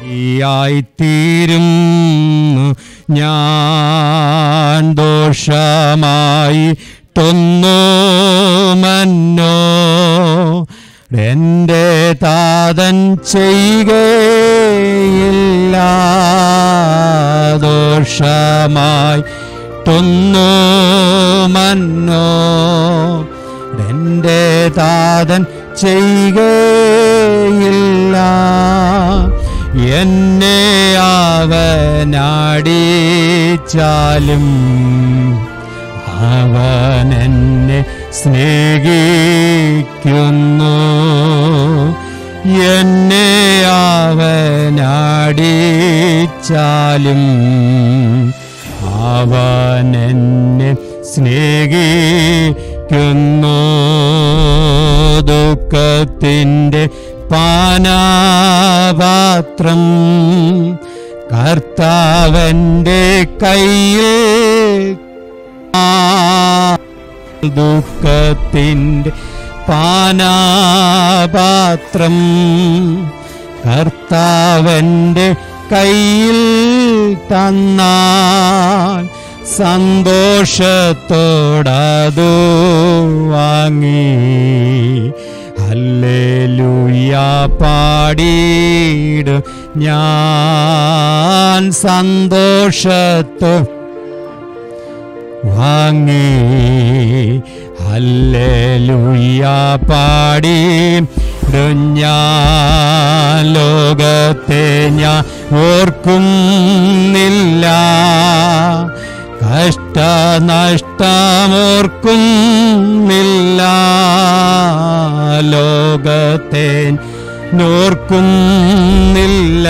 ായിത്തീരും ഞാൻ ദോഷമായി തൊന്നു മന്നോ എൻ്റെ താതൻ ചെയ്യുകയില്ല ദോഷമായി തൊന്നു മന്നോ എൻ്റെ താതൻ ചെയ്യുകയില്ല എന്നെ അവനടിച്ചാലും അവൻ എന്നെ സ്നേഹിക്കുന്നു എന്നെ അവനടിച്ചാലും അവൻ എന്നെ സ്നേഹിക്കുന്നു ദുഃഖത്തിൻ്റെ പാനാപാത്രം കർത്താവൻ്റെ കയ്യിൽ ദുഃഖത്തിൻ്റെ പാനാപാത്രം കർത്താവൻ്റെ കയ്യിൽ തന്നാൽ സന്തോഷത്തോടതു വാങ്ങി ഹല്ലേലൂയ പാടിയിടും ഞാൻ സന്തോഷത്തോ വാങ്ങി ഹല്ലേലൂയ പാടി ഞാൻ ലോകത്തെ ഞാൻ ഓർക്കുന്നില്ല കഷ്ടനഷ്ടമോർക്കുന്നില്ല ലോകത്തെ നോർക്കുന്നില്ല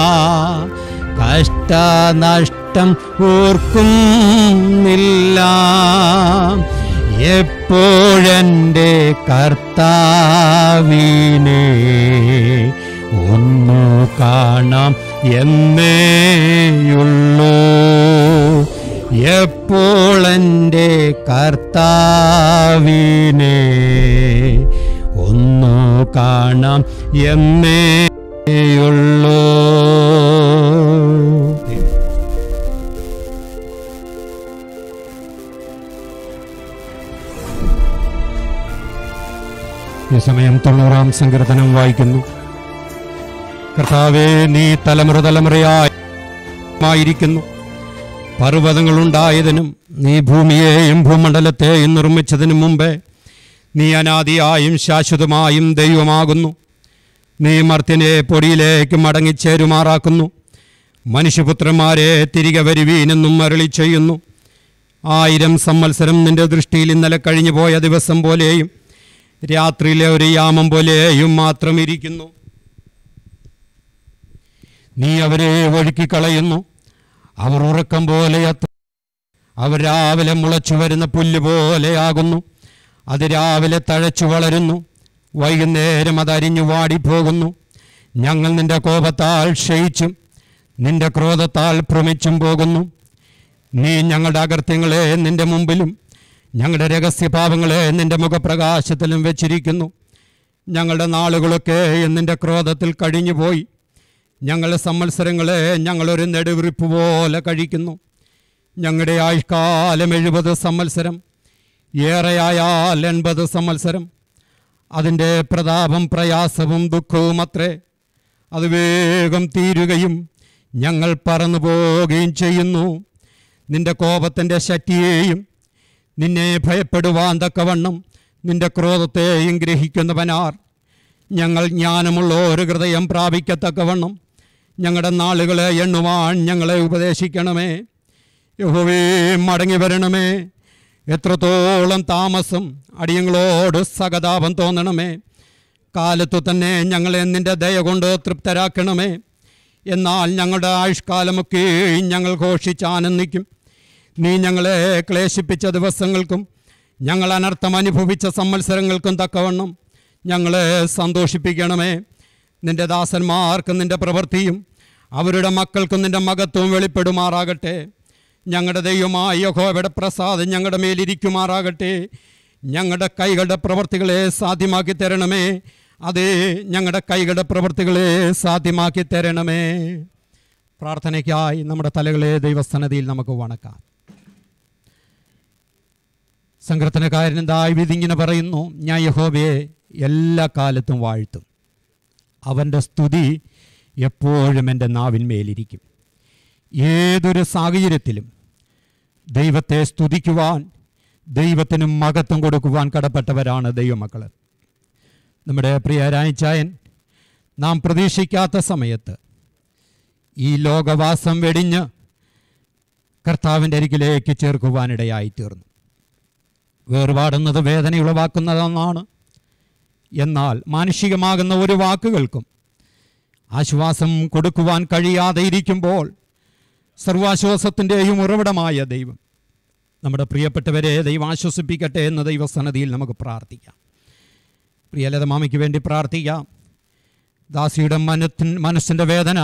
കഷ്ടനഷ്ടം ഓർക്കുന്നില്ല എപ്പോഴെൻ്റെ കർത്താവിനെ ഒന്നു കാണാം എന്നേയുള്ളൂ എപ്പോൾ എൻ്റെ കർത്താവിനെ ഒന്നു കാണാം എന്നേയുള്ളൂ ഈ സമയം തൊണ്ണൂറാം സങ്കീർത്തനം വായിക്കുന്നു കർത്താവേ നീ തലമുറ തലമുറയായിരിക്കുന്നു പർവ്വതങ്ങളുണ്ടായതിനും നീ ഭൂമിയെയും ഭൂമണ്ഡലത്തെയും നിർമ്മിച്ചതിനു മുമ്പേ നീ അനാദിയായും ശാശ്വതമായും ദൈവമാകുന്നു നീ മർത്യനെ പൊടിയിലേക്ക് മടങ്ങിച്ചേരുമാറാക്കുന്നു മനുഷ്യപുത്രന്മാരെ തിരികെ വരുവീനെന്നും അരളി ചെയ്യുന്നു ആയിരം സംവത്സരം നിന്റെ ദൃഷ്ടിയിൽ ഇന്നലെ കഴിഞ്ഞു പോയ ദിവസം പോലെയും രാത്രിയിലെ ഒരു യാമം പോലെയും മാത്രം ഇരിക്കുന്നു നീ അവരെ ഒഴുക്കിക്കളയുന്നു അവർ ഉറക്കം പോലെ അവർ രാവിലെ മുളച്ചു വരുന്ന പുല്ല് പോലെയാകുന്നു അത് രാവിലെ തഴച്ചു വളരുന്നു വൈകുന്നേരം അത് അരിഞ്ഞു വാടിപ്പോകുന്നു ഞങ്ങൾ നിന്റെ കോപത്താൽ ക്ഷയിച്ചും നിന്റെ ക്രോധത്താൽ ഭ്രമിച്ചും പോകുന്നു നീ ഞങ്ങളുടെ അകൃത്യങ്ങളെ നിന്റെ മുമ്പിലും ഞങ്ങളുടെ രഹസ്യപാപങ്ങളെ നിന്റെ മുഖപ്രകാശത്തിലും വെച്ചിരിക്കുന്നു ഞങ്ങളുടെ നാളുകളൊക്കെ നിന്റെ ക്രോധത്തിൽ കഴിഞ്ഞുപോയി ഞങ്ങളുടെ സംവത്സരങ്ങളെ ഞങ്ങളൊരു നെടുവിറിപ്പ് പോലെ കഴിക്കുന്നു ഞങ്ങളുടെ ആയുഷ്കാലം എഴുപത് സംവത്സരം ഏറെയായാൽ എൺപത് സംവത്സരം അതിൻ്റെ പ്രതാപം പ്രയാസവും ദുഃഖവും അത്രേ അത് വേഗം തീരുകയും ഞങ്ങൾ പറന്നു പോവുകയും ചെയ്യുന്നു നിന്റെ കോപത്തിൻ്റെ ശക്തിയെയും നിന്നെ ഭയപ്പെടുവാൻ തക്കവണ്ണം നിന്റെ ക്രോധത്തെയും ഗ്രഹിക്കുന്നവനാർ ഞങ്ങൾ ജ്ഞാനമുള്ള ഒരു ഹൃദയം പ്രാപിക്കത്തക്കവണ്ണം ഞങ്ങളുടെ നാളുകളെ എണ്ണുവാൻ ഞങ്ങളെ ഉപദേശിക്കണമേ യഹോവേ മടങ്ങി വരണമേ എത്രത്തോളം താമസം അടിയങ്ങളോട് സഹതാപം തോന്നണമേ കാലത്തു തന്നെ ഞങ്ങളെ നിന്റെ ദയ കൊണ്ട് തൃപ്തരാക്കണമേ എന്നാൽ ഞങ്ങളുടെ ആയുഷ്കാലമൊക്കെ ഞങ്ങൾ ഘോഷിച്ച് ആനന്ദിക്കും നീ ഞങ്ങളെ ക്ലേശിപ്പിച്ച ദിവസങ്ങൾക്കും ഞങ്ങൾ അനർത്ഥം അനുഭവിച്ച സംവത്സരങ്ങൾക്കും തക്കവണ്ണം ഞങ്ങളെ സന്തോഷിപ്പിക്കണമേ നിന്റെ ദാസന്മാർക്ക് നിന്റെ പ്രവൃത്തിയും അവരുടെ മക്കൾക്കും നിന്റെ മകത്വവും വെളിപ്പെടുമാറാകട്ടെ ഞങ്ങളുടെ ദൈവമായ യഹോവയുടെ പ്രസാദം ഞങ്ങളുടെ മേലിരിക്കുമാറാകട്ടെ ഞങ്ങളുടെ കൈകളുടെ പ്രവൃത്തികളെ സാധ്യമാക്കി തരണമേ അതേ ഞങ്ങളുടെ കൈകളുടെ പ്രവൃത്തികളെ സാധ്യമാക്കി തരണമേ പ്രാർത്ഥനയ്ക്കായി നമ്മുടെ തലകളെ ദൈവസ്ഥാനതയിൽ നമുക്ക് വണക്കാം സങ്കീർത്തനക്കാരൻ ദാവിദ് ഇങ്ങനെ പറയുന്നു ഞാൻ യഹോവയെ എല്ലാ കാലത്തും വാഴ്ത്തും അവൻ്റെ സ്തുതി എപ്പോഴും എൻ്റെ നാവിന്മേലിരിക്കും ഏതൊരു സാഹചര്യത്തിലും ദൈവത്തെ സ്തുതിക്കുവാൻ ദൈവത്തിന് മഹത്വം കൊടുക്കുവാൻ കടപ്പെട്ടവരാണ് ദൈവമക്കൾ നമ്മുടെ പ്രിയ രായച്ചായൻ നാം പ്രതീക്ഷിക്കാത്ത സമയത്ത് ഈ ലോകവാസം വെടിഞ്ഞ് കർത്താവിൻ്റെ അരികിലേക്ക് ചേർക്കുവാനിടയായി തീർന്നു വേർപാടുന്നത് വേദനയുളവാക്കുന്നതെന്നാണ് എന്നാൽ മാനുഷികമാകുന്ന ഒരു വാക്കുകൾക്കും ആശ്വാസം കൊടുക്കുവാൻ കഴിയാതെ ഇരിക്കുമ്പോൾ സർവാശ്വാസത്തിൻ്റെയും ഉറവിടമായ ദൈവം നമ്മുടെ പ്രിയപ്പെട്ടവരെ ദൈവം ആശ്വസിപ്പിക്കട്ടെ എന്ന ദൈവസന്നതിയിൽ നമുക്ക് പ്രാർത്ഥിക്കാം പ്രിയലത മാമയ്ക്ക് വേണ്ടി പ്രാർത്ഥിക്കാം ദാസിയുടെ മനത്തിൻ മനസ്സിൻ്റെ വേദന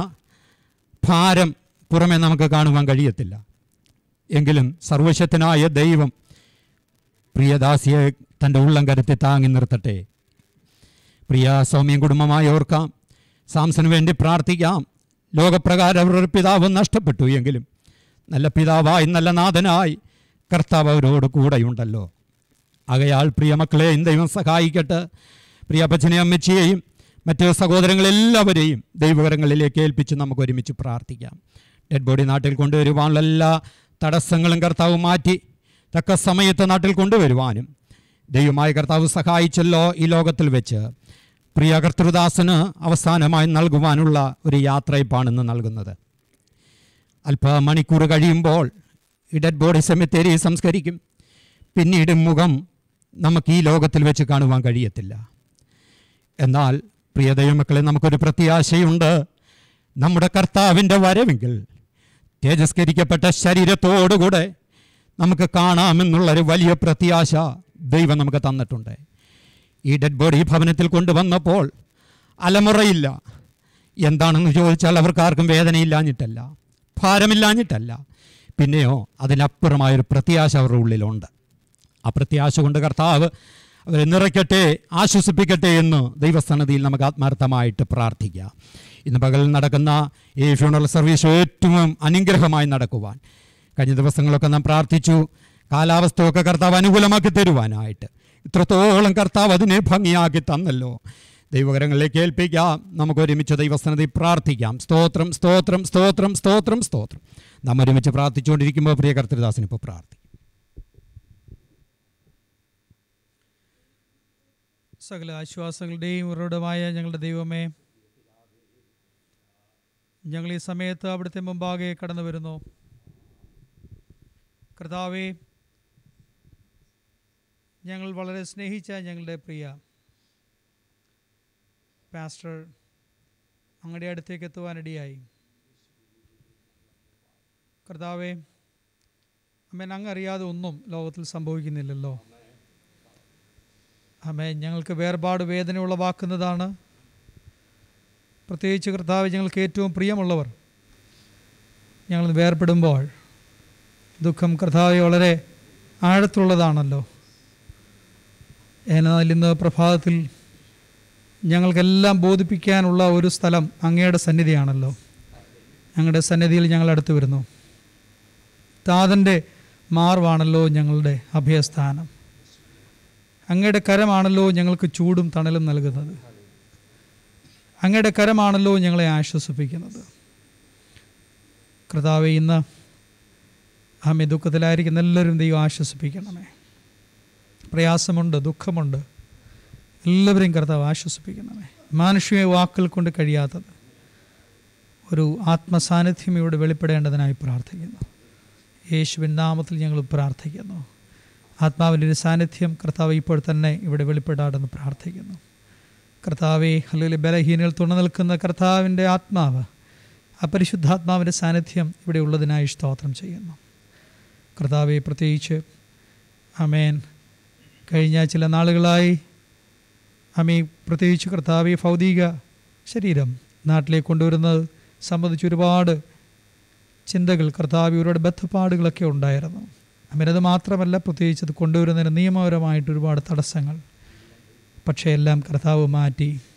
ഭാരം പുറമെ നമുക്ക് കാണുവാൻ കഴിയത്തില്ല എങ്കിലും സർവശക്തനായ ദൈവം പ്രിയദാസിയെ തൻ്റെ ഉള്ളം കരുത്തി താങ്ങി നിർത്തട്ടെ പ്രിയ സൗമ്യം കുടുംബമായി ഓർക്കാം സാംസന് വേണ്ടി പ്രാർത്ഥിക്കാം ലോകപ്രകാരം അവരുടെ പിതാവ് നഷ്ടപ്പെട്ടു എങ്കിലും നല്ല പിതാവായി നല്ല നാഥനായി കർത്താവ് അവരോട് കൂടെയുണ്ടല്ലോ ആകയാൽ പ്രിയ മക്കളെയും ദൈവം സഹായിക്കട്ടെ പ്രിയ അപ്പച്ചനെയും അമ്മച്ചിയെയും മറ്റ് സഹോദരങ്ങളെല്ലാവരെയും ദൈവകരങ്ങളിലേക്ക് ഏൽപ്പിച്ച് നമുക്ക് ഒരുമിച്ച് പ്രാർത്ഥിക്കാം ഡെഡ് ബോഡി നാട്ടിൽ കൊണ്ടുവരുവാനുള്ള എല്ലാ തടസ്സങ്ങളും കർത്താവ് മാറ്റി തക്ക സമയത്ത് നാട്ടിൽ കൊണ്ടുവരുവാനും ദൈവമായ കർത്താവ് സഹായിച്ചല്ലോ ഈ ലോകത്തിൽ വെച്ച് പ്രിയ കർത്തൃദാസന് അവസാനമായി നൽകുവാനുള്ള ഒരു യാത്രയപ്പാണ് ഇന്ന് നൽകുന്നത് അല്പ മണിക്കൂർ കഴിയുമ്പോൾ ഈ ഡെഡ് ബോഡി സെമിത്തേരി സംസ്കരിക്കും പിന്നീട് മുഖം നമുക്ക് ഈ ലോകത്തിൽ വെച്ച് കാണുവാൻ കഴിയത്തില്ല എന്നാൽ പ്രിയ ദൈവമക്കളെ നമുക്കൊരു പ്രത്യാശയുണ്ട് നമ്മുടെ കർത്താവിൻ്റെ വരവെങ്കിൽ തേജസ്കരിക്കപ്പെട്ട ശരീരത്തോടുകൂടെ നമുക്ക് കാണാമെന്നുള്ളൊരു വലിയ പ്രത്യാശ ദൈവം നമുക്ക് തന്നിട്ടുണ്ട് ഈ ഡെഡ് ബോഡി ഭവനത്തിൽ കൊണ്ടുവന്നപ്പോൾ അലമുറയില്ല എന്താണെന്ന് ചോദിച്ചാൽ അവർക്ക് ആർക്കും വേദനയില്ലാഞ്ഞിട്ടല്ല ഭാരമില്ലാഞ്ഞിട്ടല്ല പിന്നെയോ അതിനപ്പുറമായൊരു പ്രത്യാശ അവരുടെ ഉള്ളിലുണ്ട് ആ പ്രത്യാശ കൊണ്ട് കർത്താവ് അവരെ നിറയ്ക്കട്ടെ ആശ്വസിപ്പിക്കട്ടെ എന്ന് ദൈവസന്നതിയിൽ നമുക്ക് ആത്മാർത്ഥമായിട്ട് പ്രാർത്ഥിക്കാം ഇന്ന് പകൽ നടക്കുന്ന ഈ ഫ്യൂണറൽ സർവീസ് ഏറ്റവും അനുഗ്രഹമായി നടക്കുവാൻ കഴിഞ്ഞ ദിവസങ്ങളൊക്കെ നാം പ്രാർത്ഥിച്ചു കാലാവസ്ഥയൊക്കെ കർത്താവ് അനുകൂലമാക്കി തരുവാനായിട്ട് ഇത്രത്തോളം കർത്താവ് അതിനെ ഭംഗിയാക്കി തന്നല്ലോ ദൈവകരങ്ങളിലേക്ക് ഏൽപ്പിക്കാം നമുക്ക് ഒരുമിച്ച് ദൈവസന്നതി പ്രാർത്ഥിക്കാം സ്തോത്രം സ്തോത്രം സ്തോത്രം സ്തോത്രം സ്തോത്രം നാം ഒരുമിച്ച് പ്രാർത്ഥിച്ചുകൊണ്ടിരിക്കുമ്പോൾ പ്രിയ കർത്തൃദാസൻ ഇപ്പോൾ പ്രാർത്ഥിക്കും സകല ആശ്വാസങ്ങളുടെയും ഉറവിടമായ ഞങ്ങളുടെ ദൈവമേ ഞങ്ങൾ ഈ സമയത്ത് അവിടുത്തെ മുമ്പാകെ കടന്നു വരുന്നു കർത്താവേ ഞങ്ങൾ വളരെ സ്നേഹിച്ച ഞങ്ങളുടെ പ്രിയ പാസ്റ്റർ അങ്ങയുടെ അടുത്തേക്ക് എത്തുവാനിടയായി കർത്താവേ അമ്മേൻ അങ്ങറിയാതെ ഒന്നും ലോകത്തിൽ സംഭവിക്കുന്നില്ലല്ലോ അമ്മേ ഞങ്ങൾക്ക് വേർപാട് വേദന ഉളവാക്കുന്നതാണ് പ്രത്യേകിച്ച് കർത്താവ് ഞങ്ങൾക്ക് ഏറ്റവും പ്രിയമുള്ളവർ ഞങ്ങൾ വേർപെടുമ്പോൾ ദുഃഖം കർത്താവ് വളരെ ആഴത്തുള്ളതാണല്ലോ എന്നാൽ ഇന്ന് പ്രഭാതത്തിൽ ഞങ്ങൾക്കെല്ലാം ബോധിപ്പിക്കാനുള്ള ഒരു സ്ഥലം അങ്ങയുടെ സന്നിധിയാണല്ലോ ഞങ്ങളുടെ സന്നിധിയിൽ ഞങ്ങൾ അടുത്ത് വരുന്നു താതൻ്റെ മാർവാണല്ലോ ഞങ്ങളുടെ അഭയസ്ഥാനം അങ്ങയുടെ കരമാണല്ലോ ഞങ്ങൾക്ക് ചൂടും തണലും നൽകുന്നത് അങ്ങയുടെ കരമാണല്ലോ ഞങ്ങളെ ആശ്വസിപ്പിക്കുന്നത് കർത്താവെ ഇന്ന് ആമെ ദുഃഖത്തിലായിരിക്കുന്ന എല്ലാവരും ദൈവം ആശ്വസിപ്പിക്കണമേ പ്രയാസമുണ്ട് ദുഃഖമുണ്ട് എല്ലാവരെയും കർത്താവ് ആശ്വസിപ്പിക്കണമേ മാനുഷിക വാക്കുകൾ കൊണ്ട് കഴിയാത്തത് ഒരു ആത്മസാന്നിധ്യം ഇവിടെ വെളിപ്പെടേണ്ടതിനായി പ്രാർത്ഥിക്കുന്നു യേശുവിൻ നാമത്തിൽ ഞങ്ങൾ പ്രാർത്ഥിക്കുന്നു ആത്മാവിൻ്റെ ഒരു സാന്നിധ്യം കർത്താവ് ഇപ്പോൾ തന്നെ ഇവിടെ വെളിപ്പെടാടെന്ന് പ്രാർത്ഥിക്കുന്നു കർത്താവെ അല്ലെങ്കിൽ ബലഹീനകൾ തുണ നിൽക്കുന്ന കർത്താവിൻ്റെ ആത്മാവ് അപരിശുദ്ധാത്മാവിൻ്റെ സാന്നിധ്യം ഇവിടെ ഉള്ളതിനായി സ്തോത്രം ചെയ്യുന്നു കർത്താവെ പ്രത്യേകിച്ച് അമേൻ കഴിഞ്ഞ ചില നാളുകളായി അമീ പ്രത്യേകിച്ച് കർത്താവെ ഭൗതിക ശരീരം നാട്ടിലേക്ക് കൊണ്ടുവരുന്നത് സംബന്ധിച്ച് ഒരുപാട് ചിന്തകൾ കർത്താവ് ഒരുപാട് ബന്ധപ്പാടുകളൊക്കെ ഉണ്ടായിരുന്നു അമിരത് മാത്രമല്ല പ്രത്യേകിച്ച് അത് കൊണ്ടുവരുന്നതിന് നിയമപരമായിട്ട് ഒരുപാട് തടസ്സങ്ങൾ പക്ഷേ എല്ലാം കർത്താവ് മാറ്റി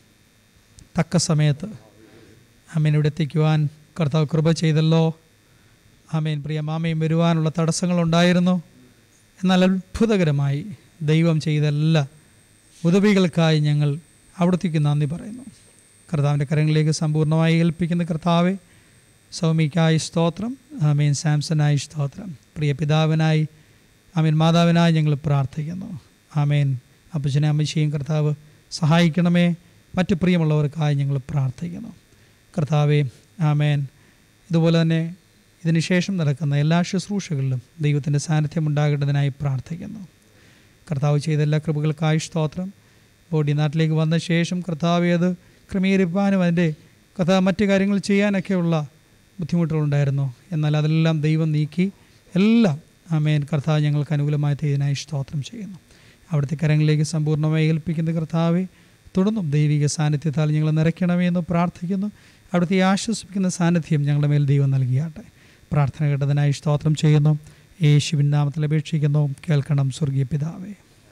തക്ക സമയത്ത് ആമേൻ ഇവിടെ എത്തിക്കുവാൻ കർത്താവ് കൃപ ചെയ്തല്ലോ ആമേൻ പ്രിയ മാമയും വരുവാനുള്ള തടസ്സങ്ങളുണ്ടായിരുന്നു എന്നാൽ അത്ഭുതകരമായി ദൈവം ചെയ്ത എല്ലാ ഉദവികൾക്കായി ഞങ്ങൾ അവിടത്തേക്ക് നന്ദി പറയുന്നു കർത്താവിൻ്റെ കരങ്ങളിലേക്ക് സമ്പൂർണ്ണമായി ഏൽപ്പിക്കുന്ന കർത്താവെ സൗമിക്കായി സ്തോത്രം ആമീൻ സാംസനായി സ്തോത്രം പ്രിയ പിതാവിനായി ആമീൻ മാതാവിനായി ഞങ്ങൾ പ്രാർത്ഥിക്കുന്നു ആമേൻ അപ്പച്ചനെ അമ്മച്ചിയും കർത്താവ് സഹായിക്കണമേ മറ്റു പ്രിയമുള്ളവർക്കായി ഞങ്ങൾ പ്രാർത്ഥിക്കുന്നു കർത്താവെ ആമേൻ ഇതുപോലെ തന്നെ ഇതിനുശേഷം നടക്കുന്ന എല്ലാ ശുശ്രൂഷകളിലും ദൈവത്തിൻ്റെ സാന്നിധ്യം ഉണ്ടാകേണ്ടതിനായി പ്രാർത്ഥിക്കുന്നു കർത്താവ് ചെയ്ത എല്ലാ കൃപകൾക്കായി സ്തോത്രം ബോഡി നാട്ടിലേക്ക് വന്ന ശേഷം കർത്താവ് അത് ക്രമീകരിപ്പാനും അതിൻ്റെ കർത്താവ് മറ്റു കാര്യങ്ങൾ ചെയ്യാനൊക്കെയുള്ള ബുദ്ധിമുട്ടുകളുണ്ടായിരുന്നു എന്നാൽ അതെല്ലാം ദൈവം നീക്കി എല്ലാം ആമേൻ കർത്താവ് ഞങ്ങൾക്ക് അനുകൂലമായ ഇതിനായി സ്തോത്രം ചെയ്യുന്നു അവിടുത്തെ കരങ്ങളിലേക്ക് സമ്പൂർണ്ണമായി ഏൽപ്പിക്കുന്ന കർത്താവെ തുടർന്നും ദൈവിക സാന്നിധ്യത്താൽ ഞങ്ങൾ നിറയ്ക്കണമേ എന്ന് പ്രാർത്ഥിക്കുന്നു അവിടുത്തെ ആശ്വസിപ്പിക്കുന്ന സാന്നിധ്യം ഞങ്ങളുടെ മേൽ ദൈവം നൽകിയാട്ടെ പ്രാർത്ഥന കേട്ടതിനായി സ്തോത്രം ചെയ്യുന്നു യേശുവിൻ നാമത്തിൽ അപേക്ഷിക്കുന്നു കേൾക്കണം സ്വർഗീയ പിതാവേ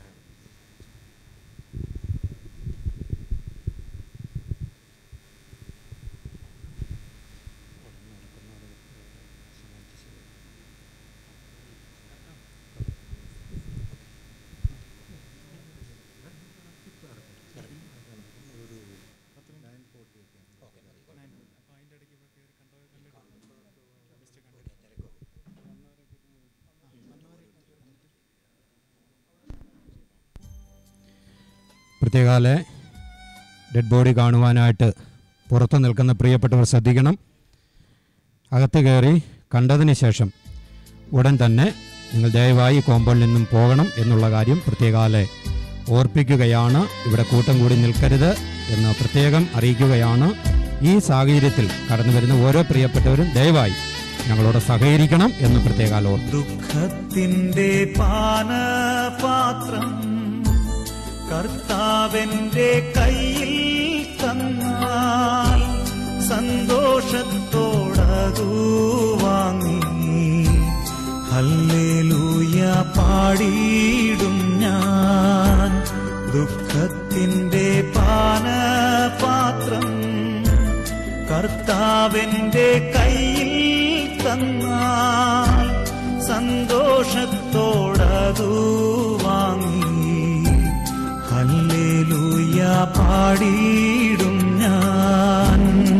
പ്രത്യേകാലെ ഡെഡ് ബോഡി കാണുവാനായിട്ട് പുറത്ത് നിൽക്കുന്ന പ്രിയപ്പെട്ടവർ ശ്രദ്ധിക്കണം അകത്ത് കയറി കണ്ടതിന് ശേഷം ഉടൻ തന്നെ നിങ്ങൾ ദയവായി കോമ്പൗണ്ടിൽ നിന്നും പോകണം എന്നുള്ള കാര്യം പ്രത്യേകാലെ ഓർപ്പിക്കുകയാണ് ഇവിടെ കൂട്ടം കൂടി നിൽക്കരുത് എന്ന് പ്രത്യേകം അറിയിക്കുകയാണ് ഈ സാഹചര്യത്തിൽ കടന്നു വരുന്ന ഓരോ പ്രിയപ്പെട്ടവരും ദയവായി ഞങ്ങളോട് സഹകരിക്കണം എന്ന് പ്രത്യേകാൽ ഓർക്കും ദുഃഖത്തിന്റെ പാനപാത്രം കർത്താവിന്റെ കയ്യിൽ തന്നാൽ സന്തോഷത്തോടതു വാങ്ങി ഹല്ലേലൂയ പാടിയിടും ഞാൻ ദുഃഖത്തിന്റെ പാനപാത്രം കർത്താവിന്റെ കയ്യിൽ തന്നാൽ സന്തോഷത്തോടതു വാങ്ങി ഹല്ലേലൂയ പാടിയിടും ഞാൻ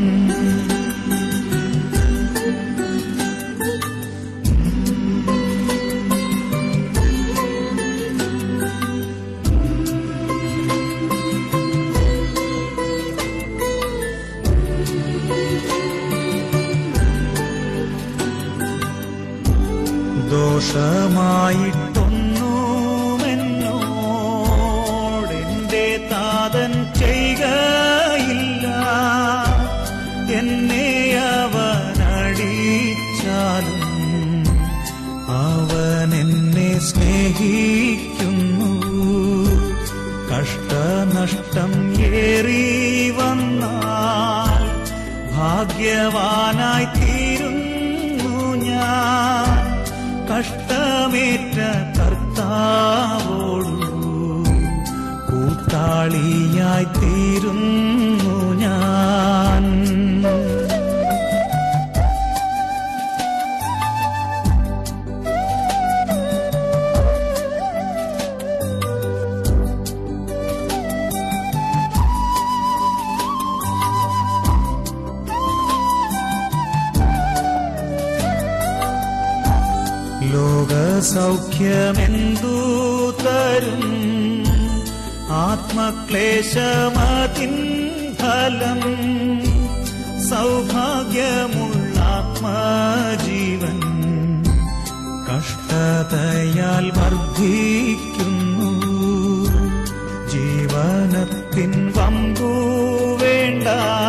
ദോഷമായിട്ടൊന്നുമെന്നോടെന്റെ താതൻ ചെയ്യുകയില്ല എന്നെ അവനടിച്ചാലും അവൻ എന്നെ സ്നേഹിക്കുന്നു കഷ്ടനഷ്ടം ഏറി വന്നാൽ ഭാഗ്യവാനായി തീരുന്നു ഞാൻ കഷ്ടമേറ്റ കർത്താവോടു കൂട്ടാളിയായി തീരുന്നു ഞാൻ ലോകസൗഖ്യമെന്തു തരും ആത്മക്ലേശമതിൻ ഫലം സൗഭാഗ്യമുള്ള ആത്മജീവൻ കഷ്ടതയാൽ വർദ്ധിക്കുന്നു ജീവനത്തിൻ വമ്പു വേണ്ട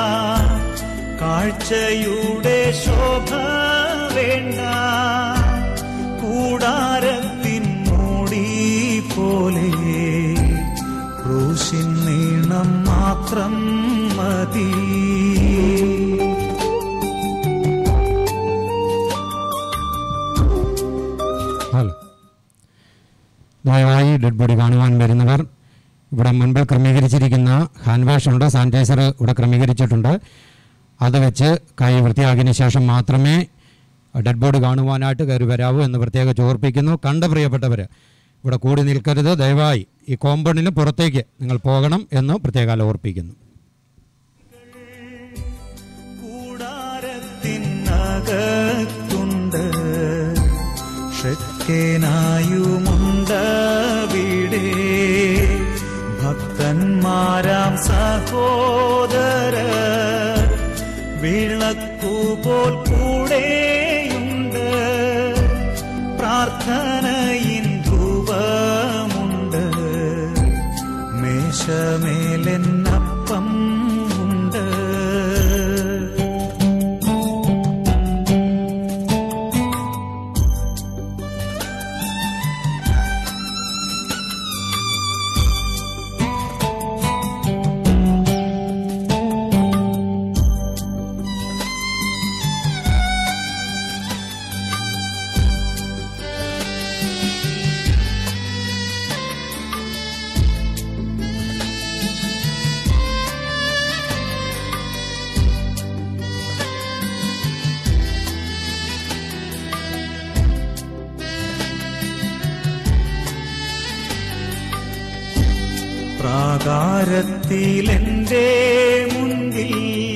കാഴ്ചയുടെ ശോഭ വേണ്ട കൂടാരത്തിൻ മൂടി പോലെ ക്രൂശിൻ നീളം മാത്രം മതി ഹലോ ദയവായി ഡെഡ് ബോഡി കാണുവാൻ വരുന്നവർ ഇവിടെ മുൻപിൽ ക്രമീകരിച്ചിരിക്കുന്ന ഹാൻഡ് വാഷ് ഉണ്ട് സാനിറ്റൈസർ ഇവിടെ ക്രമീകരിച്ചിട്ടുണ്ട് അത് വെച്ച് കൈ വൃത്തിയാക്കിയതിന് ശേഷം മാത്രമേ ഡെഡ് ബോഡി കാണുവാനായിട്ട് കയറി വരാവൂ എന്ന് പ്രത്യേകം ഓർപ്പിക്കുന്നു കണ്ട പ്രിയപ്പെട്ടവർ ഇവിടെ കൂടി നിൽക്കരുത് ദയവായി ഈ കോമ്പൗണ്ടിന് പുറത്തേക്ക് നിങ്ങൾ പോകണം എന്ന് പ്രത്യേകം ഓർപ്പിക്കുന്നു കൂടാരത്തിനകത്തുണ്ട് ഷെക്കേനായുമുണ്ടവിടെ ഭക്തന്മാരാം സഹോദര വിളക്കുപോൽ കൂടെയുണ്ട് പ്രാർത്ഥനയിൻ ധൂപമുണ്ട് മേശമേലെന്നപ്പം ഉണ്ട് പ്രാകാരത്തിലെന്റെ മുൻപിൽ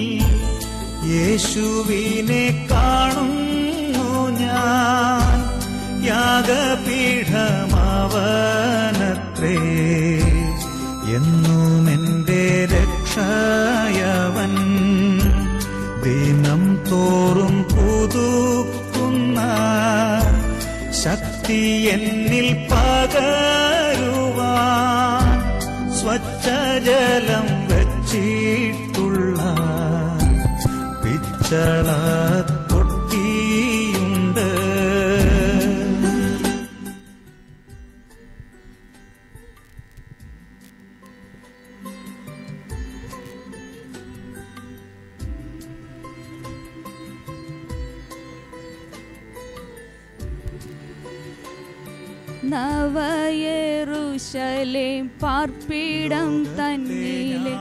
യേശുവിനെ കാണുന്നു ഞാൻ യാഗപീഠമാവനത്രേ എന്നും എന്റെ രക്ഷയവൻ ദിനം തോറും പുതുക്കുന്ന ശക്തി എന്നിൽ പകരുവാൻ സ്വച്ഛജലം വച്ചിട്ടുള്ള പിച്ചള തൊട്ടിയുണ്ട് നവയറുശലേം പാർപ്പിടം തന്നിലെ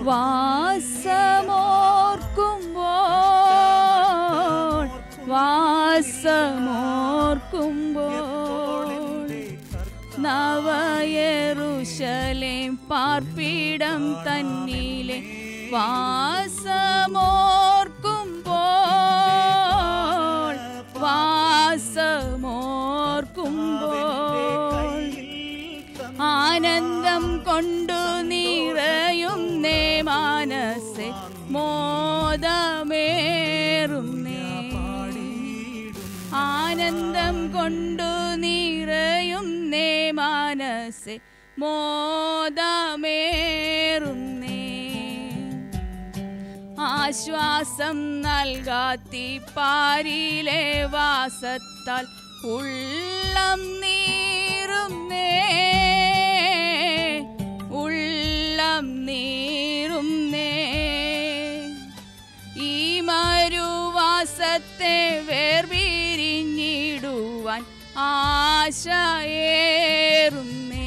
വാസമോർക്കുമ്പോൾ വാസമോർക്കുമ്പോൾ നവയറുശലേം പാർപ്പിടം തന്നിലെ വാസമോർക്കുമ്പോൾ വാസമോർക്കുമ്പോൾ ആനന്ദം കൊണ്ടു നിറയുന്നേ മാനസെ മോദമേറുന്നേ ആനന്ദം കൊണ്ടു നിറയുന്നേ മാനസെ മോദമേറുന്നേ ആശ്വാസം നൽകാത്തി പാരിലെ വാസത്താൽ ഉള്ളം നീറുന്നേ ഉള്ളം നീറുന്നേ ഈ മരുവാസത്തെ വേർപിരിഞ്ഞിടുവാൻ ആശയേറുന്നേ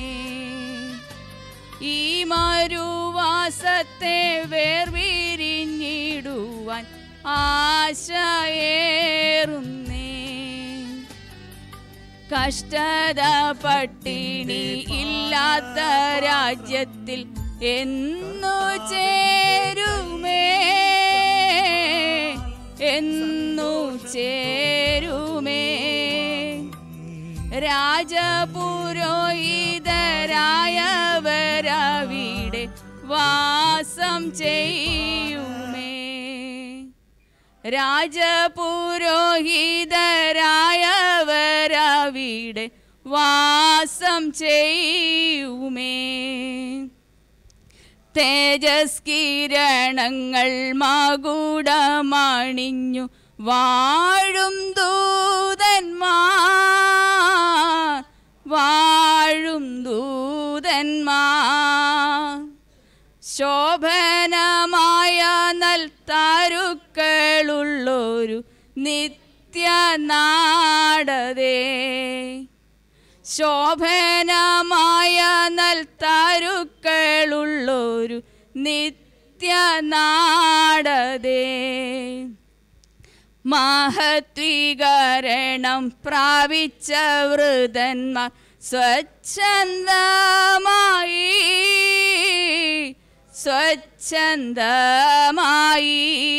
ഈ മരുവാസത്തെ വേർപിരിഞ്ഞിടുവാൻ ആശയേറുന്നേ കഷ്ടത പട്ടിണി ഇല്ലാത്ത രാജ്യത്തിൽ എന്നു ചേരുമേ എന്നു ചേരുമേ രാജപുരോഹിതരായവരവിടെ വാസം ചെയ്യുമേ രാജപുരോഹിതരായവരവിടെ വാസം ചെയ്യുമേ തേജസ്കിരണങ്ങൾ മകുടമണിഞ്ഞു വാഴും ദൂതന്മാർ വാഴും ദൂതന്മാർ ശോഭനമായ നൽത്താരുക്കളുള്ളൊരു നിത്യനാടതേ ശോഭനമായ നൽത്താരുക്കൾ വാതിലുകളുള്ളൊരു നിത്യനാടതേ മഹത്വീകരണം പ്രാപിച്ച വൃതന്മാർ സ്വച്ഛന്തമായി സ്വച്ഛന്തമായി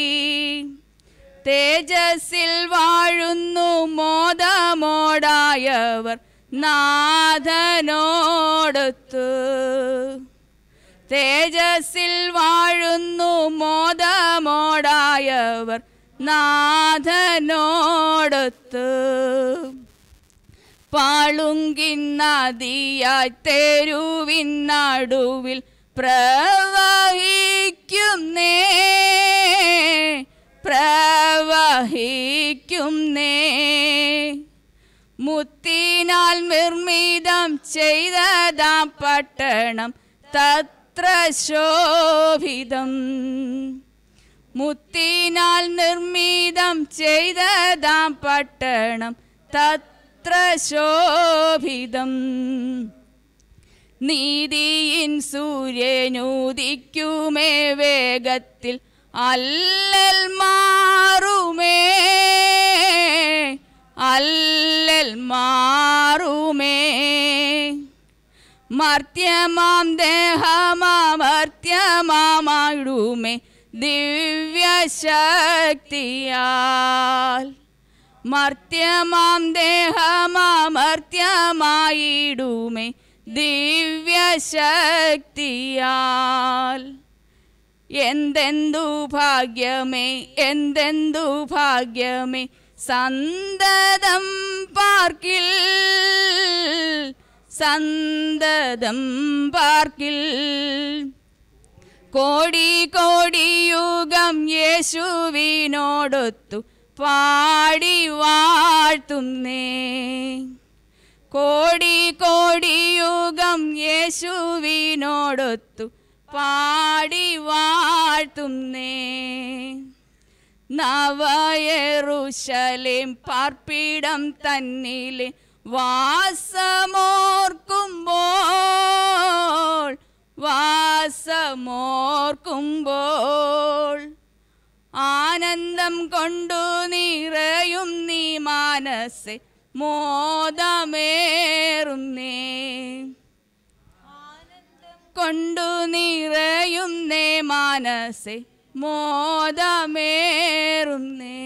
തേജസ്സിൽ വാഴുന്നു മോദമോടായവർ നാഥനോടൊത്തു തേജസ്സിൽ വാഴുന്നു മോദമോടായവർ നാഥനോടൊത്തു പാളുങ്കിൻ നദിയായി തെരുവിൻ നടുവിൽ പ്രവഹിക്കുന്നേ പ്രവഹിക്കുന്നേ മുത്തിനാൽ നിർമ്മിതം ചെയ്തതാം പട്ടണം തത്ര ശോഭിതം മുത്തിനാൽ നിർമ്മിതം ചെയ്തതാം പട്ടണം തത്ര ശോഭിതം നീതിയിൻ സൂര്യനുദിക്കുമേ വേഗത്തിൽ അല്ലൽ മാറുമേ അല്ലൽ മാറുമേ മർത്യമാം ദേഹമാമർത്യമാമായിടുമേ ദിവ്യശക്തിയാൽ മർത്യമാം ദേഹമാമർത്യമായിടുമേ ദിവ്യശക്തിയാൽ എന്തെന്തു ഭാഗ്യമേ എന്തെന്തു ഭാഗ്യമേ സന്തതം പാർക്കിൽ സന്തതം പാർക്കിൽ കോടി കോടി യുഗം യേശുവിനോടൊത്തു പാടി വാഴ്ത്തുന്നേ കോടി കോടി യുഗം യേശുവിനോടൊത്തു പാടി വാഴ്ത്തുന്നേ നവയറുശലേം പാർപ്പിടം തന്നിലെ വാസമോർക്കുമ്പോൾ വാസമോർക്കുമ്പോൾ ആനന്ദം കൊണ്ടു നിറയും നീ മാനസെ മോദമേറുന്നേ കൊണ്ടു നിറയും നേ മാനസെ മോദമേറുന്നേ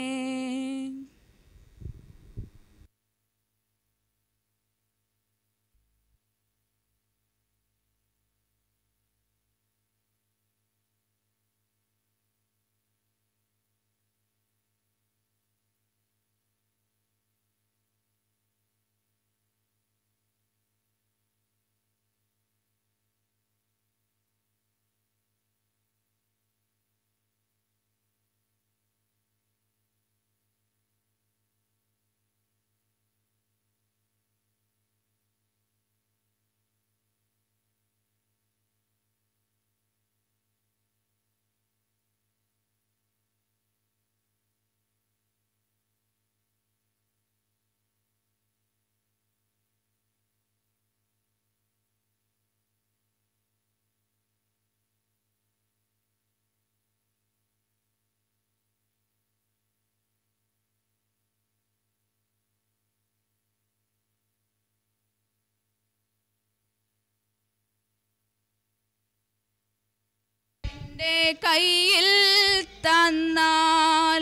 എൻ്റെ കയ്യിൽ തന്നാൽ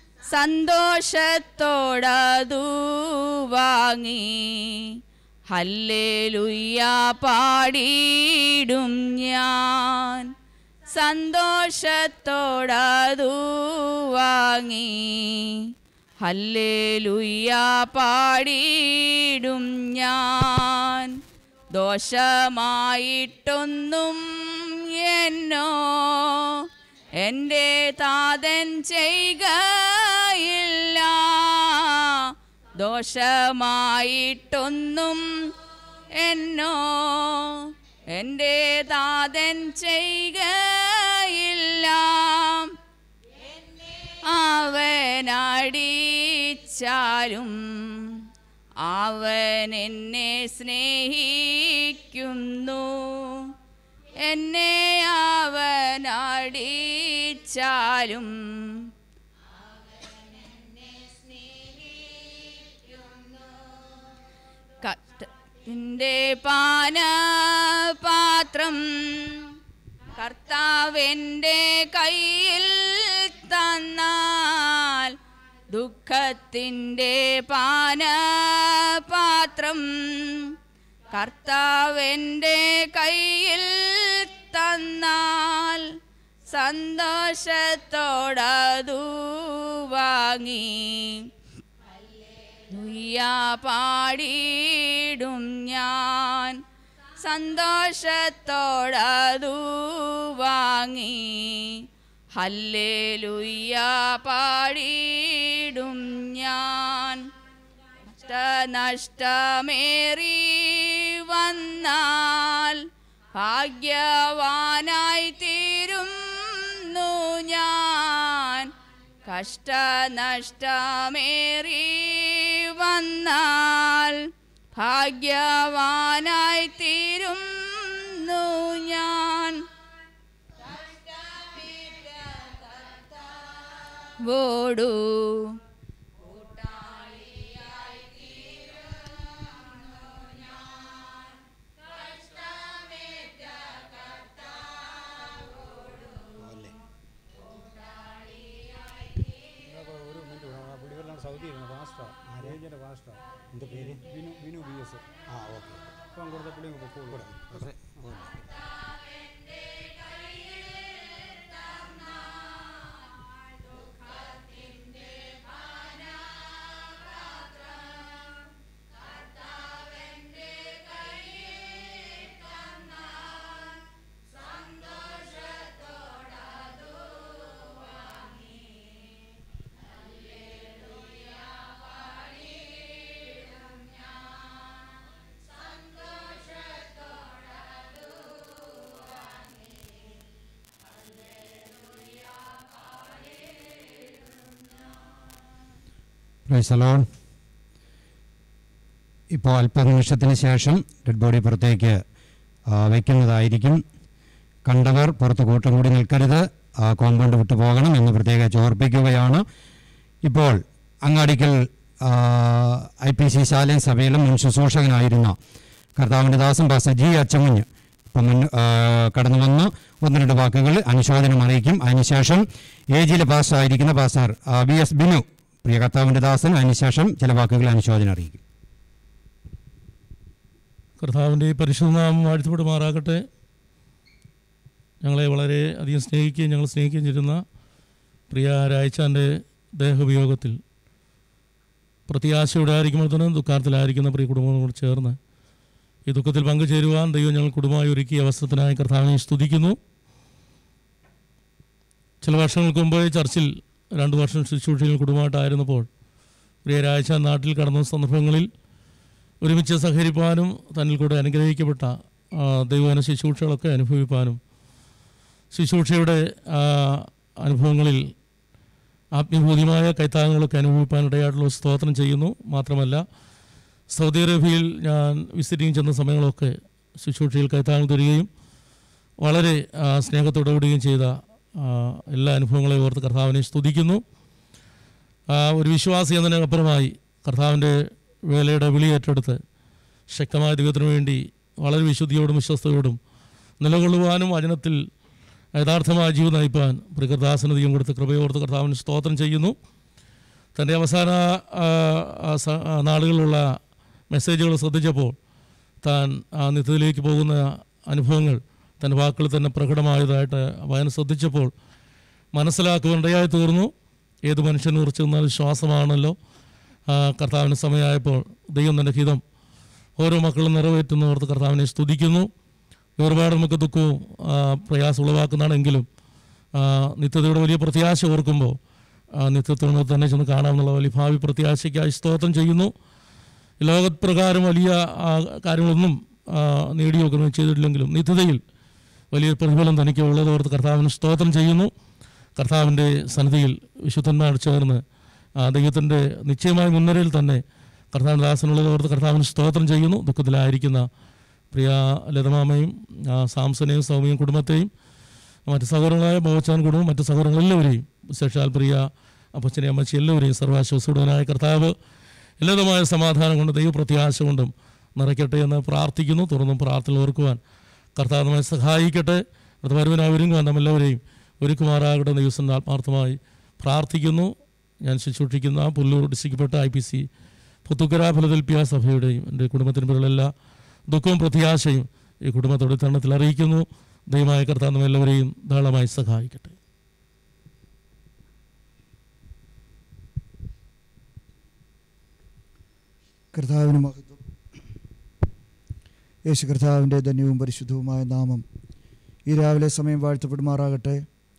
സന്തോഷത്തോടതു വാങ്ങി ഹല്ലേലൂയ പാടിയിടും ഞാൻ സന്തോഷത്തോടതു വാങ്ങി ഹല്ലേലൂയ പാടിയിടും ഞാൻ ദോഷമായിട്ടൊന്നും എന്നോ എൻ്റെ താതൻ ചെയ്യുകയില്ല ദോഷമായിട്ടൊന്നും എന്നോ എൻ്റെ താതൻ ചെയ്യുകയില്ല അവനടിച്ചാലും അവൻ എന്നെ സ്നേഹിക്കുന്നു എന്നെ അവനടിച്ചാലും കത്തിന്റെ പാനപാത്രം കർത്താവിൻ്റെ കയ്യിൽ തന്നാൽ ദുഃഖത്തിൻ്റെ പാനപാത്രം കർത്താവിൻ്റെ കയ്യിൽ തന്നാൽ സന്തോഷത്തോടതു വാങ്ങി ലുയ്യാ പാടിയിടും ഞാൻ സന്തോഷത്തോടതു വാങ്ങി ഹല്ലേ ലുയ്യാ പാടിയിടും ഞാൻ നഷ്ടമേറി വന്നാൽ ഭാഗ്യവാനായി തീരുന്നു ഞാൻ കഷ്ടനഷ്ടമേറി വന്നാൽ ഭാഗ്യവാനായി തീരുന്നു ഞാൻ വോടു എൻ്റെ പേര് ബിനു ബിനു ബി എസ് ആ ഓക്കെ ഇപ്പം കൊടുത്ത പുള്ളി അങ്ങ് പൊക്കോളൂ പക്ഷേ പ്രൈസലോൺ ഇപ്പോൾ അല്പനിമിഷത്തിന് ശേഷം ഡെഡ് ബോഡി പുറത്തേക്ക് ആ, വയ്ക്കുന്നതായിരിക്കും കണ്ടവർ പുറത്ത് കൂട്ടം കൂടി നിൽക്കരുത് ആ കോമ്പൗണ്ട് വിട്ടു പോകണം എന്ന് പ്രത്യേകിച്ച് ഓർപ്പിക്കുകയാണ് ഇപ്പോൾ അങ്ങാടിക്കൽ ഐ പി സി ശാലൻ സഭയിലും മുൻ ശുശ്രൂഷകനായിരുന്ന കർത്താവിൻ്റെ ദാസൻ പാസ്റ്റർ ജി അച്ചമുഞ്ഞ് ഇപ്പം മുൻ ആ, കടന്നു വന്ന് ഒന്ന് രണ്ട് വാക്കുകൾ അനുശോചനം അറിയിക്കും അതിനുശേഷം ഏജിലെ പാസ്റ്റർ ആയിരിക്കുന്ന പാസ്റ്റർ ആ, വി എസ് ബിനു പ്രിയ കർത്താവിൻ്റെ ദാസൻ അതിനുശേഷം ചില വാക്കുകൾ അനുശോചനം അറിയിക്കും കർത്താവിൻ്റെ ഈ പരിശുദ്ധനാമം വാഴ്ത്തപ്പെടുമാറാകട്ടെ ഞങ്ങളെ വളരെ അധികം സ്നേഹിക്കുകയും ഞങ്ങൾ സ്നേഹിക്കുകയും ചെയ്യുന്ന പ്രിയ രായച്ചാൻ്റെ ദേഹവിയോഗത്തിൽ പ്രത്യാശയോടെ ആയിരിക്കുമ്പോൾ തന്നെ ദുഃഖാർത്ഥത്തിലായിരിക്കുന്ന പ്രിയ കുടുംബങ്ങളോട് ചേർന്ന് ഈ ദുഃഖത്തിൽ പങ്കുചേരുവാൻ ദൈവം ഞങ്ങൾ കുടുംബമായി ഒരുക്കിയ അവസരത്തിനായി കർത്താവിനെ സ്തുതിക്കുന്നു ചില വർഷങ്ങൾക്ക് മുമ്പ് ചർച്ചിൽ രണ്ട് വർഷം ശുശ്രൂഷയിൽ കുടുംബമായിട്ടായിരുന്നപ്പോൾ പ്രിയ രാഴ്ച നാട്ടിൽ കടന്ന സന്ദർഭങ്ങളിൽ ഒരുമിച്ച് സഹകരിപ്പാനും തന്നിൽ കൂടെ അനുഗ്രഹിക്കപ്പെട്ട ആ, ദൈവവന ശുശ്രൂഷകളൊക്കെ അനുഭവിപ്പാനും ശുശ്രൂഷയുടെ ആ, അനുഭവങ്ങളിൽ ആത്മീയഭൂതിമായ കൈത്താങ്ങങ്ങളൊക്കെ അനുഭവിപ്പാൻ ഇടയായിട്ടുള്ള സ്തോത്രം ചെയ്യുന്നു മാത്രമല്ല സൗദി അറേബ്യയിൽ ഞാൻ വിസിറ്റിംഗ് ചെന്ന സമയങ്ങളൊക്കെ ശുശ്രൂഷയിൽ കൈത്താങ്ങൽ തരികയും വളരെ ആ, സ്നേഹത്തോടെ വിടുകയും ചെയ്ത ആ, എല്ലാ അനുഭവങ്ങളെയും ഓർത്ത് കർത്താവിനെ സ്തുതിക്കുന്നു ആ, ഒരു വിശ്വാസി എന്നതിനപ്പുറമായി കർത്താവിൻ്റെ വേലയുടെ വിളി ഏറ്റെടുത്ത് ശക്തമായ ദൈവത്തിനു വേണ്ടി വളരെ വിശുദ്ധിയോടും വിശ്വസ്തയോടും നിലകൊള്ളുവാനും വചനത്തിൽ യഥാർത്ഥമായ ജീവിതം നയിപ്പാൻ പ്രകൃതാസന ദൈവം കൊടുത്ത് കൃപയോർത്ത് കർത്താവിന് സ്തോത്രം ചെയ്യുന്നു തൻ്റെ അവസാന ആ, ആ സ- ആ നാളുകളിലുള്ള മെസ്സേജുകൾ ശ്രദ്ധിച്ചപ്പോൾ താൻ ആ നിത്യത്തിലേക്ക് പോകുന്ന അനുഭവങ്ങൾ തൻ്റെ വാക്കുകളിൽ തന്നെ പ്രകടമായതായിട്ട് വായന ശ്രദ്ധിച്ചപ്പോൾ മനസ്സിലാക്കുവാനിടയായി തീർന്നു ഏത് മനുഷ്യനെ കുറിച്ച് നിന്നാലും ശ്വാസമാണല്ലോ ആ, കർത്താവിന് സമയമായപ്പോൾ ദൈവം തൻ്റെ ഹിതം ഓരോ മക്കളും നിറവേറ്റുന്നവർക്ക് കർത്താവിനെ സ്തുതിക്കുന്നു ഒരുപാട് നമുക്ക് ദുഃഖവും ആ, പ്രയാസം ഉളവാക്കുന്നതാണെങ്കിലും ആ, നിത്യതയുടെ വലിയ പ്രത്യാശ ഓർക്കുമ്പോൾ ആ, നിത്യത്തിനോട് തന്നെ ചെന്ന് കാണാമെന്നുള്ള വലിയ ഭാവി പ്രത്യാശയ്ക്കായി സ്തോത്രം ചെയ്യുന്നു ലോകപ്രകാരം വലിയ ആ, കാര്യങ്ങളൊന്നും ആ, നേടിയൊക്കെ ചെയ്തിട്ടില്ലെങ്കിലും നിത്യതയിൽ വലിയ പ്രതിഫലം തനിക്ക് ഉള്ളതോർത്ത് കർത്താവിന് സ്തോത്രം ചെയ്യുന്നു കർത്താവിൻ്റെ സന്നിധിയിൽ വിശുദ്ധന്മാർ ചേർന്ന് ആ ദൈവത്തിൻ്റെ നിശ്ചയമായ മുൻനിരയിൽ തന്നെ കർത്താവിൻ്റെ ദാസനുള്ളതോർത്ത് കർത്താവിന് സ്തോത്രം ചെയ്യുന്നു ദുഃഖത്തിലായിരിക്കുന്ന പ്രിയ ലതമാമയും ആ, സാംസനെയും സൗമ്യയും കുടുംബത്തെയും മറ്റ് സഹോദരങ്ങളായ ബോച്ചാൻ കുടുംബം മറ്റ് സഹോദരങ്ങളെല്ലാവരെയും വിശേഷാൽ പ്രിയ അപ്പച്ചനെ അമ്മച്ചി എല്ലാവരെയും സർവാശ്വസുടനായ കർത്താവ് ലളിതമായ സമാധാനം കൊണ്ട് ദൈവപ്രത്യാശ കൊണ്ടും നിറയ്ക്കട്ടെ എന്ന് പ്രാർത്ഥിക്കുന്നു തുറന്നും പ്രാർത്ഥന ഓർക്കുവാൻ കർത്താവ് നമ്മെ സഹായിക്കട്ടെ അത് വരുവനായി ഒരുങ്ങുവാൻ നമ്മെല്ലാവരെയും ഒരുക്കുമാറാകട്ടെ എന്ന് ദിവസം ആത്മാർത്ഥമായി പ്രാർത്ഥിക്കുന്നു ഞാൻ ശുശ്രൂഷിക്കുന്ന പുല്ലൂർ ഡിസ്ട്രിക്ട്പ്പെട്ട ഐ പി സി പുത്തുക്കര ഫലതൽപ്പിയ സഭയുടെയും എൻ്റെ കുടുംബത്തിന് പേരുള്ള ദുഃഖവും പ്രത്യാശയും ഈ കുടുംബത്തോടെ തരണത്തിൽ അറിയിക്കുന്നു ദൈവമായ കർത്താവ് നമ്മെല്ലാവരെയും ധാരാളമായി സഹായിക്കട്ടെ കർത്താവിന് മഹത്വം യേശു കർത്താവിൻ്റെ ധന്യവും പരിശുദ്ധവുമായ നാമം ഈ രാവിലെ സമയം വാഴ്ത്തപ്പെടുമാറാകട്ടെ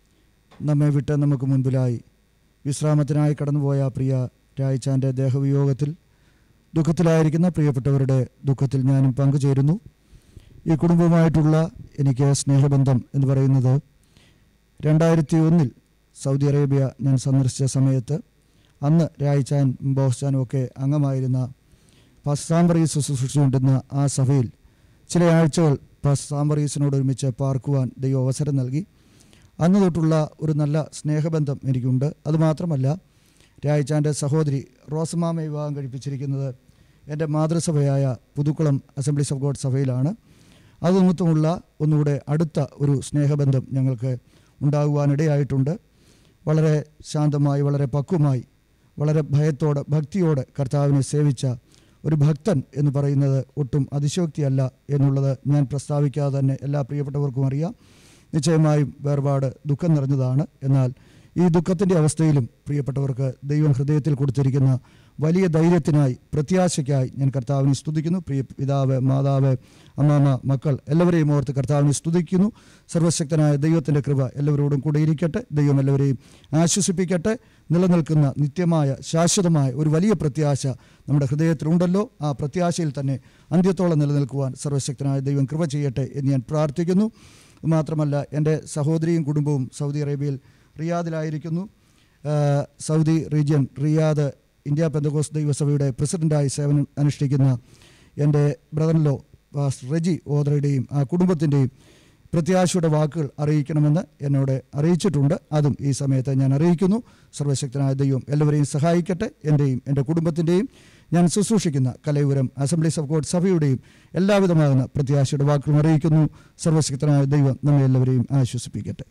നമ്മെ വിട്ട് നമുക്ക് മുൻപിലായി വിശ്രാമത്തിനായി കടന്നുപോയ പ്രിയ രായിച്ചാൻ്റെ ദേഹവിയോഗത്തിൽ ദുഃഖത്തിലായിരിക്കുന്ന പ്രിയപ്പെട്ടവരുടെ ദുഃഖത്തിൽ ഞാനും പങ്കുചേരുന്നു ഈ കുടുംബവുമായിട്ടുള്ള എനിക്ക് സ്നേഹബന്ധം എന്ന് പറയുന്നത് രണ്ടായിരത്തി ഒന്നിൽ സൗദി അറേബ്യ ഞാൻ സന്ദർശിച്ച സമയത്ത് അന്ന് രായിച്ചാൻ ബോസ്ചാനും ഒക്കെ അംഗമായിരുന്ന പാസ്സാംബറീസ് ശുശ്രൂഷിച്ചുകൊണ്ടിരുന്ന ആ സഭയിൽ ചില ആഴ്ചകൾ പാസ്സാംബറീസിനോട് ഒരുമിച്ച് പാർക്കുവാൻ ദൈവം അവസരം നൽകി അന്ന് തൊട്ടുള്ള ഒരു നല്ല സ്നേഹബന്ധം എനിക്കുണ്ട് അതുമാത്രമല്ല രായച്ചാൻ്റെ സഹോദരി റോസമാമ വിവാഹം കഴിപ്പിച്ചിരിക്കുന്നത് എൻ്റെ മാതൃസഭയായ പുതുക്കുളം അസംബ്ലീസ് ഓഫ് ഗോഡ് സഭയിലാണ് അത് നിമിത്തമുള്ള ഒന്നുകൂടെ അടുത്ത ഒരു സ്നേഹബന്ധം ഞങ്ങൾക്ക് ഉണ്ടാകുവാനിടയായിട്ടുണ്ട് വളരെ ശാന്തമായി വളരെ പക്വമായി വളരെ ഭയത്തോടെ ഭക്തിയോടെ കർത്താവിനെ സേവിച്ച ഒരു ഭക്തൻ എന്ന് പറയുന്നത് ഒട്ടും അതിശോക്തിയല്ല എന്നുള്ളത് ഞാൻ പ്രസ്താവിക്കാതെ തന്നെ എല്ലാ പ്രിയപ്പെട്ടവർക്കും അറിയാം നിശ്ചയമായും വേർപാട് ദുഃഖം നിറഞ്ഞതാണ് എന്നാൽ ഈ ദുഃഖത്തിൻ്റെ അവസ്ഥയിലും പ്രിയപ്പെട്ടവർക്ക് ദൈവം ഹൃദയത്തിൽ കൊടുത്തിരിക്കുന്ന വലിയ ധൈര്യത്തിനായി പ്രത്യാശയ്ക്കായി ഞാൻ കർത്താവിനെ സ്തുതിക്കുന്നു പ്രിയ പിതാവ് മാതാവ് അമ്മാമ മക്കൾ എല്ലാവരെയും ഓർത്ത് കർത്താവിനെ സ്തുതിക്കുന്നു സർവശക്തനായ ദൈവത്തിൻ്റെ കൃപ എല്ലാവരോടും കൂടെ ഇരിക്കട്ടെ ദൈവം എല്ലാവരെയും ആശ്വസിപ്പിക്കട്ടെ നിലനിൽക്കുന്ന നിത്യമായ ശാശ്വതമായ ഒരു വലിയ പ്രത്യാശ നമ്മുടെ ഹൃദയത്തിലുണ്ടല്ലോ ആ പ്രത്യാശയിൽ തന്നെ അന്ത്യത്തോളം നിലനിൽക്കുവാൻ സർവശക്തനായ ദൈവം കൃപ ചെയ്യട്ടെ എന്ന് ഞാൻ പ്രാർത്ഥിക്കുന്നു മാത്രമല്ല എൻ്റെ സഹോദരിയും കുടുംബവും സൗദി അറേബ്യയിൽ റിയാദിലായിരിക്കുന്നു ആ, Saudi region Riyadh India Pentecost ദൈവസഭയുടെ പ്രസിഡൻ്റായി സേവനം അനുഷ്ഠിക്കുന്ന എൻ്റെ ബ്രദറിലോ റെജി ഓദ്രയുടെയും ആ കുടുംബത്തിൻ്റെയും പ്രത്യാശയുടെ വാക്കുകൾ അറിയിക്കണമെന്ന് എന്നോട് അറിയിച്ചിട്ടുണ്ട് അതും ഈ സമയത്ത് ഞാൻ അറിയിക്കുന്നു സർവശക്തനായ ദൈവം എല്ലാവരെയും സഹായിക്കട്ടെ എൻ്റെയും എൻ്റെ കുടുംബത്തിൻ്റെയും ഞാൻ ശുശ്രൂഷിക്കുന്ന കലയൂരം അസംബ്ലീസ് ഓഫ് ഗോഡ് സഭയുടെയും എല്ലാവിധമാകുന്ന പ്രത്യാശയുടെ വാക്കുകളും അറിയിക്കുന്നു സർവശക്തനായ ദൈവം നമ്മെ എല്ലാവരെയും ആശ്വസിപ്പിക്കട്ടെ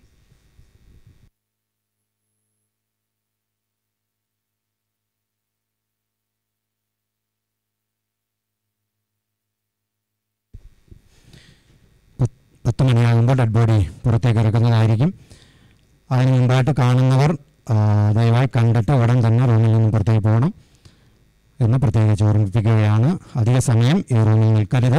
പത്ത് മണിയാകുമ്പോൾ ഡെഡ് ബോഡി പുറത്തേക്ക് ഇറക്കുന്നതായിരിക്കും അതിന് മുമ്പായിട്ട് കാണുന്നവർ ആ, ദയവായി കണ്ടിട്ട് ഉടൻ തന്നെ റൂമിൽ നിന്നും പുറത്തേക്ക് പോകണം എന്ന് പ്രത്യേകിച്ച് ഓർമ്മിപ്പിക്കുകയാണ് അധിക സമയം ഈ റൂമിൽ നിൽക്കരുത്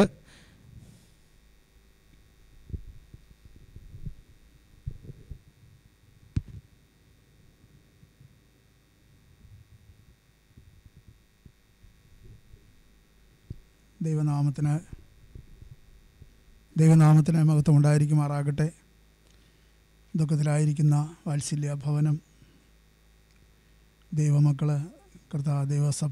ദൈവനാമത്തിന് ദൈവനാമത്തിന് മഹത്വം ഉണ്ടായിരിക്കുമാറാകട്ടെ ദുഃഖത്തിലായിരിക്കുന്ന വാത്സല്യ ഭവനം ദൈവമക്കൾ കർത്താ ദൈവസഭ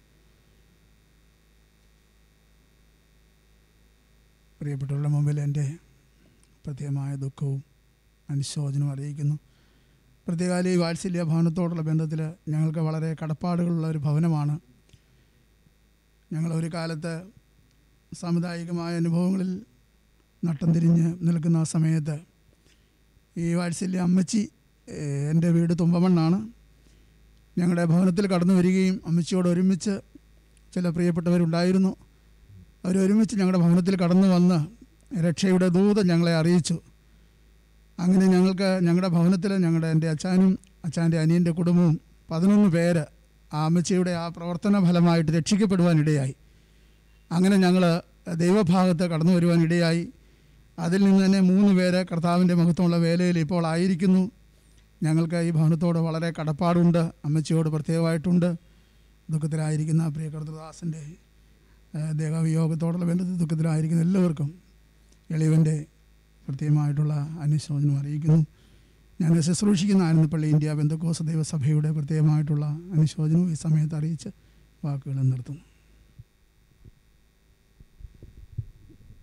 പ്രിയപ്പെട്ടവരുടെ മുമ്പിൽ എൻ്റെ പ്രത്യേകമായ ദുഃഖവും അനുശോചനവും അറിയിക്കുന്നു പ്രത്യേകാല ഈ വാത്സല്യ ഭവനത്തോടുള്ള ബന്ധത്തിൽ ഞങ്ങൾക്ക് വളരെ കടപ്പാടുകളുള്ള ഒരു ഭവനമാണ് ഞങ്ങൾ ഒരു കാലത്ത് സാമുദായികമായ അനുഭവങ്ങളിൽ നട്ടം തിരിഞ്ഞ് നിൽക്കുന്ന ആ സമയത്ത് ഈ വാത്സല്യ അമ്മച്ചി ഏഹ്, എൻ്റെ വീട് തുമ്പമണ്ണാണ് ഞങ്ങളുടെ ഭവനത്തിൽ കടന്നു വരികയും അമ്മച്ചിയോട് ഒരുമിച്ച് ചില പ്രിയപ്പെട്ടവരുണ്ടായിരുന്നു അവരൊരുമിച്ച് ഞങ്ങളുടെ ഭവനത്തിൽ കടന്നു വന്ന് രക്ഷയുടെ ദൂതം ഞങ്ങളെ അറിയിച്ചു അങ്ങനെ ഞങ്ങൾക്ക് ഞങ്ങളുടെ ഭവനത്തിൽ ഞങ്ങളുടെ എൻ്റെ അച്ഛനും അച്ഛൻ്റെ അനിയൻ്റെ കുടുംബവും പതിനൊന്ന് പേര് ആ അമ്മച്ചിയുടെ ആ പ്രവർത്തന ഫലമായിട്ട് രക്ഷിക്കപ്പെടുവാനിടയായി അങ്ങനെ ഞങ്ങൾ ദൈവഭാഗത്ത് കടന്നു വരുവാനിടയായി അതിൽ നിന്ന് തന്നെ മൂന്ന് പേര് കർത്താവിൻ്റെ മഹത്വമുള്ള വേലയിൽ ഇപ്പോൾ ആയിരിക്കുന്നു ഞങ്ങൾക്ക് ഈ ഭവനത്തോട് വളരെ കടപ്പാടുണ്ട് അമ്മച്ചിയോട് പ്രത്യേകമായിട്ടുണ്ട് ദുഃഖത്തിലായിരിക്കുന്ന പ്രിയ കർത്തദാസൻ്റെ ദേഹവിയോഗത്തോടുള്ള ബന്ധത്തിൽ ദുഃഖത്തിലായിരിക്കുന്ന എല്ലാവർക്കും എളിവൻ്റെ പ്രത്യേകമായിട്ടുള്ള അനുശോചനം അറിയിക്കുന്നു ഞങ്ങൾ ശുശ്രൂഷിക്കുന്ന ആനന്ദപ്പള്ളി ഇന്ത്യ ബന്ധുക്കോസ ദൈവസഭയുടെ പ്രത്യേകമായിട്ടുള്ള അനുശോചനവും ഈ സമയത്ത് അറിയിച്ച് വാക്കുകൾ നിർത്തുന്നു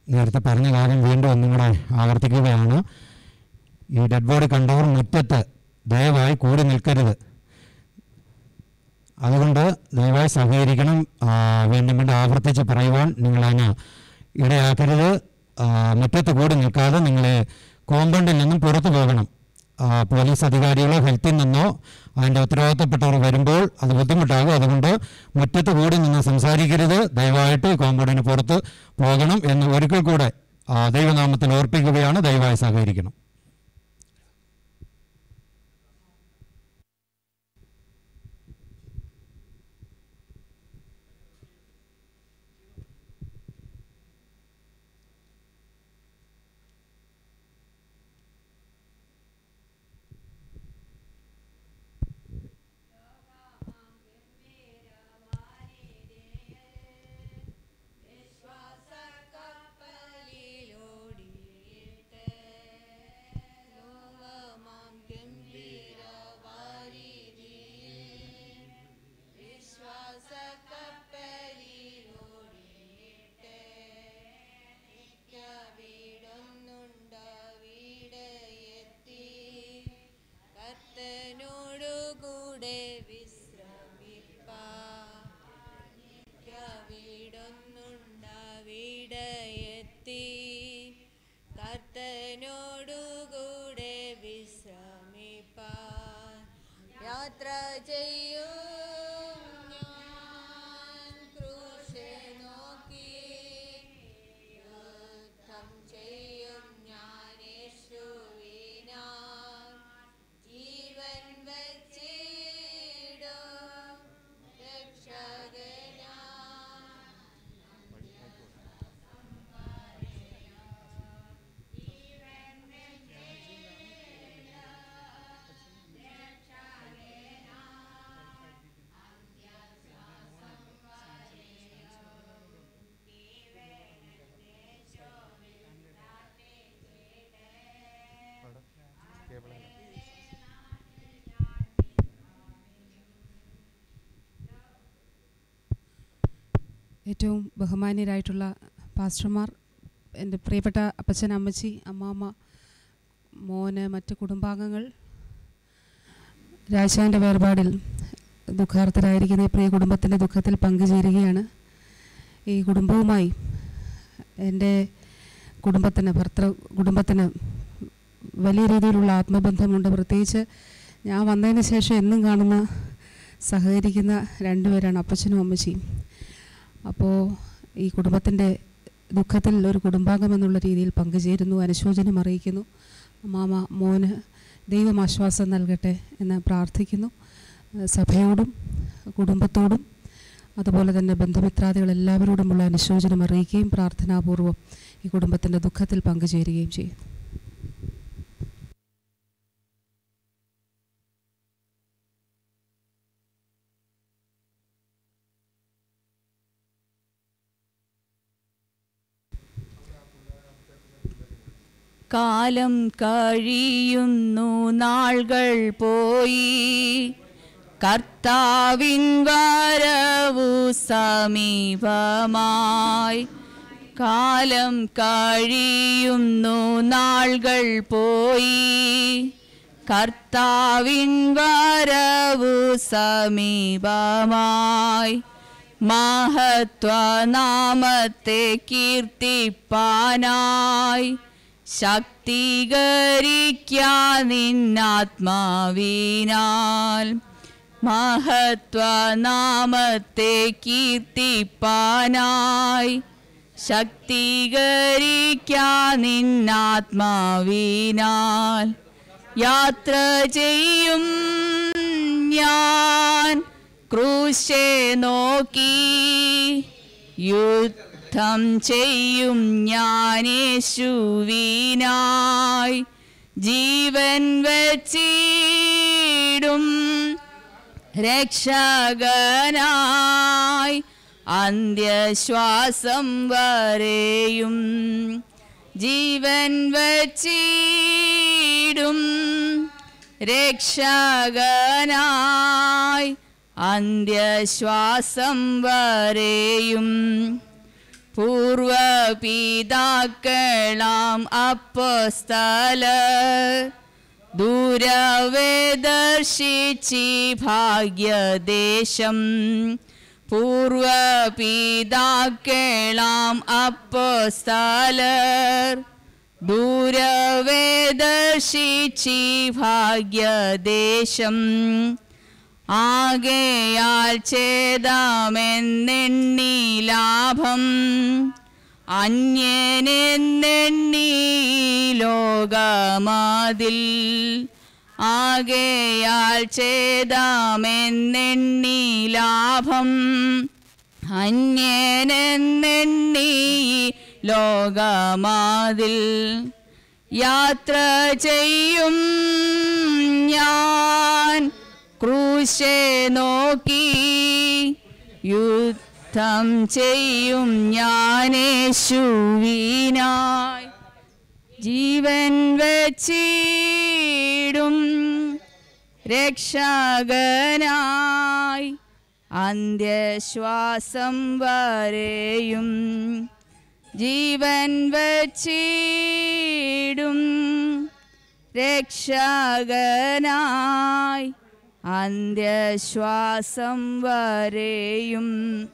നേരത്തെ പറഞ്ഞ കാര്യം വീണ്ടും ഒന്നും കൂടെ ആവർത്തിക്കുകയാണ് ഈ ഡെഡ് ബോഡി കണ്ടവർ മുറ്റത്ത് ദയവായി കൂടി നിൽക്കരുത് അതുകൊണ്ട് ദയവായി സഹകരിക്കണം ആ, വീണ്ടും വീണ്ടും ആവർത്തിച്ച് പറയുവാൻ നിങ്ങളതിന് ഇടയാക്കരുത് ആ, മുറ്റത്ത് കൂടി നിൽക്കാതെ നിങ്ങൾ കോമ്പൗണ്ടിൽ നിന്നും പുറത്തു പോകണം ആ, പോലീസ് അധികാരികളോ ഹെൽത്തിൽ നിന്നോ അതിൻ്റെ ഉത്തരവാദിത്തപ്പെട്ടവർ വരുമ്പോൾ അത് ബുദ്ധിമുട്ടാകും അതുകൊണ്ട് മുറ്റത്ത് കൂടി നിന്ന് സംസാരിക്കരുത് ദയവായിട്ട് കോമ്പൗണ്ടിന് പുറത്ത് പോകണം എന്ന് ഒരിക്കൽ കൂടെ ആ, ദൈവനാമത്തിൽ ഓർപ്പിക്കുകയാണ് ദയവായി സഹകരിക്കണം കർത്തനോടുകൂടെ വിശ്രമിപ്പാവിടുന്നുണ്ടാവിടയെത്തി കർത്തനോടുകൂടെ വിശ്രമിപ്പാൻ യാത്ര ചെയ്യും ഞാൻ ക്രൂശെ നോക്കി യുദ്ധം ചെയ്യും ഞാൻ യേശുവിനാൽ ജീവൻ വച്ചിടും രക്ഷകനാ ഏറ്റവും ബഹുമാന്യരായിട്ടുള്ള പാസ്റ്റർമാർ എൻ്റെ പ്രിയപ്പെട്ട അപ്പച്ചൻ അമ്മച്ചി അമ്മാമ്മ മോന് മറ്റ് കുടുംബാംഗങ്ങൾ രാജാവിൻ്റെ വേർപാടിൽ ദുഃഖാർത്ഥരായിരിക്കുന്ന ഈ പ്രിയ കുടുംബത്തിൻ്റെ ദുഃഖത്തിൽ പങ്കുചേരുകയാണ് ഈ കുടുംബവുമായി എൻ്റെ കുടുംബത്തിന് ഭർത്തൃ കുടുംബത്തിന് വലിയ രീതിയിലുള്ള ആത്മബന്ധമുണ്ട് പ്രത്യേകിച്ച് ഞാൻ വന്നതിന് ശേഷം എന്നും കാണുന്ന സഹകരിക്കുന്ന രണ്ടുപേരാണ് അപ്പച്ചനും അമ്മച്ചിയും അപ്പോൾ ഈ കുടുംബത്തിൻ്റെ ദുഃഖത്തിൽ ഒരു കുടുംബാംഗം എന്നുള്ള രീതിയിൽ പങ്കുചേരുന്നു അനുശോചനം അറിയിക്കുന്നു മാമ മോന് ദൈവം ആശ്വാസം നൽകട്ടെ എന്ന് പ്രാർത്ഥിക്കുന്നു ഏഹ് സഭയോടും കുടുംബത്തോടും അതുപോലെ തന്നെ ബന്ധുമിത്രാദികൾ എല്ലാവരോടുമുള്ള അനുശോചനം അറിയിക്കുകയും പ്രാർത്ഥനാപൂർവ്വം ഈ കുടുംബത്തിൻ്റെ ദുഃഖത്തിൽ പങ്കുചേരുകയും ചെയ്യുന്നു കാലം കഴിയുന്നു നാൾകൾ പോയി കർത്താവിൻ വരവു സമീപമായി കാലം കഴിയുന്നു നാൾകൾ പോയി കർത്താവിൻ വരവു സമീപമായി മഹത്വനാമത്തെ കീർത്തിപ്പാനായി ശക്തീകരിക്കാൻ നിന്നാത്മാവിനാൽ മഹത്വനാമത്തെ കീർത്തിപ്പാനായി ശക്തീകരിക്കാൻ നിന്നാത്മാവിനാൽ യാത്ര ചെയ്യും ഞാൻ ക്രൂശെ നോക്കി യുദ്ധം ചെയ്യും ഞാൻ യേശുവിനായി ജീവൻ വച്ചിടും രക്ഷകനായി അന്ത്യശ്വാസം വരെയും ജീവൻ വച്ചിടും രക്ഷകനായി അന്ത്യശ്വാസം വരെയും പൂർവപിതാക്കളാം അപ്പസ്തല ദൂരവേ ദർശിച്ചി ഭാഗ്യദേശം പൂർവപിതാക്കളാം അപ്പസ്തലർ ദൂരവേ ദർശിച്ചി ഭാഗ്യദേശം ആകയാൽ ചേതാമെന്നെണ്ണി ലാഭം അന്യനെന്നെണ്ണി ലോകമാതിൽ ആകയാൽ ചേതാമെന്നെണ്ണി ലാഭം അന്യനെന്നെണ്ണി ലോകമാതിൽ യാത്ര ചെയ്യും ഞാൻ ക്രൂശെ നോക്കി യുദ്ധം ചെയ്യും ഞാനേശുവിനായി ജീവൻ വച്ചിടും രക്ഷകനായി അന്ത്യശ്വാസം വരെയും ജീവൻ വച്ചിടും രക്ഷകനായി അന്ത്യശ്വാസം വരെയും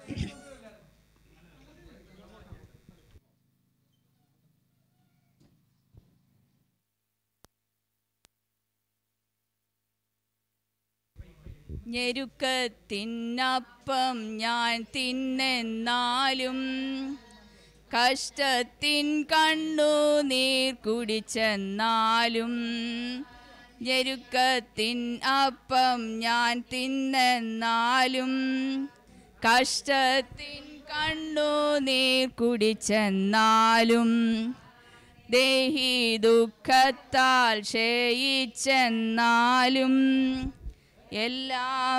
ഞെരുക്കത്തിനപ്പം ഞാൻ തിന്നെന്നാലും കഷ്ടത്തിൻ കണ്ണു നീർ കുടിച്ചെന്നാലും ഞെരുക്കത്തിൻ അപ്പം ഞാൻ തിന്നെന്നാലും കഷ്ടത്തിൻ കണ്ണു നീർ കുടിച്ചെന്നാലും ദേഹി ദുഃഖത്താൽ ക്ഷയിച്ചെന്നാലും എല്ലാം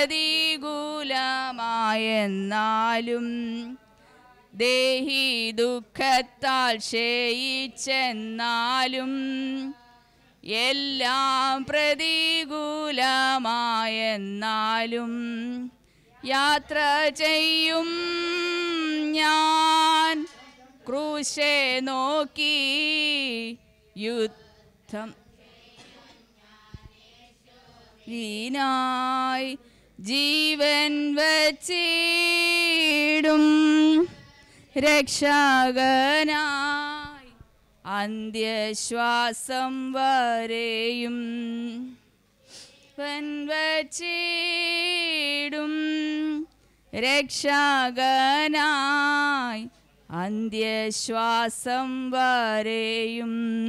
പ്രതികൂലമായെന്നാലും ദേഹി ദുഃഖത്താൽ ക്ഷയിച്ചെന്നാലും എല്ലാം പ്രതികൂലമായെന്നാലും യാത്ര ചെയ്യും ഞാൻ ക്രൂശെ നോക്കി യുദ്ധം വീനായി ജീവൻ വച്ചിടും രക്ഷകനായി അന്ത്യശ്വാസം വരെയും വൻ വച്ചിടും രക്ഷകനായി അന്ത്യശ്വാസം വരെയും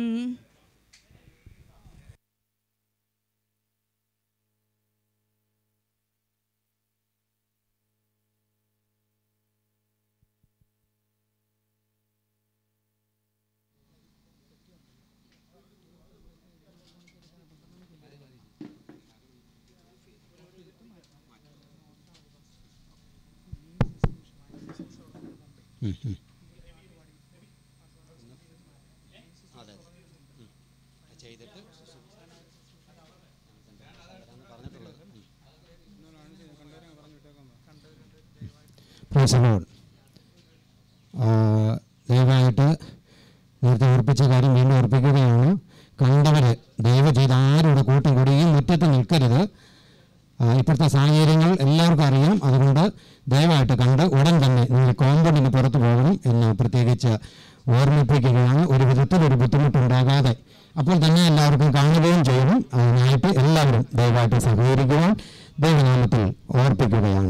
Praise the Lord. ആ, ദയവായിട്ട് നേരത്തെ ഓർപ്പിച്ച കാര്യം വീണ്ടും ഓർപ്പിക്കുകയാണ് കണ്ടവര് ദയവ് ചെയ്ത് ആരും ഇവിടെ കൂട്ടം കൂടി ഈ മുറ്റത്ത് നിൽക്കരുത് ആ, ഇപ്പോഴത്തെ സാഹചര്യങ്ങൾ എല്ലാവർക്കും അറിയാം അതുകൊണ്ട് ദയവായിട്ട് കണ്ട് ഉടൻ തന്നെ നിങ്ങൾ കോമ്പൗണ്ടിന് പുറത്ത് പോകണം എന്ന് പ്രത്യേകിച്ച് ഓർമ്മിപ്പിക്കുകയാണ് ഒരു വിധത്തിൽ ഒരു ബുദ്ധിമുട്ടുണ്ടാകാതെ അപ്പോൾ തന്നെ എല്ലാവർക്കും കാണുകയും ചെയ്യണം അതിനായിട്ട് എല്ലാവരും ദയവായിട്ട് സഹകരിക്കുവാൻ ദൈവനാമത്തിൽ ഓർപ്പിക്കുകയാണ്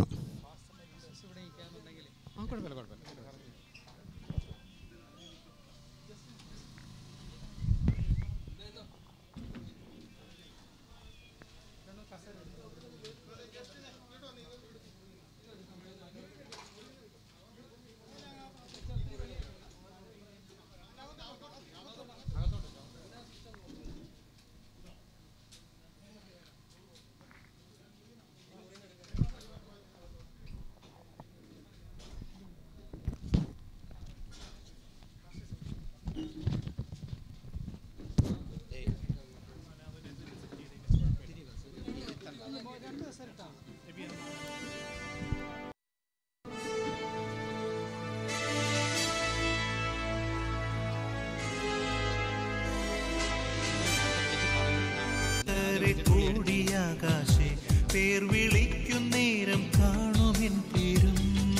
പേർ വിളിക്കും നേരം കാണുമെൻ പേരും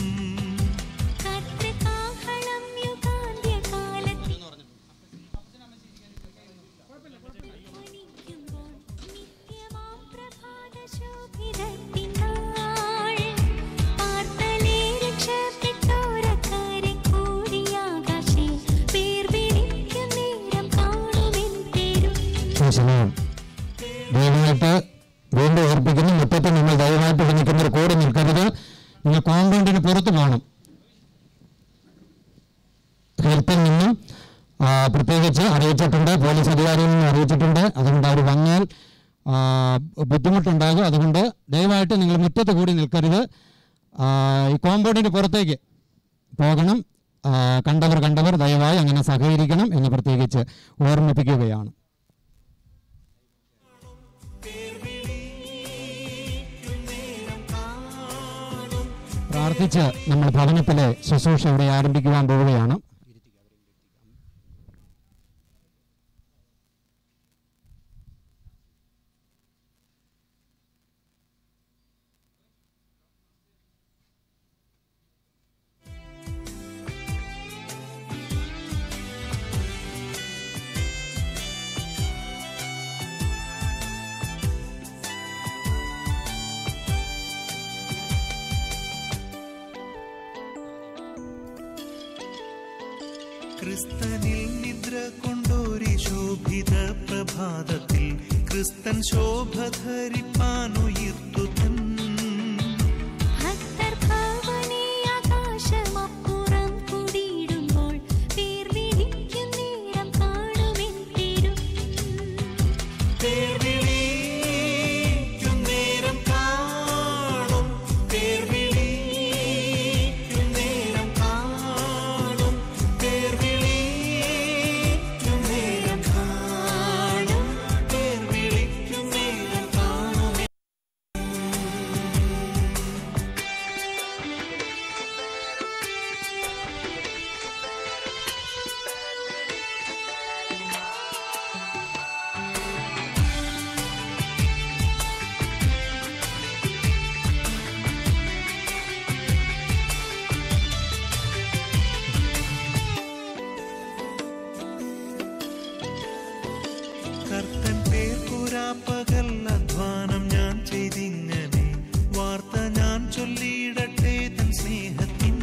കർത്തൃകാഹളം യുഗാന്ത്യകാലത്തിൽ ധ്വനിക്കുമ്പോൾ നിത്യമാം പ്രഭാതശോഭിതത്തിനാൾ പാർത്തലേ രക്ഷപ്പെട്ടോരക്കാരെ കൂടിയാകാശേ പേർ വിളിക്കും നേരം കാണുമെൻ പേരും ശേഷമാണ് ദയവായിട്ട് വീണ്ടും ഓർപ്പിക്കുന്നു മുറ്റത്ത് നിങ്ങൾ ദയവായിട്ട് ഇവിടെ നിൽക്കുന്നവർ കൂടെ നിൽക്കരുത് നിങ്ങൾ കോമ്പൗണ്ടിന് പുറത്ത് പോകണം ഹെൽപ്പിൽ നിന്നും ആ, പ്രത്യേകിച്ച് അറിയിച്ചിട്ടുണ്ട് പോലീസ് അധികാരിയിൽ നിന്നും അറിയിച്ചിട്ടുണ്ട് അതുകൊണ്ട് അവർ വന്നാൽ ആ, ബുദ്ധിമുട്ടുണ്ടാകും അതുകൊണ്ട് ദയവായിട്ട് നിങ്ങൾ മുറ്റത്ത് കൂടി നിൽക്കരുത് ആ, ഈ കോമ്പൗണ്ടിന് പുറത്തേക്ക് പോകണം ആ, കണ്ടവർ കണ്ടവർ ദയവായി അങ്ങനെ സഹകരിക്കണം എന്ന് പ്രത്യേകിച്ച് ഓർമ്മിപ്പിക്കുകയാണ് പ്രാർത്ഥിച്ച് നമ്മൾ ഭവനത്തിലെ ശുശ്രൂഷ ഇവിടെ ആരംഭിക്കുവാൻ പോവുകയാണ് ക്രിസ്തനിൽ നിദ്ര കൊണ്ടൊരു ശോഭിത പ്രഭാതത്തിൽ ക്രിസ്തൻ ശോഭ ധരിപ്പാനുയർത്തു തൻ ഭക്തർ ഭവനേ ആകാശമപ്പുറം കൂടിയിടുമ്പോൾ പേർ വിളിക്കും നേരം കാണുമെൻ പേരും പേർ വിളിക്കും നേരം കാണും പേർ വിളിക്കും നേരം കാണും പേർ വിളിക്കും നേരം കാണും പേർ വിളിക്കും നേരം കാണും കർത്തൻ പേർ പകൽ അധ്വാനം ഞാൻ ചെയ്തിങ്ങനെ വാർത്ത ഞാൻ ചൊല്ലിയിടട്ടെ തൻ സ്നേഹത്തിൻ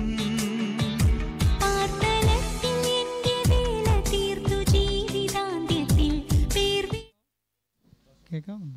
പാർത്തലത്തിൽ എന്റെ വേല തീർത്തു ജീവിതാന്ത്യത്തിൽ പേർ വി- കേൾക്കാവുന്നുണ്ട്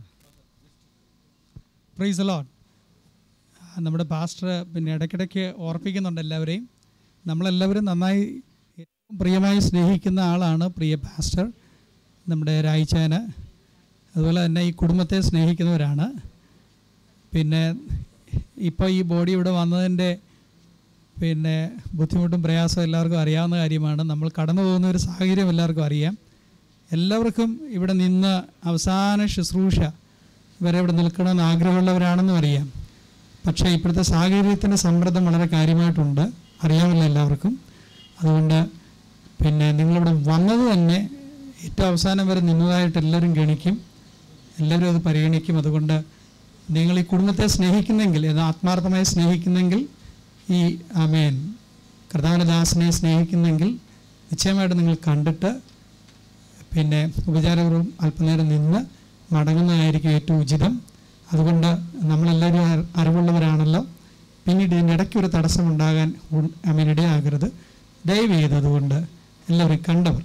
പ്രൈസ് ലോൺ നമ്മുടെ പാസ്റ്റർ പിന്നെ ഇടയ്ക്കിടയ്ക്ക് ഓർപ്പിക്കുന്നുണ്ട് എല്ലാവരെയും നമ്മളെല്ലാവരും നന്നായി ഏറ്റവും പ്രിയമായി സ്നേഹിക്കുന്ന ആളാണ് പ്രിയ പാസ്റ്റർ നമ്മുടെ രായിച്ചാന് അതുപോലെ തന്നെ ഈ കുടുംബത്തെ സ്നേഹിക്കുന്നവരാണ് പിന്നെ ഇപ്പോൾ ഈ ബോഡി ഇവിടെ വന്നതിൻ്റെ പിന്നെ ബുദ്ധിമുട്ടും പ്രയാസവും എല്ലാവർക്കും അറിയാവുന്ന കാര്യമാണ് നമ്മൾ കടന്നു പോകുന്ന ഒരു സാഹചര്യം എല്ലാവർക്കും അറിയാം എല്ലാവർക്കും ഇവിടെ നിന്ന് അവസാന ശുശ്രൂഷ വരെ ഇവിടെ നിൽക്കണമെന്ന് ആഗ്രഹമുള്ളവരാണെന്നും അറിയാം പക്ഷേ ഇപ്പോഴത്തെ സാഹചര്യത്തിൻ്റെ സമ്മർദ്ദം വളരെ കാര്യമായിട്ടുണ്ട് അറിയാമല്ലോ എല്ലാവർക്കും അതുകൊണ്ട് പിന്നെ നിങ്ങളിവിടെ വന്നത് തന്നെ ഏറ്റവും അവസാനം വരെ നിന്നതായിട്ട് എല്ലാവരും ഗണിക്കും എല്ലാവരും അത് പരിഗണിക്കും അതുകൊണ്ട് നിങ്ങൾ ഈ കുടുംബത്തെ സ്നേഹിക്കുന്നെങ്കിൽ അത് ആത്മാർത്ഥമായി സ്നേഹിക്കുന്നെങ്കിൽ ഈ ആമേൻ കർത്താവിനദാസനെ സ്നേഹിക്കുന്നെങ്കിൽ നിശ്ചയമായിട്ട് നിങ്ങൾ കണ്ടിട്ട് പിന്നെ ഉപചാരപൂർവ്വം അല്പനേരം നിന്ന് മടങ്ങുന്നതായിരിക്കും ഏറ്റവും ഉചിതം അതുകൊണ്ട് നമ്മളെല്ലാവരും അറി- അറിവുള്ളവരാണല്ലോ പിന്നീട് ഇതിൻ്റെ ഇടയ്ക്ക് ഒരു തടസ്സമുണ്ടാകാൻ ഉൺ- I mean, ഇടയാകരുത് ദയവ് ചെയ്തതുകൊണ്ട് എല്ലാവരും കണ്ടവർ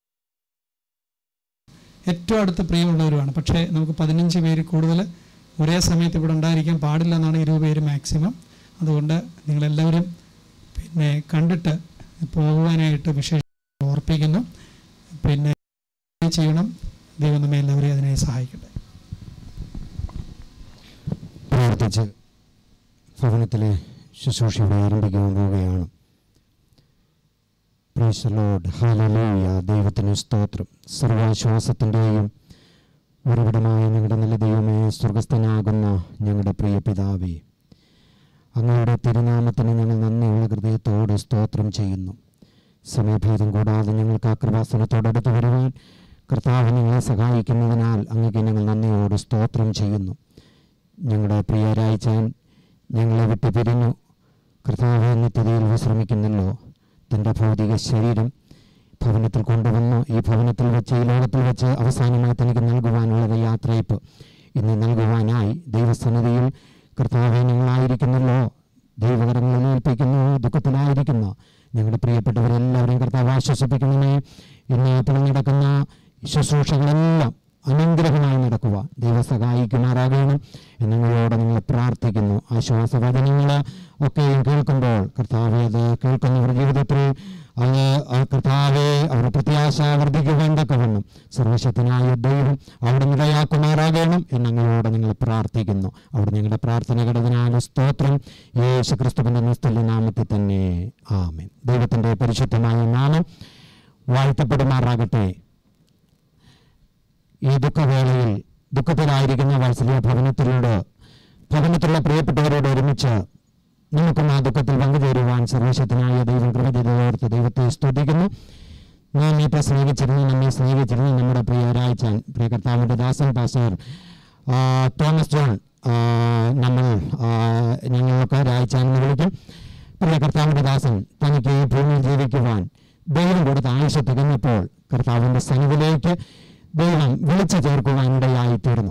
ഏറ്റവും അടുത്ത പ്രിയമുള്ളവരുമാണ് പക്ഷേ നമുക്ക് പതിനഞ്ച് പേര് കൂടുതൽ ഒരേ സമയത്ത് ഇവിടെ ഉണ്ടായിരിക്കാൻ പാടില്ല എന്നാണ് ഇരുപത് പേര് മാക്സിമം അതുകൊണ്ട് നിങ്ങളെല്ലാവരും പിന്നെ കണ്ടിട്ട് പോകുവാനായിട്ട് വിശേഷം ഓർപ്പിക്കുന്നു പിന്നെ ചെയ്യണം ദൈവം നമ്മെ എല്ലാവരെയും അതിനെ സഹായിക്കട്ടെ പ്രാർത്ഥിച്ച് ഭവനത്തിലെ ശുശ്രൂഷയുടെ ആരംഭിക്കാൻ പോവുകയാണ് പ്രൈസ് ലോഡ് ഹാലലൂയ ദൈവത്തിന് സ്തോത്രം സർവാശ്വാസത്തിൻ്റെയും ഉറവിടമായ ഞങ്ങളുടെ നല്ല ദൈവമേ സ്വർഗസ്ഥനാകുന്ന ഞങ്ങളുടെ പ്രിയ പിതാവേ അങ്ങയുടെ തിരുനാമത്തിന് ഞങ്ങൾ നന്ദിയുള്ള ഹൃദയത്തോട് സ്തോത്രം ചെയ്യുന്നു സമയഭേദം കൂടാതെ ഞങ്ങൾക്ക് ആ കൃപാസനത്തോടടുത്ത് വരുവാൻ കർത്താവ് ഞങ്ങളെ സഹായിക്കുന്നതിനാൽ അങ്ങക്ക് ഞങ്ങൾ നന്ദിയോട് സ്തോത്രം ചെയ്യുന്നു ഞങ്ങളുടെ പ്രിയരായിച്ചാൻ ഞങ്ങളെ വിട്ടു പിരിഞ്ഞു കർത്താവ് നിത്യതയിൽ വിശ്രമിക്കുന്നല്ലോ തൻ്റെ ഭൗതിക ശരീരം ഭവനത്തിൽ കൊണ്ടുവന്നു ഈ ഭവനത്തിൽ വെച്ച് ഈ ലോകത്തിൽ വെച്ച് അവസാനമായി തനിക്ക് നൽകുവാനുള്ളത് യാത്രയപ്പ് ഇന്ന് നൽകുവാനായി ദൈവസന്നിധിയിൽ കർത്താവ് ഞങ്ങളായിരിക്കുന്നല്ലോ ദൈവകരങ്ങളിൽ ഏൽപ്പിക്കുന്നു ദുഃഖത്തിലായിരിക്കുന്നു ഞങ്ങളുടെ പ്രിയപ്പെട്ടവരെല്ലാവരെയും കർത്താവ് ആശ്വസിപ്പിക്കണമേ ഇന്ന് തുറന്നിടക്കുന്ന ശുശ്രൂഷകളെല്ലാം അനുഗ്രഹമായി നടക്കുക ദൈവം സഹായിക്കുമാറാകണം എന്നങ്ങളോട് നിങ്ങൾ പ്രാർത്ഥിക്കുന്നു ആശ്വാസവചനങ്ങൾ ഒക്കെയും കേൾക്കുമ്പോൾ കർത്താവെ അത് കേൾക്കുന്നവരുടെ ജീവിതത്തിൽ അത് ആ കർത്താവെ അവരുടെ പ്രത്യാശ വർദ്ധിക്കുവാൻ തക്കവണ്ണം സർവശക്തനായ ദൈവം അവിടെ നിലയാക്കുമാറാകണം എന്നങ്ങളോട് നിങ്ങൾ പ്രാർത്ഥിക്കുന്നു അവിടെ നിങ്ങളുടെ പ്രാർത്ഥന കടതിനാല് സ്തോത്രം യേശു ക്രിസ്തുവിൻ്റെ നിസ്തുല്യ നാമത്തിൽ തന്നെ ആമേൻ ദൈവത്തിൻ്റെ പരിശുദ്ധമായ നാമം വാഴ്ത്തപ്പെടുമാറാകട്ടെ ഈ ദുഃഖവേളയിൽ ദുഃഖത്തിലായിരിക്കുന്ന വാത്സല്യ ഭവനത്തിലൂടെ ഭവനത്തിലുള്ള പ്രിയപ്പെട്ടവരോട് ഒരുമിച്ച് നമുക്കും ആ ദുഃഖത്തിൽ പങ്കുചേരുവാൻ സർവശക്തനായ ദൈവം കൃപ ചെയ്തോർത്ത് ദൈവത്തെ സ്തുതിക്കുന്നു നാം ഇപ്പോൾ സ്നേഹിച്ചിരുന്നു നമ്മെ സ്നേഹിച്ചിരുന്നു നമ്മുടെ പ്രിയ രായച്ചാൻ പ്രിയ കർത്താവിൻ്റെ ദാസൻ പാസ്റ്റർ ആ, തോമസ് ജോൺ ആ, നമ്മൾ ആ, ഞങ്ങളൊക്കെ രായച്ചാൻ എന്ന് വിളിക്കും പ്രിയ കർത്താവിൻ്റെ ദാസൻ തനിക്ക് ഈ ഭൂമിയിൽ ജീവിക്കുവാൻ ദൈവം കൊടുത്ത ആയുഷ തികഞ്ഞപ്പോൾ കർത്താവിൻ്റെ സന്നിധിയിലേക്ക് ദൈവം വിളിച്ചു ചേർക്കുവാൻ ഇടയായി തീർന്നു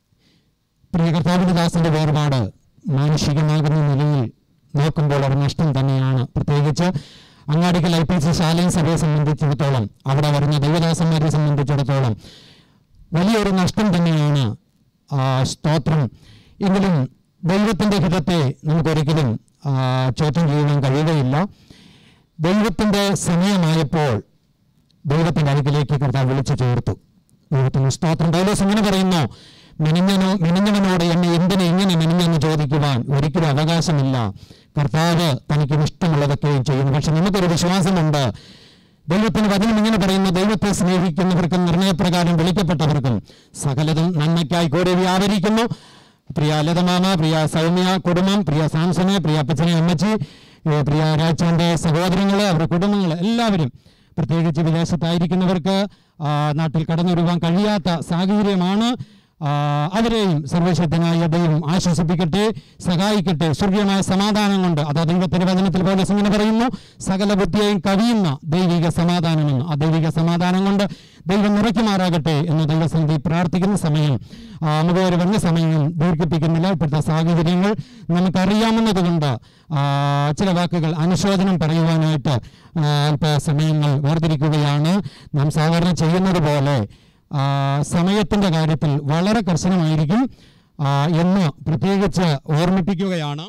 പ്രിയ കർത്താവിൻ്റെ ദാസന്റെ വേർപാട് മാനുഷികമാകുന്ന നിലയിൽ നോക്കുമ്പോൾ ഒരു നഷ്ടം തന്നെയാണ് പ്രത്യേകിച്ച് അങ്ങാടിക്കൽ ഐ പി സി ശാലയും സഭയെ സംബന്ധിച്ചിടത്തോളം അവിടെ വരുന്ന ദൈവദാസന്മാരെ സംബന്ധിച്ചിടത്തോളം വലിയൊരു നഷ്ടം തന്നെയാണ് ആ, സ്തോത്രം എങ്കിലും ദൈവത്തിൻ്റെ ഹിതത്തെ നമുക്കൊരിക്കലും ആ, ചോദ്യം ചെയ്യുവാൻ കഴിയുകയില്ല ദൈവത്തിൻ്റെ സമയമായപ്പോൾ ദൈവത്തിൻ്റെ അടുക്കിലേക്ക് കർത്താവ് വിളിച്ചു ചേർത്തു ദൈവത്തിന് സ്തോത്രം പൗലോസ് ഇങ്ങനെ പറയുന്നു മെനിഞ്ഞനോ മെനിഞ്ഞവനോട് എന്നെ എന്തിനെ ഇങ്ങനെ മെനിഞ്ഞെന്ന് ചോദിക്കുവാൻ ഒരിക്കലും അവകാശമില്ല കർത്താവ് തനിക്ക് ഇഷ്ടമുള്ളതൊക്കെയും ചെയ്യും പക്ഷെ നമുക്കൊരു വിശ്വാസമുണ്ട് ദൈവത്തിന് വചനം ഇങ്ങനെ പറയുന്നു ദൈവത്തെ സ്നേഹിക്കുന്നവർക്കും നിർണയപ്രകാരം വിളിക്കപ്പെട്ടവർക്കും സകലതും നന്മയ്ക്കായി കൂടെ വ്യാപരിക്കുന്നു പ്രിയ ലതമാമ പ്രിയ സൗമ്യ കുടുംബം പ്രിയ സാംസന് പ്രിയ അപ്പച്ചനെ അമ്മച്ചി ഏ, പ്രിയ രാജാന്റെ സഹോദരങ്ങൾ അവരുടെ കുടുംബങ്ങൾ എല്ലാവരും പ്രത്യേകിച്ച് വിദേശത്തായിരിക്കുന്നവർക്ക് ആ, നാട്ടിൽ കടന്നു വരുവാൻ കഴിയാത്ത സാഹചര്യമാണ് ആ, അവരെയും സർവശക്തനായ ദൈവം ആശ്വസിപ്പിക്കട്ടെ സഹായിക്കട്ടെ സ്വർഗീയമായ സമാധാനം കൊണ്ട് അത് ദൈവത്തിന്റെ വചനത്തിൽ പോലെ ഇങ്ങനെ പറയുന്നു സകല ബുദ്ധിയെയും കവിയുന്ന ദൈവിക സമാധാനമെന്ന് ആ ദൈവിക സമാധാനം കൊണ്ട് ദൈവം നിറയ്ക്കുമാറാകട്ടെ എന്ന് ദൈവസന്ധി പ്രാർത്ഥിക്കുന്ന സമയം ആ, നമുക്ക് ഒരു വന്ന സമയം ദീർഘിപ്പിക്കുന്നില്ല ഇപ്പോഴത്തെ സാഹചര്യങ്ങൾ നമുക്കറിയാമെന്നതുകൊണ്ട് ആ, ചില വാക്കുകൾ അനുശോചനം പറയുവാനായിട്ട് ആ, അല്പ സമയങ്ങൾ വേർതിരിക്കുകയാണ് നാം സാധാരണ ചെയ്യുന്നത് പോലെ ആ, സമയത്തിൻ്റെ കാര്യത്തിൽ വളരെ കർശനമായിരിക്കും ആ, എന്ന് പ്രത്യേകിച്ച് ഓർമ്മിപ്പിക്കുകയാണ്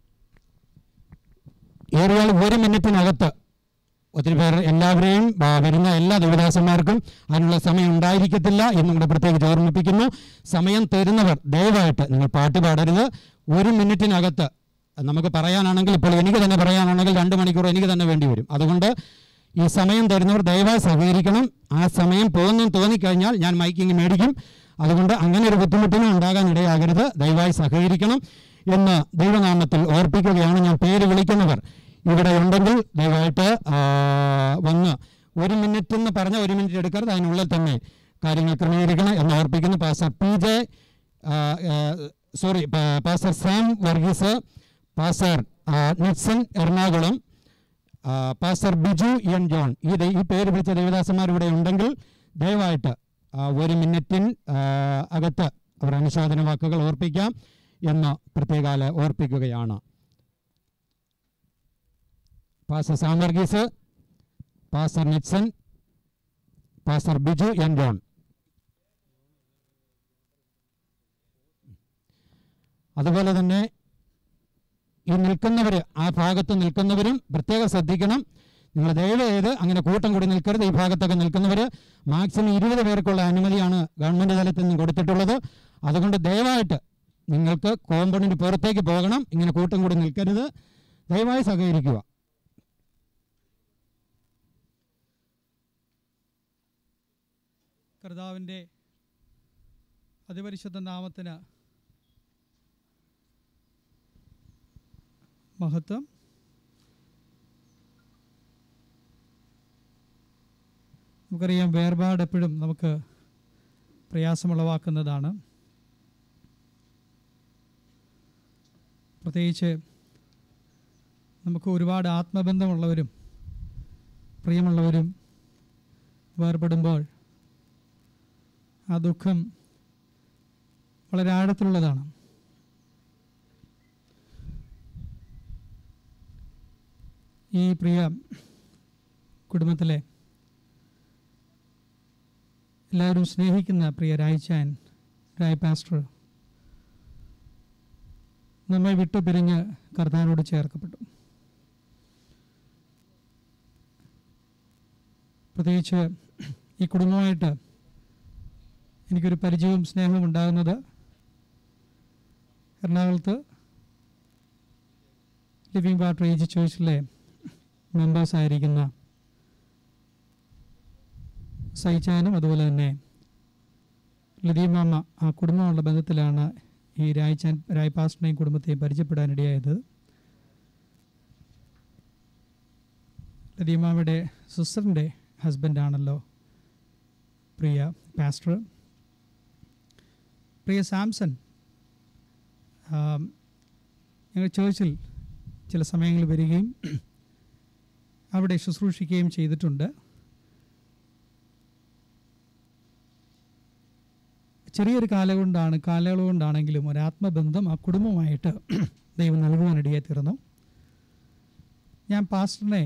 ഏറിയാൽ ഒരു മിനിറ്റിനകത്ത് ഒത്തിരി പേർ എല്ലാവരെയും ആ, വരുന്ന എല്ലാ ദേവദാസന്മാർക്കും അതിനുള്ള സമയം ഉണ്ടായിരിക്കത്തില്ല എന്നും കൂടെ പ്രത്യേകിച്ച് ഓർമ്മിപ്പിക്കുന്നു സമയം തരുന്നവർ ദയവായിട്ട് നിങ്ങൾ പാട്ട് പാടരുത് ഒരു മിനിറ്റിനകത്ത് നമുക്ക് പറയാനാണെങ്കിൽ ഇപ്പോൾ എനിക്ക് തന്നെ പറയാനാണെങ്കിൽ രണ്ട് മണിക്കൂർ എനിക്ക് തന്നെ വേണ്ടി വരും അതുകൊണ്ട് ഈ സമയം തരുന്നവർ ദയവായി സഹകരിക്കണം ആ സമയം പോകുന്നെന്ന് തോന്നിക്കഴിഞ്ഞാൽ ഞാൻ മൈക്കിങ് മേടിക്കും അതുകൊണ്ട് അങ്ങനെ ഒരു ബുദ്ധിമുട്ടിനും ഉണ്ടാകാൻ ഇടയാകരുത് ദയവായി സഹകരിക്കണം എന്ന് ദൈവനാമത്തിൽ ഓർപ്പിക്കുകയാണ് ഞാൻ പേര് വിളിക്കുന്നവർ ഇവിടെ ഉണ്ടെങ്കിൽ ദയവായിട്ട് ആ, വന്ന് ഒരു മിനിറ്റ് എന്ന് പറഞ്ഞ ഒരു മിനിറ്റ് എടുക്കരുത് അതിനുള്ളിൽ തന്നെ കാര്യങ്ങൾ ക്രമീകരിക്കണം എന്ന് ഓർപ്പിക്കുന്നു pastor P J sorry pastor Sam Varghese pastor ആ, നിക്സൺ എറണാകുളം ആ, പാസ്റ്റർ ബിജു എൻ ജോൺ ഈ ദൈ- ഈ പേര് വിളിച്ച ദേവദാസന്മാർ ഇവിടെ ഉണ്ടെങ്കിൽ ദയവായിട്ട് ആ, ഒരു മിനിറ്റിൻ ആ, അകത്ത് അവർ അനുശോചന വാക്കുകൾ ഓർപ്പിക്കാം എന്ന് പ്രത്യേകാല ഓർപ്പിക്കുകയാണ് pastor Sam Varghese pastor Nixon pastor Biju N John അതുപോലെ തന്നെ ഈ നിൽക്കുന്നവർ ആ ഭാഗത്ത് നിൽക്കുന്നവരും പ്രത്യേകം ശ്രദ്ധിക്കണം നിങ്ങൾ ദയവ് ചെയ്ത് അങ്ങനെ കൂട്ടം കൂടി നിൽക്കരുത് ഈ ഭാഗത്തൊക്കെ നിൽക്കുന്നവർ മാക്സിമം ഇരുപത് പേർക്കുള്ള അനുമതിയാണ് ഗവൺമെൻറ് തലത്തിൽ നിന്ന് കൊടുത്തിട്ടുള്ളത് അതുകൊണ്ട് ദയവായിട്ട് നിങ്ങൾക്ക് കോമ്പൗണ്ടിന് പുറത്തേക്ക് പോകണം ഇങ്ങനെ കൂട്ടം കൂടി നിൽക്കരുത് ദയവായി സഹകരിക്കുക കർത്താവിൻ്റെ അതിപരിശുദ്ധ നാമത്തിന് മഹത്വം നമുക്കറിയാം വേർപാട് എപ്പോഴും നമുക്ക് പ്രയാസമുളവാക്കുന്നതാണ് പ്രത്യേകിച്ച് നമുക്ക് ഒരുപാട് ആത്മബന്ധമുള്ളവരും പ്രിയമുള്ളവരും വേർപെടുമ്പോൾ ആ ദുഃഖം വളരെ ആഴത്തിലുള്ളതാണ് ഈ പ്രിയ കുടുംബത്തിലെ എല്ലാവരും സ്നേഹിക്കുന്ന പ്രിയ രായ്ചാൻ രായ് പാസ്റ്റർ നമ്മെ വിട്ടു പിരിഞ്ഞ് കർത്താനോട് ചേർക്കപ്പെട്ടു പ്രത്യേകിച്ച് ഈ കുടുംബമായിട്ട് എനിക്കൊരു പരിചയവും സ്നേഹവും ഉണ്ടാകുന്നത് എറണാകുളത്ത് ലിവിങ് വാട്ടർ ഏജ് ചോയ്സിലെ മെമ്പേഴ്സ് ആയിരിക്കുന്ന സൈച്ചാനും അതുപോലെ തന്നെ ലതീമാമ്മ ആ കുടുംബമുള്ള ബന്ധത്തിലാണ് ഈ രായ്ച്ചാൻ രായ് പാസ്റ്ററിനെയും കുടുംബത്തെയും പരിചയപ്പെടാനിടയായത് ലതീമാമ്മയുടെ സിസ്റ്ററിൻ്റെ ഹസ്ബൻഡാണല്ലോ പ്രിയ പാസ്റ്റർ പ്രിയ സാംസൺ ആം, ഞങ്ങൾ ചേർച്ചിൽ ചില സമയങ്ങളിൽ വരികയും അവിടെ ശുശ്രൂഷിക്കുകയും ചെയ്തിട്ടുണ്ട് ചെറിയൊരു കാലകൊണ്ടാണ് കാലയളവ് കൊണ്ടാണെങ്കിലും ഒരു ആത്മബന്ധം ആ കുടുംബമായിട്ട് ദൈവം നൽകുവാനിടയായി തീർന്നു ഞാൻ പാസ്റ്ററിനെ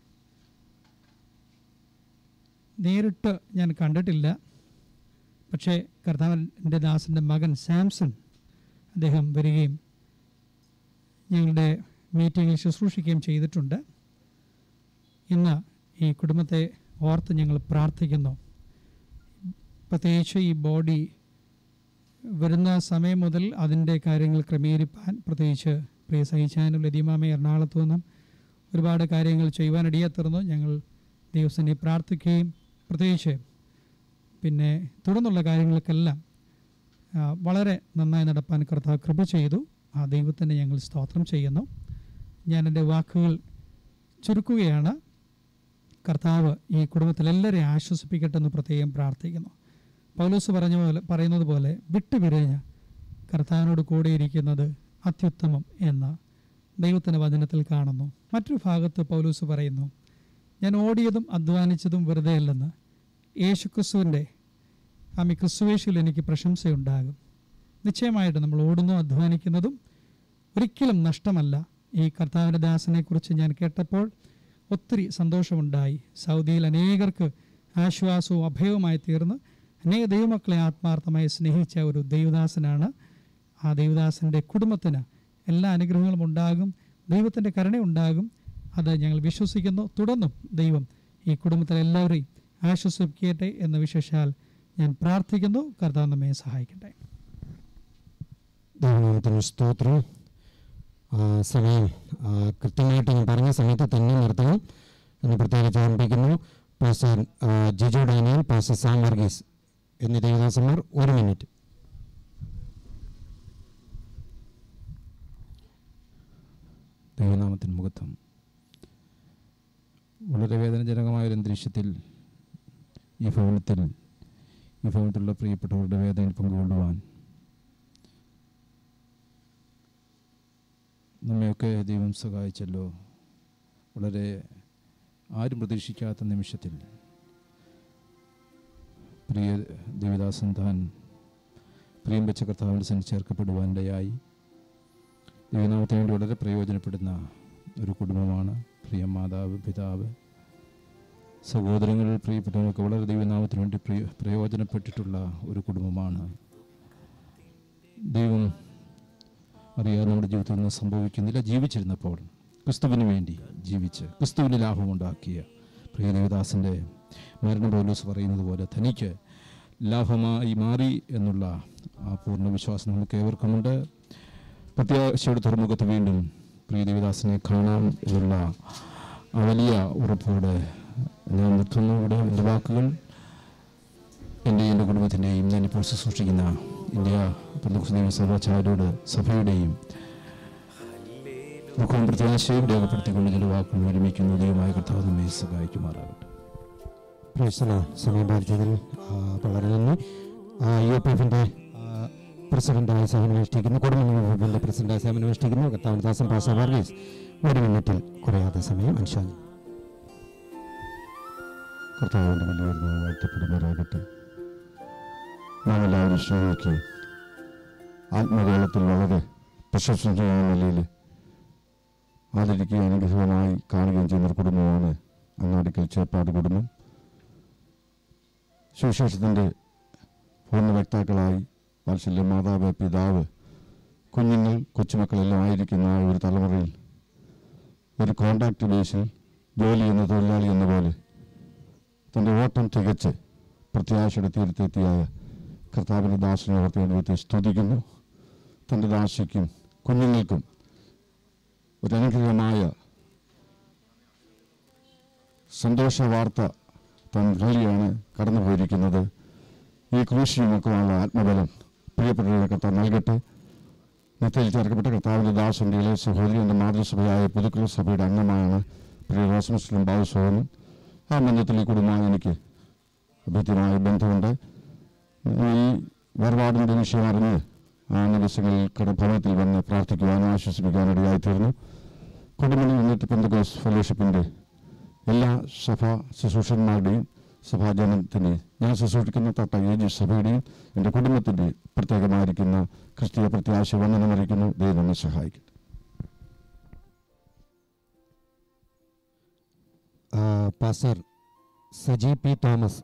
നേരിട്ട് ഞാൻ കണ്ടിട്ടില്ല പക്ഷേ കർത്താവിൻ്റെ ദാസൻ്റെ മകൻ സാംസൺ അദ്ദേഹം വരികയും ഞങ്ങളുടെ മീറ്റിങ്ങിൽ ശുശ്രൂഷിക്കുകയും ചെയ്തിട്ടുണ്ട് ഇന്ന് ഈ കുടുംബത്തെ ഓർത്ത് ഞങ്ങൾ പ്രാർത്ഥിക്കുന്നു പ്രത്യേകിച്ച് ഈ ബോഡി വരുന്ന സമയം മുതൽ അതിൻ്റെ കാര്യങ്ങൾ ക്രമീകരിപ്പാൻ പ്രത്യേകിച്ച് പ്രിയ സഹിച്ചാനും ലതിമാമ എറണാകുളത്തു നിന്നും ഒരുപാട് കാര്യങ്ങൾ ചെയ്യുവാനിടയാത്തിരുന്നു ഞങ്ങൾ ദൈവസനെ പ്രാർത്ഥിക്കുകയും പ്രത്യേകിച്ച് പിന്നെ തുടർന്നുള്ള കാര്യങ്ങൾക്കെല്ലാം ആ, വളരെ നന്നായി നടപ്പാൻ കർത്താവ് കൃപ ചെയ്തു ആ ദൈവത്തിന് ഞങ്ങൾ സ്തോത്രം ചെയ്യുന്നു ഞാൻ എൻ്റെ വാക്കുകൾ ചുരുക്കുകയാണ് കർത്താവ് ഈ കുടുംബത്തിലെല്ലാവരെയും ആശ്വസിപ്പിക്കട്ടെ എന്ന് പ്രത്യേകം പ്രാർത്ഥിക്കുന്നു പൗലോസ് പറഞ്ഞ പോലെ പറയുന്നത് പോലെ വിട്ടുപിരിഞ്ഞ് കർത്താവിനോട് കൂടെ ഇരിക്കുന്നത് അത്യുത്തമം എന്ന് ദൈവത്തിൻ്റെ വചനത്തിൽ കാണുന്നു മറ്റൊരു ഭാഗത്ത് പൗലൂസ് പറയുന്നു ഞാൻ ഓടിയതും അധ്വാനിച്ചതും വെറുതെ അല്ലെന്ന് യേശു ക്രിസ്തുവിൻ്റെ ആമി ക്രിസ്തുവേശിൽ എനിക്ക് പ്രശംസയുണ്ടാകും നിശ്ചയമായിട്ട് നമ്മൾ ഓടുന്നു അധ്വാനിക്കുന്നതും ഒരിക്കലും നഷ്ടമല്ല ഈ കർത്താവിൻ്റെ ദാസനെക്കുറിച്ച് ഞാൻ കേട്ടപ്പോൾ ഒത്തിരി സന്തോഷമുണ്ടായി സൗദിയിൽ അനേകർക്ക് ആശ്വാസവും അഭയവുമായി തീർന്ന് അനേക ദൈവമക്കളെ ആത്മാർത്ഥമായി സ്നേഹിച്ച ഒരു ദൈവദാസനാണ് ആ ദൈവദാസൻ്റെ കുടുംബത്തിന് എല്ലാ അനുഗ്രഹങ്ങളും ഉണ്ടാകും ദൈവത്തിൻ്റെ കരുണയുണ്ടാകും അത് ഞങ്ങൾ വിശ്വസിക്കുന്നു തുടർന്നും ദൈവം ഈ കുടുംബത്തിലെ എല്ലാവരെയും ആശ്വസിപ്പിക്കട്ടെ എന്ന് വിശേഷാൽ ഞാൻ പ്രാർത്ഥിക്കുന്നു കർത്താവ് നമ്മെ സഹായിക്കട്ടെ ദൈവനാമത്തിന് സ്തോത്രം ആ, സമയം ആ, കൃത്യമായിട്ട് ഞാൻ പറഞ്ഞ സമയത്ത് തന്നെ നിർത്തണം എന്ന് പ്രത്യേകിച്ച് ഓർമ്മിപ്പിക്കുന്നു പാസ്റ്റർ ആ, Jijo Daniel pastor Sam Varghese എന്നീ ദേവദാസന്മാർ ഒരു മിനിറ്റ് ദൈവനാമത്തിന് മുഖത്വം വളരെ വേദനജനകമായ ഒരു അന്തരീക്ഷത്തിൽ ഈ ഭവനത്തിൽ ഈ ഭവനത്തിലുള്ള പ്രിയപ്പെട്ടവരുടെ വേദനയിൽ പങ്കുകൊള്ളുവാൻ നമ്മയൊക്കെ ദൈവം സഹായിച്ചല്ലോ വളരെ ആരും പ്രതീക്ഷിക്കാത്ത നിമിഷത്തിൽ പ്രിയ ദേവിദാസൻ താൻ പ്രിയം വെച്ച കർത്താവിൻ്റെ സന്നിധി ചേർക്കപ്പെടുവാനിടയായി ദൈവനാമത്തിന് വേണ്ടി വളരെ പ്രയോജനപ്പെടുന്ന ഒരു കുടുംബമാണ് പ്രിയ മാതാവ് പിതാവ് സഹോദരങ്ങളിൽ പ്രിയപ്പെട്ടവരൊക്കെ വളരെ ദൈവനാമത്തിന് വേണ്ടി പ്രിയ പ്രയോജനപ്പെട്ടിട്ടുള്ള ഒരു കുടുംബമാണ് ദൈവം അറിയാതെ നമ്മുടെ ജീവിതത്തിൽ ഒന്നും സംഭവിക്കുന്നില്ല ജീവിച്ചിരുന്നപ്പോൾ ക്രിസ്തുവിന് വേണ്ടി ജീവിച്ച് ക്രിസ്തുവിന് ലാഭമുണ്ടാക്കിയ പ്രിയ ദേവദാസൻ്റെ മരണ പൗലോസ് പറയുന്നത് പോലെ തനിക്ക് ലാഭമായി മാറി എന്നുള്ള ആ പൂർണ്ണ വിശ്വാസം നമുക്ക് ഏവർക്കുമുണ്ട് പ്രത്യാശയുടെ തുറമുഖത്ത് വീണ്ടും പ്രിയ ദേവദാസിനെ കാണാം എന്നുള്ള ആ വലിയ ഉറപ്പോടെ ഞാൻ നിർത്തുന്നു ഇവിടെ എൻ്റെ വാക്കുകൾ എൻ്റെയും എൻ്റെ കുടുംബത്തിൻ്റെയും ഞാനിപ്പോൾ ശുശ്രൂഷിക്കുന്ന ഇന്ത്യ പ്രമുഖ സഭാചാരോട് സഭയുടെയും ദുഃഖവും പ്രത്യാശയും രേഖപ്പെടുത്തിക്കൊണ്ട് എൻ്റെ വാക്കുകൾ ഒരുമിക്കുന്നു ദൈവമായ കർത്താവ് നമ്മെ സഹായിക്കുമാറാകട്ടെ പ്രശ്ന സമയം പാലിച്ചതിൽ വളരെ നന്ദി യു പി എഫിൻ്റെ പ്രസിഡന്റായി സേവനമനുഷ്ഠിക്കുന്നു കൊടുമണ്ണിന്റെ പ്രസിഡന്റായി സേവനമനുഷ്ഠിക്കുന്നു കർത്താവ് ദാസൻ പാസ വർഗീസ് ഒരു മിനിറ്റിൽ കുറയാത്ത സമയം അനുശാന്തി കർത്താവിൻ്റെ വലിയ വാഴ്ത്തപ്പെടുമാറാകട്ടെ നാം എല്ലാവരും ശ്രമിക്ക് ആത്മകേളത്തിൽ വളരെ പ്രശംസനീയമായ നിലയിൽ ആദരിക്കുകയും അനുഗ്രഹമായി കാണുകയും ചെയ്യുന്ന ഒരു കുടുംബമാണ് അങ്ങാടിക്കൽ ചേപ്പാട് കുടുംബം സുവിശേഷത്തിൻ്റെ പൂർണ്ണ വ്യക്താക്കളായി വാത്സല്യ മാതാവ് പിതാവ് കുഞ്ഞുങ്ങൾ കൊച്ചുമക്കളെല്ലാം ആയിരിക്കുന്ന ആ ഒരു തലമുറയിൽ ഒരു കോൺട്രാക്ട് ബേസിൽ ജോലി ചെയ്യുന്ന തൊഴിലാളി എന്ന പോലെ തൻ്റെ ഓട്ടം തികച്ച് പ്രത്യാശയുടെ തീരത്തെത്തിയായ കർത്താവിൻ്റെ ദാസനെ ഓർത്ത് ദൈവത്തെ സ്തുതിക്കുന്നു തൻ്റെ ദാസിക്കും കുഞ്ഞുങ്ങൾക്കും ഒരു അനുഗ്രഹമായ സന്തോഷ വാർത്ത താൻ നൽകിയാണ് കടന്നു പോയിരിക്കുന്നത് ഈ ക്രൂശിയുമൊക്കെയുള്ള ആത്മബലം പ്രിയപ്പെട്ടവരെ കർത്താവ് നൽകട്ടെ നിത്യയിൽ ചേർക്കപ്പെട്ട കർത്താവിൻ്റെ ദാസൻ്റെ ഇളയ സഹോദരി എൻ്റെ മാതൃസഭയായ പുതുക്കുള്ള സഭയുടെ അംഗമാണ് പ്രിയ റോസ്മസ്ലും ബാബുസോഹനും ആ ബന്ധത്തിൽ ഈ കുടുംബമായി എനിക്ക് അഭ്യത്യമായ ബന്ധമുണ്ട് ഈ വേർപാടിൻ്റെ വിഷയം അറിഞ്ഞ് ആ ദിവസങ്ങളിൽ കടഭവനത്തിൽ വന്ന് പ്രാർത്ഥിക്കുവാനും ആശ്വസിപ്പിക്കാനിടയായി തീർന്നു കൊടുമണി യൂണിറ്റ് പെന്തകോസ് ഫെലോഷിപ്പിൻ്റെ എല്ലാ സഭാ ശുശ്രൂഷന്മാരുടെയും സഭാജനത്തിൻ്റെ ഞാൻ ശുശ്രൂഷിക്കുന്ന തട്ട എ ജി സഭയുടെയും എൻ്റെ കുടുംബത്തിൻ്റെ പ്രത്യേകമായിരിക്കുന്ന ക്രിസ്തീയ പ്രത്യാശ വന്ദനമറിയിക്കുന്നു ദൈവം നമ്മെ സഹായിക്കും pastor Saji P Thomas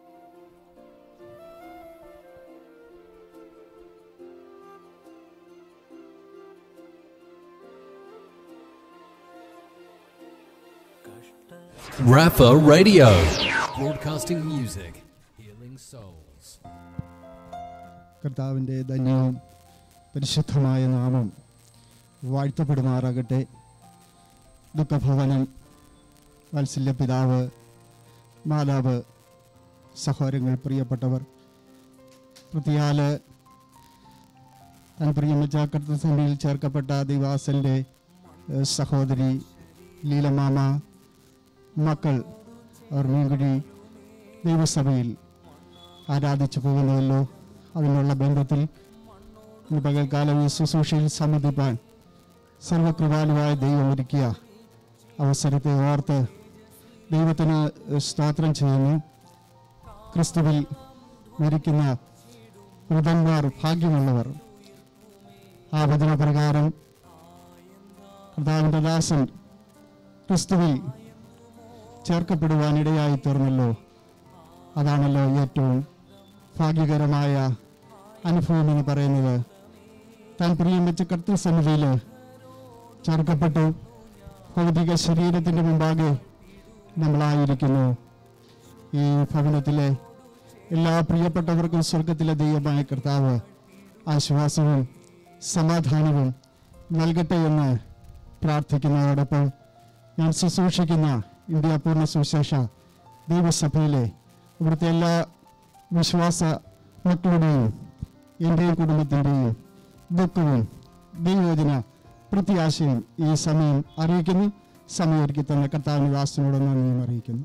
Rafa Radio, broadcasting music, healing souls. കർത്താവിൻ്റെ ധന്യവും പരിശുദ്ധമായ നാമം വാഴ്ത്തപ്പെടുമാറാകട്ടെ ദുഃഖഭവനം വാത്സല്യ പിതാവ് മാതാവ് സഹോദരങ്ങൾ പ്രിയപ്പെട്ടവർ പ്രതിയാല് താൻ പ്രിയമിച്ച കർത്തസഭയിൽ ചേർക്കപ്പെട്ട ദിവാസൻ്റെ ഏഹ്, സഹോദരി ലീലമാമ മക്കൾ അവർ മീൻകുടി ദൈവസഭയിൽ ആരാധിച്ചു പോകുന്നുവല്ലോ അതിനുള്ള ബന്ധത്തിൽ ഇന്ന് പകൽക്കാലം ഈ ശുശ്രൂഷയിൽ സംബന്ധിപ്പാൻ സർവകൃപാലുവായ ദൈവം ഒരുക്കിയ അവസരത്തെ ഓർത്ത് ദൈവത്തിന് സ്തോത്രം ചെയ്യുന്നു ക്രിസ്തുവിൽ മരിക്കുന്ന വൃതന്മാർ ഭാഗ്യമുള്ളവർ ആ വചനപ്രകാരം കർത്താവിൻ്റെ ദാസൻ ക്രിസ്തുവിൽ ചേർക്കപ്പെടുവാനിടയായി തീർന്നല്ലോ അതാണല്ലോ ഏറ്റവും ഭാഗ്യകരമായ അനുഭവം എന്ന് പറയുന്നത് താൻ പ്രിയം വെച്ച കർത്തൃസമിതിയിൽ ചേർക്കപ്പെട്ടു ഭൗതിക ശരീരത്തിൻ്റെ മുമ്പാകെ നമ്മളായിരിക്കുന്നു ഈ ഭവനത്തിലെ എല്ലാ പ്രിയപ്പെട്ടവർക്കും സ്വർഗത്തിലെ ദൈവമായ കർത്താവ് ആശ്വാസവും സമാധാനവും നൽകട്ടെ എന്ന് പ്രാർത്ഥിക്കുന്നതോടൊപ്പം ഞാൻ ശുശ്രൂഷിക്കുന്ന ഇന്ത്യ പൂർണ്ണ സുവിശേഷ ദൈവസഭയിലെ ഇവിടുത്തെ എല്ലാ വിശ്വാസ മക്കളുടെയും എൻ്റെയും കുടുംബത്തിൻ്റെയും ദുഃഖവും ദൈവോചന പ്രത്യാശയും ഈ സമയം അറിയിക്കുന്നു സമയമൊരുക്കി തന്ന കർത്താവിന് ദാസനോട് നന്ദിയും അറിയിക്കുന്നു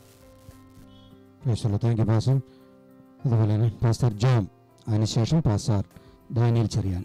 താങ്ക് യു പാസർ അതുപോലെ തന്നെ പാസ്റ്റർ ജോം അതിനുശേഷം പാസ്റ്റർ ഡാനിയൽ ചെറിയാൻ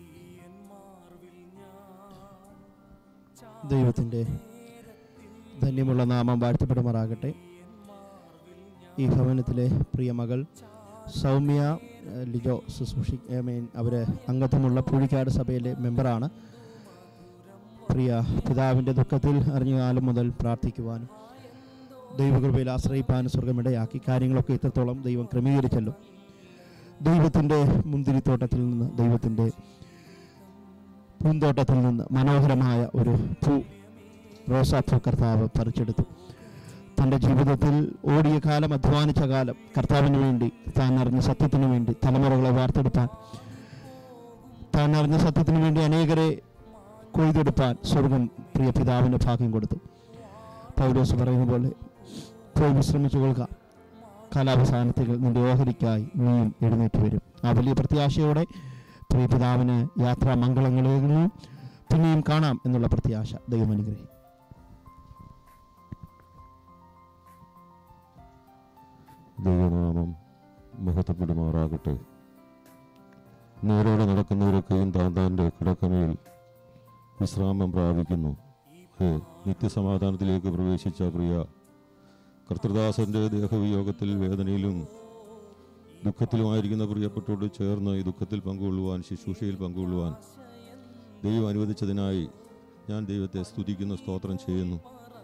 ദൈവത്തിൻ്റെ ധന്യമുള്ള നാമം വാഴ്ത്തപ്പെടുമാറാകട്ടെ ഈ ഭവനത്തിലെ പ്രിയ മകൾ സൗമ്യ ഏഹ്, ലിജോ ശുശ്രൂഷി ഐ മീൻ അവർ അംഗത്വമുള്ള പുഴിക്കാട് സഭയിലെ മെമ്പറാണ് പ്രിയ പിതാവിൻ്റെ ദുഃഖത്തിൽ അറിഞ്ഞ കാലം മുതൽ പ്രാർത്ഥിക്കുവാനും ദൈവകൃപയിൽ ആശ്രയിപ്പാനും സ്വർഗമിടയാക്കി കാര്യങ്ങളൊക്കെ ഇത്രത്തോളം ദൈവം ക്രമീകരിച്ചല്ലോ ദൈവത്തിൻ്റെ മുന്തിരിത്തോട്ടത്തിൽ നിന്ന് ദൈവത്തിൻ്റെ പൂന്തോട്ടത്തിൽ നിന്ന് മനോഹരമായ ഒരു പൂ റോസാപ്പൂ കർത്താവ് പറിച്ചെടുത്തു തൻ്റെ ജീവിതത്തിൽ ഓടിയ കാലം അധ്വാനിച്ച കാലം കർത്താവിന് വേണ്ടി താൻ അറിഞ്ഞ സത്യത്തിന് വേണ്ടി തലമുറകളെ വാർത്തെടുപ്പാൻ താൻ അറിഞ്ഞ സത്യത്തിന് വേണ്ടി അനേകരെ കൊയ്തെടുപ്പാൻ സ്വർഗം പ്രിയ പിതാവിന് ഭാഗ്യം കൊടുത്തു പൗലോസ് പറയുന്ന പോലെ പോയി വിശ്രമിച്ചു കൊള്ളുക കാലാവസാനത്തിൽ നിന്റെ ഓഹരിക്കായി നീയും എഴുന്നേറ്റ് വരും ആ വലിയ പ്രത്യാശയോടെ പ്രിയ പിതാവിന് യാത്രാ മംഗളങ്ങളേകുന്നു പിന്നെയും കാണാം എന്നുള്ള പ്രത്യാശ ദൈവം അനുഗ്രഹിക്കും ദൈവനാമം മഹത്വപ്പെടുമാറാകട്ടെ നേരോടെ നടക്കുന്നവരൊക്കെയും താൻ താൻ്റെ കിടക്കമേൽ വിശ്രാമം പ്രാപിക്കുന്നു ഹേ നിത്യസമാധാനത്തിലേക്ക് പ്രവേശിച്ച പ്രിയ കർത്തൃദാസന്റെ ദേഹവിയോഗത്തിൽ വേദനയിലും ദുഃഖത്തിലുമായിരിക്കുന്ന പ്രിയപ്പെട്ടോട് ചേർന്ന് ഈ ദുഃഖത്തിൽ പങ്കുകൊള്ളുവാൻ ശുശ്രൂഷയിൽ പങ്കുകൊള്ളുവാൻ ദൈവം അനുവദിച്ചതിനായി ഞാൻ ദൈവത്തെ സ്തുതിക്കുന്നു സ്തോത്രം ചെയ്യുന്നു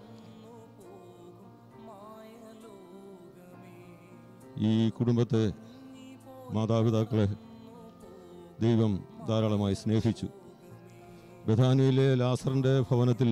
ഈ കുടുംബത്തെ മാതാപിതാക്കളെ ദൈവം ധാരാളമായി സ്നേഹിച്ചു ബഥാനിയിലെ ലാസറിൻ്റെ ഭവനത്തിൽ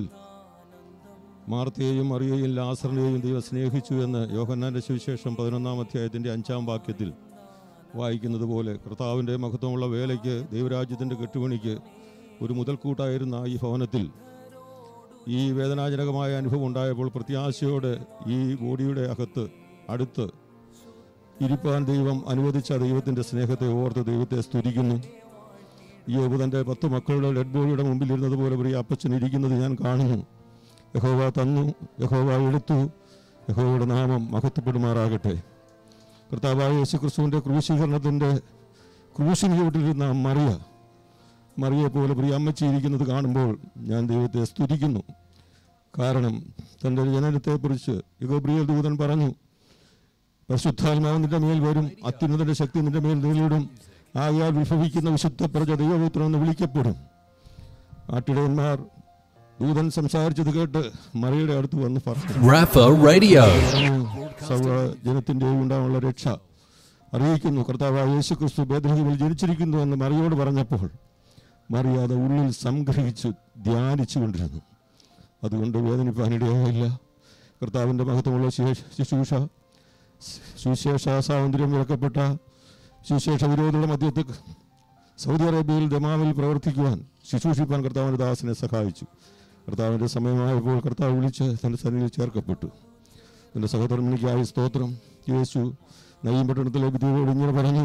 മാർത്തയെയും മറിയയും ലാസറിനെയും ദൈവം സ്നേഹിച്ചു എന്ന് യോഹന്നാൻ്റെ സുവിശേഷം പതിനൊന്നാം അധ്യായത്തിൻ്റെ അഞ്ചാം വാക്യത്തിൽ വായിക്കുന്നത് പോലെ കർത്താവിൻ്റെ മഹത്വമുള്ള വേലയ്ക്ക് ദൈവരാജ്യത്തിൻ്റെ കെട്ടുപണിക്ക് ഒരു മുതൽക്കൂട്ടായിരുന്ന ഈ ഭവനത്തിൽ ഈ വേദനാജനകമായ അനുഭവം ഉണ്ടായപ്പോൾ പ്രത്യാശയോടെ ഈ ബോഡിയുടെ അകത്ത് അടുത്ത് ഇരിപ്പാൻ ദൈവം അനുവദിച്ച ദൈവത്തിൻ്റെ സ്നേഹത്തെ ഓർത്ത് ദൈവത്തെ സ്തുതിക്കുന്നു ഈ തൻ്റെ പത്ത് മക്കളുടെ ഡെഡ് ബോഡിയുടെ മുമ്പിൽ ഇരുന്നതുപോലെ പ്രിയ അപ്പച്ചൻ ഇരിക്കുന്നത് ഞാൻ കാണുന്നു യഹോവ തന്നു യഹോവ എടുത്തു യഹോവയുടെ നാമം മഹത്വപ്പെടുമാറാകട്ടെ കർത്താവായ യേശു ക്രിസ്തുവിൻ്റെ ക്രൂശീകരണത്തിൻ്റെ ക്രൂശിന് ചുവട്ടിലിരുന്ന മറിയ മറിയെ പോലെ പ്രിയ അമ്മച്ചി ഇരിക്കുന്നത് കാണുമ്പോൾ ഞാൻ ദൈവത്തെ സ്തുതിക്കുന്നു കാരണം തൻ്റെ ജനനത്തെക്കുറിച്ച് യുഗപ്രിയ ദൂതൻ പറഞ്ഞു പരിശുദ്ധാത്മാവ് നിന്റെ മേൽ വരും അത്യുന്നതന്റെ ശക്തി നിന്റെ മേൽ നേരിടും ആകയാൽ വിഭവിക്കുന്ന വിശുദ്ധ പ്രജ ദൈവപുത്രൻ എന്ന് വിളിക്കപ്പെടും ആട്ടിടയന്മാർ ദൂതൻ സംസാരിച്ചത് കേട്ട് മറിയുടെ അടുത്ത് വന്ന് പറഞ്ഞു Rafa Radio. സർവ്വ ജനത്തിൻ്റെയും ഉണ്ടാവുള്ള രക്ഷ അറിയിക്കുന്നു കർത്താവ് യേശു ക്രിസ്തു ബേദഹീമിൽ ജനിച്ചിരിക്കുന്നു എന്ന് മറിയോട് പറഞ്ഞപ്പോൾ മറിയ അത് ഉള്ളിൽ സംഗ്രഹിച്ചു ധ്യാനിച്ചു കൊണ്ടിരുന്നു അതുകൊണ്ട് വേദനിപ്പാനിടയായില്ല കർത്താവിൻ്റെ മഹത്വമുള്ള ശുശ്രൂ- ശുശ്രൂഷ സുവിശേഷ സ്വാതന്ത്ര്യം വിലക്കപ്പെട്ട സുവിശേഷ വിരോധിയുടെ മധ്യത്തിൽ സൗദി അറേബ്യയിൽ ദമാമിൽ പ്രവർത്തിക്കുവാൻ ശുശ്രൂഷിപ്പാൻ കർത്താവിൻ്റെ ദാസനെ സഹായിച്ചു കർത്താവിൻ്റെ സമയമായപ്പോൾ കർത്താവ് വിളിച്ച് തൻ്റെ സന്നിധിയിൽ ചേർക്കപ്പെട്ടു എൻ്റെ സഹധർമ്മിണിക്കായി സ്തോത്രം യേശു നയ്യം പട്ടണത്തിലെ വിധിയോട് ഇങ്ങനെ പറഞ്ഞു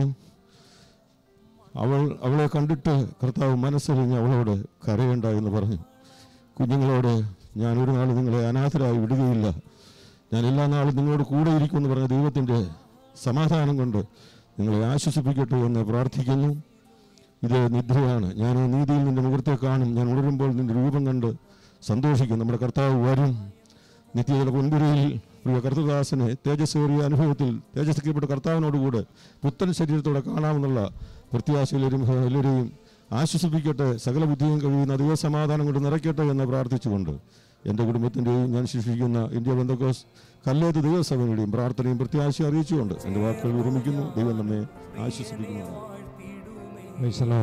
അവൾ അവളെ കണ്ടിട്ട് കർത്താവ് മനസ്സറിഞ്ഞ് അവളോട് കരയണ്ട എന്ന് പറഞ്ഞു കുഞ്ഞുങ്ങളോട് ഞാൻ ഒരു നാൾ നിങ്ങളെ അനാഥരായി വിടുകയില്ല ഞാൻ എല്ലാ നാളും നിങ്ങളോട് കൂടെ ഇരിക്കുമെന്ന് പറഞ്ഞ ദൈവത്തിൻ്റെ സമാധാനം കൊണ്ട് നിങ്ങളെ ആശ്വസിപ്പിക്കട്ടെ എന്ന് പ്രാർത്ഥിക്കുന്നു ഇത് നിദ്രയാണ് ഞാൻ നീതിയിൽ നിന്റെ മുഖത്തെ കാണും ഞാൻ ഉണരുമ്പോൾ നിന്റെ രൂപം കണ്ട് സന്തോഷിക്കും നമ്മുടെ കർത്താവ് വരും നിത്യതയുടെ പൊൻപുരയിൽ പ്രിയ കർത്തദാസനെ തേജസ്സേറിയ അനുഭവത്തിൽ തേജസ്കരിക്കപ്പെട്ട കർത്താവിനോടുകൂടെ പുത്തൻ ശരീരത്തോടെ കാണാമെന്നുള്ള പ്രത്യാശയിലും എല്ലാവരെയും ആശ്വസിപ്പിക്കട്ടെ സകല ബുദ്ധിയും കഴിയുന്ന ദൈവസമാധാനം കൊണ്ട് നിറയ്ക്കട്ടെ എന്ന് പ്രാർത്ഥിച്ചുകൊണ്ട് എൻ്റെ കുടുംബത്തിൻ്റെയും ഞാൻ ശിക്ഷിക്കുന്ന ഇന്ത്യ ബന്ധക്കോസ് കല്ലേത് ദൈവസഭയുടെയും പ്രാർത്ഥനയും പ്രത്യാശയും അറിയിച്ചുകൊണ്ട് എൻ്റെ വാക്കുകൾ വിരമിക്കുന്നു ദൈവം നമ്മെ ആശ്വസിപ്പിക്കുന്നു വൈശലോ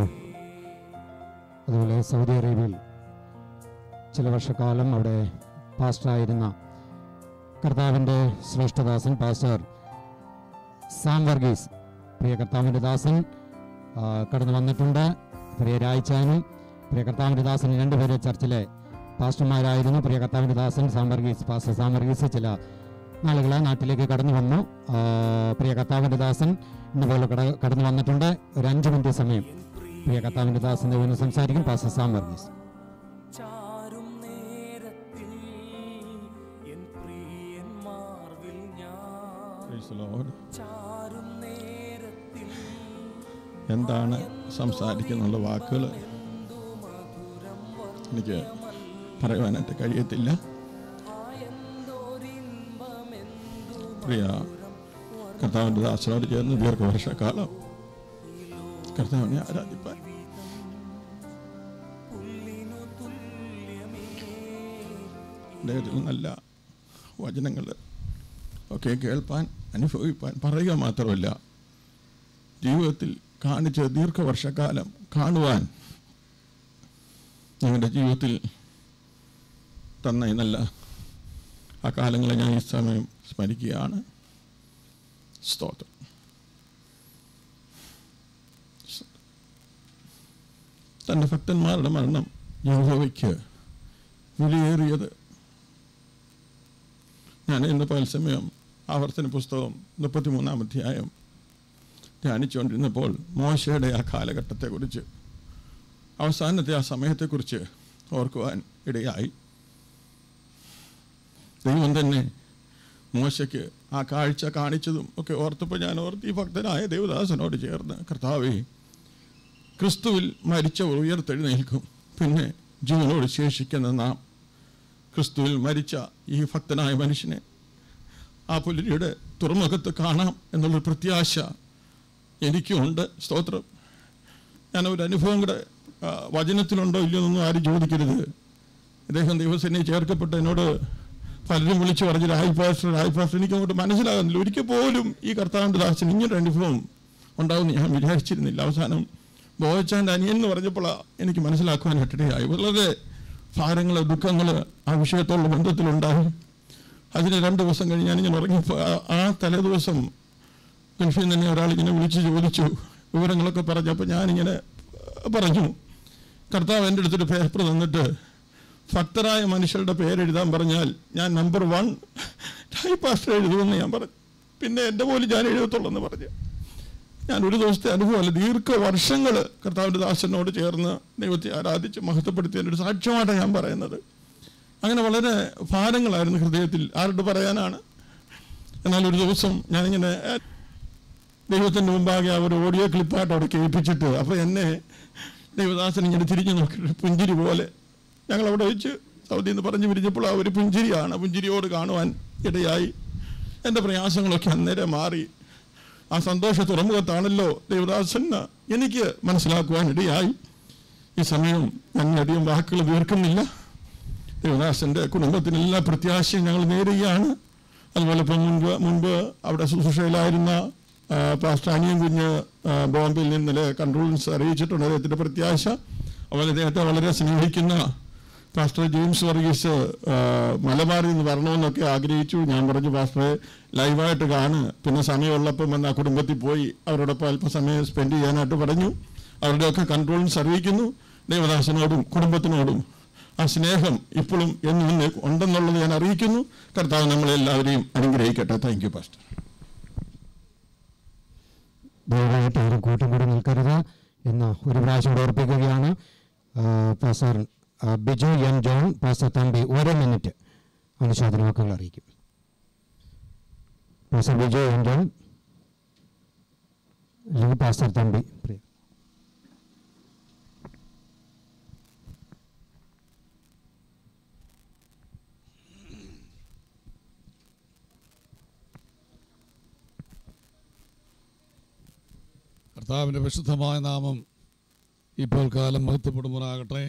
അതുപോലെ സൗദി അറേബ്യയിൽ ചില വർഷക്കാലം അവിടെ പാസ്റ്ററായിരുന്ന കർത്താവിൻ്റെ ശ്രേഷ്ഠദാസൻ പാസ്റ്റർ സാം വർഗീസ് പ്രിയ കർത്താവിൻ്റെ ദാസൻ ആ, കടന്നു വന്നിട്ടുണ്ട് പ്രിയ രായ്ച്ചാനും പ്രിയ കർത്താവിൻ്റെ ദാസൻ രണ്ടുപേരെ ചർച്ചിലെ പാസ്റ്റർമാരായിരുന്നു പ്രിയ കർത്താവിൻ്റെ ദാസൻ Sam Varghese pastor Sam Varghese ചില നാളുകൾ നാട്ടിലേക്ക് കടന്നു വന്നു ആ, പ്രിയ കർത്താവിൻ്റെ ദാസൻ ഇന്നുപോലെ കട കടന്നു വന്നിട്ടുണ്ട് ഒരു അഞ്ച് മിനിറ്റ് സമയം പ്രിയ കർത്താവിൻ്റെ ദാസൻ ദൈവം സംസാരിക്കും പാസ്റ്റർ സാം വർഗീസ് ചാരും നേരത്തിൽ എൻ പ്രിയൻ മാർവിൽ Praise the ഞാൻ Lord. ചാരും നേരത്തിൽ എന്താണ് സംസാരിക്കുന്നുള്ള വാക്കുകൾ എനിക്ക് പറയുവാനായിട്ട് കഴിയത്തില്ല പ്രിയ കർത്താവിൻ്റെ ദാസനോട് ചേർന്ന് ദീർഘവർഷക്കാലം കർത്താവിനെ ആരാധിപ്പാൻ അദ്ദേഹത്തിൽ നല്ല വചനങ്ങൾ ഒക്കെ കേൾപ്പാൻ അനുഭവിപ്പാൻ പറയുക മാത്രമല്ല ജീവിതത്തിൽ കാണിച്ച ദീർഘവർഷക്കാലം കാണുവാൻ ഞങ്ങളുടെ ജീവിതത്തിൽ തന്ന ഈ നല്ല ആ കാലങ്ങളെ ഞാൻ ഈ സമയം സ്മരിക്കുകയാണ് സ്തോത്രം തൻ്റെ ഭക്തന്മാരുടെ മരണം യഹോവയ്ക്ക് വിലയേറിയത് ഞാൻ ഇന്ന് പൽസമയം ആവർത്തന പുസ്തകം മുപ്പത്തിമൂന്നാം അധ്യായം ധ്യാനിച്ചുകൊണ്ടിരുന്നപ്പോൾ മോശയുടെ ആ കാലഘട്ടത്തെക്കുറിച്ച് അവസാനത്തെ ആ സമയത്തെക്കുറിച്ച് ഓർക്കുവാൻ ഇടയായി ദൈവം തന്നെ മോശയ്ക്ക് ആ കാഴ്ച കാണിച്ചതും ഒക്കെ ഓർത്തപ്പോൾ ഞാൻ ഓർത്ത് ഈ ഭക്തനായ ദേവദാസനോട് ചേർന്ന് കർത്താവേ ക്രിസ്തുവിൽ മരിച്ചവർ ഉയർത്തെഴുന്നേൽക്കും പിന്നെ ജീവനോട് ശേഷിക്കുന്ന നാം ക്രിസ്തുവിൽ മരിച്ച ഈ ഭക്തനായ മനുഷ്യനെ ആ പുലരിയുടെ തുറമുഖത്ത് കാണാം എന്നുള്ളൊരു പ്രത്യാശ എനിക്കുമുണ്ട് സ്തോത്രം ഞാൻ ഒരു അനുഭവം കൂടെ ആ, വചനത്തിലുണ്ടോ ഇല്ലയോ എന്നൊന്നും ആരും ചോദിക്കരുത് അദ്ദേഹം ദൈവസേനയെ ചേർക്കപ്പെട്ട് എന്നോട് പലരും വിളിച്ചു പറഞ്ഞു രായ് പാസ്റ്റർ രായ് പാസ്റ്റർ എനിക്ക് അങ്ങോട്ട് മനസ്സിലാകുന്നില്ല ഒരിക്കൽ പോലും ഈ കർത്താവിൻ്റെ ദാസൻ ഇങ്ങനൊരു അനുഭവം ഉണ്ടാവുമെന്ന് ഞാൻ വിചാരിച്ചിരുന്നില്ല അവസാനം ബോയച്ചാൻ്റെ അനിയൻ എന്ന് പറഞ്ഞപ്പോഴാണ് എനിക്ക് മനസ്സിലാക്കുവാനായിട്ടിടയായി വളരെ ഭാരങ്ങൾ ദുഃഖങ്ങൾ ആ വിഷയത്തോടുള്ള ബന്ധത്തിലുണ്ടായി അതിന് രണ്ട് ദിവസം കഴിഞ്ഞ് ഞാനിങ്ങനെ ഉറങ്ങിയപ്പോൾ ആ- ആ തലേദിവസം ഗൾഫിൽ നിന്ന് ഒരാൾ ഇങ്ങനെ വിളിച്ച് ചോദിച്ചു വിവരങ്ങളൊക്കെ പറഞ്ഞപ്പോൾ ഞാനിങ്ങനെ പറഞ്ഞു കർത്താവ് എൻ്റെ അടുത്തൊരു പേപ്പർ തന്നിട്ട് ഭക്തരായ മനുഷ്യരുടെ പേരെഴുതാൻ പറഞ്ഞാൽ ഞാൻ നമ്പർ വൺ ടൈപ്പാസ്റ്റർ എഴുതുമെന്ന് ഞാൻ പറഞ്ഞു പിന്നെ എൻ്റെ പോലും ഞാൻ എഴുതത്തുള്ളൂ എന്ന് പറഞ്ഞു ഞാൻ ഒരു ദിവസത്തെ അനുഭവമല്ല ദീർഘ വർഷങ്ങൾ കർത്താവിൻ്റെ ദാസനോട് ചേർന്ന് ദൈവത്തെ ആരാധിച്ച് മഹത്വപ്പെടുത്തിയതിൻ്റെ ഒരു സാക്ഷ്യമായിട്ടാണ് ഞാൻ പറയുന്നത് അങ്ങനെ വളരെ ഭാരങ്ങളായിരുന്നു ഹൃദയത്തിൽ ആരോട് പറയാനാണ് എന്നാൽ ഒരു ദിവസം ഞാനിങ്ങനെ ഏഹ്, ദൈവത്തിൻ്റെ മുമ്പാകെ ആ ഒരു ഓഡിയോ ക്ലിപ്പായിട്ട് അവിടെ കേൾപ്പിച്ചിട്ട് അപ്പോൾ എന്നെ ദൈവദാസൻ ഇങ്ങനെ തിരിഞ്ഞു നോക്കിയിട്ട് പുഞ്ചിരി പോലെ ഞങ്ങൾ അവിടെ വെച്ച് സൗദി എന്ന് പറഞ്ഞു പിരിഞ്ഞപ്പോൾ ആ ഒരു പുഞ്ചിരിയാണ് ആ പുഞ്ചിരിയോട് കാണുവാൻ ഇടയായി എൻ്റെ പ്രയാസങ്ങളൊക്കെ അന്നേരം മാറി ആ സന്തോഷ തുറമുഖത്താണല്ലോ ദേവദാസൻ എനിക്ക് മനസ്സിലാക്കുവാൻ ഇടയായി ഈ സമയം ഞാൻ അധികം വാക്കുകൾ തീർക്കുന്നില്ല ദേവദാസൻ്റെ കുടുംബത്തിനെല്ലാ പ്രത്യാശയും ഞങ്ങൾ നേരുകയാണ് അതുപോലെ ഇപ്പം മുൻപ് മുൻപ് അവിടെ ശുശ്രൂഷയിലായിരുന്ന ആ, പാസ്റ്റർ അനിയൻ കുഞ്ഞ് ആ, ബോംബെയിൽ നിന്ന് ഇന്നലെ കൺട്രോൾസ് അറിയിച്ചിട്ടുണ്ട് അദ്ദേഹത്തിൻ്റെ പ്രത്യാശ അതുപോലെ അദ്ദേഹത്തെ വളരെ സ്നേഹിക്കുന്ന പാസ്റ്റർ ജെയിംസ് വർഗീസ് ആ, മലബാറിൽ നിന്ന് വരണമെന്നൊക്കെ ആഗ്രഹിച്ചു ഞാൻ പറഞ്ഞു പാസ്റ്ററെ ലൈവായിട്ട് കാണ് പിന്നെ സമയമുള്ളപ്പം വന്ന് ആ കുടുംബത്തിൽ പോയി അവരോടൊപ്പം അല്പസമയം സ്പെൻഡ് ചെയ്യാനായിട്ട് പറഞ്ഞു അവരുടെയൊക്കെ കൺട്രോൾസ് അറിയിക്കുന്നു ദേവദാസനോടും കുടുംബത്തിനോടും ആ സ്നേഹം ഇപ്പോഴും എന്നും ഇന്ന് ഉണ്ടെന്നുള്ളത് ഞാൻ അറിയിക്കുന്നു കർത്താവ് നമ്മളെല്ലാവരെയും അനുഗ്രഹിക്കട്ടെ താങ്ക് യു പാസ്റ്റർ ദയവായിട്ട് ആരും കൂട്ടം കൂടി നിൽക്കരുത് എന്ന് ഒരു പ്രാവശ്യം കൂടെ ഓർപ്പിക്കുകയാണ് ആ, പാസ്റ്റർ ആ, ബിജു എൻ ജോൺ പാസ്റ്റർ തമ്പി ഓരോ മിനിറ്റ് അനുശോചന വാക്കുകൾ അറിയിക്കും പാസ്റ്റർ ബിജു എൻ ജോൺ അല്ലെങ്കിൽ പാസ്റ്റർ തമ്പി പ്രിയ കർത്താവിൻ്റെ വിശുദ്ധമായ നാമം ഇപ്പോൾ കാലം മഹത്വപ്പെടുമാറാകട്ടെ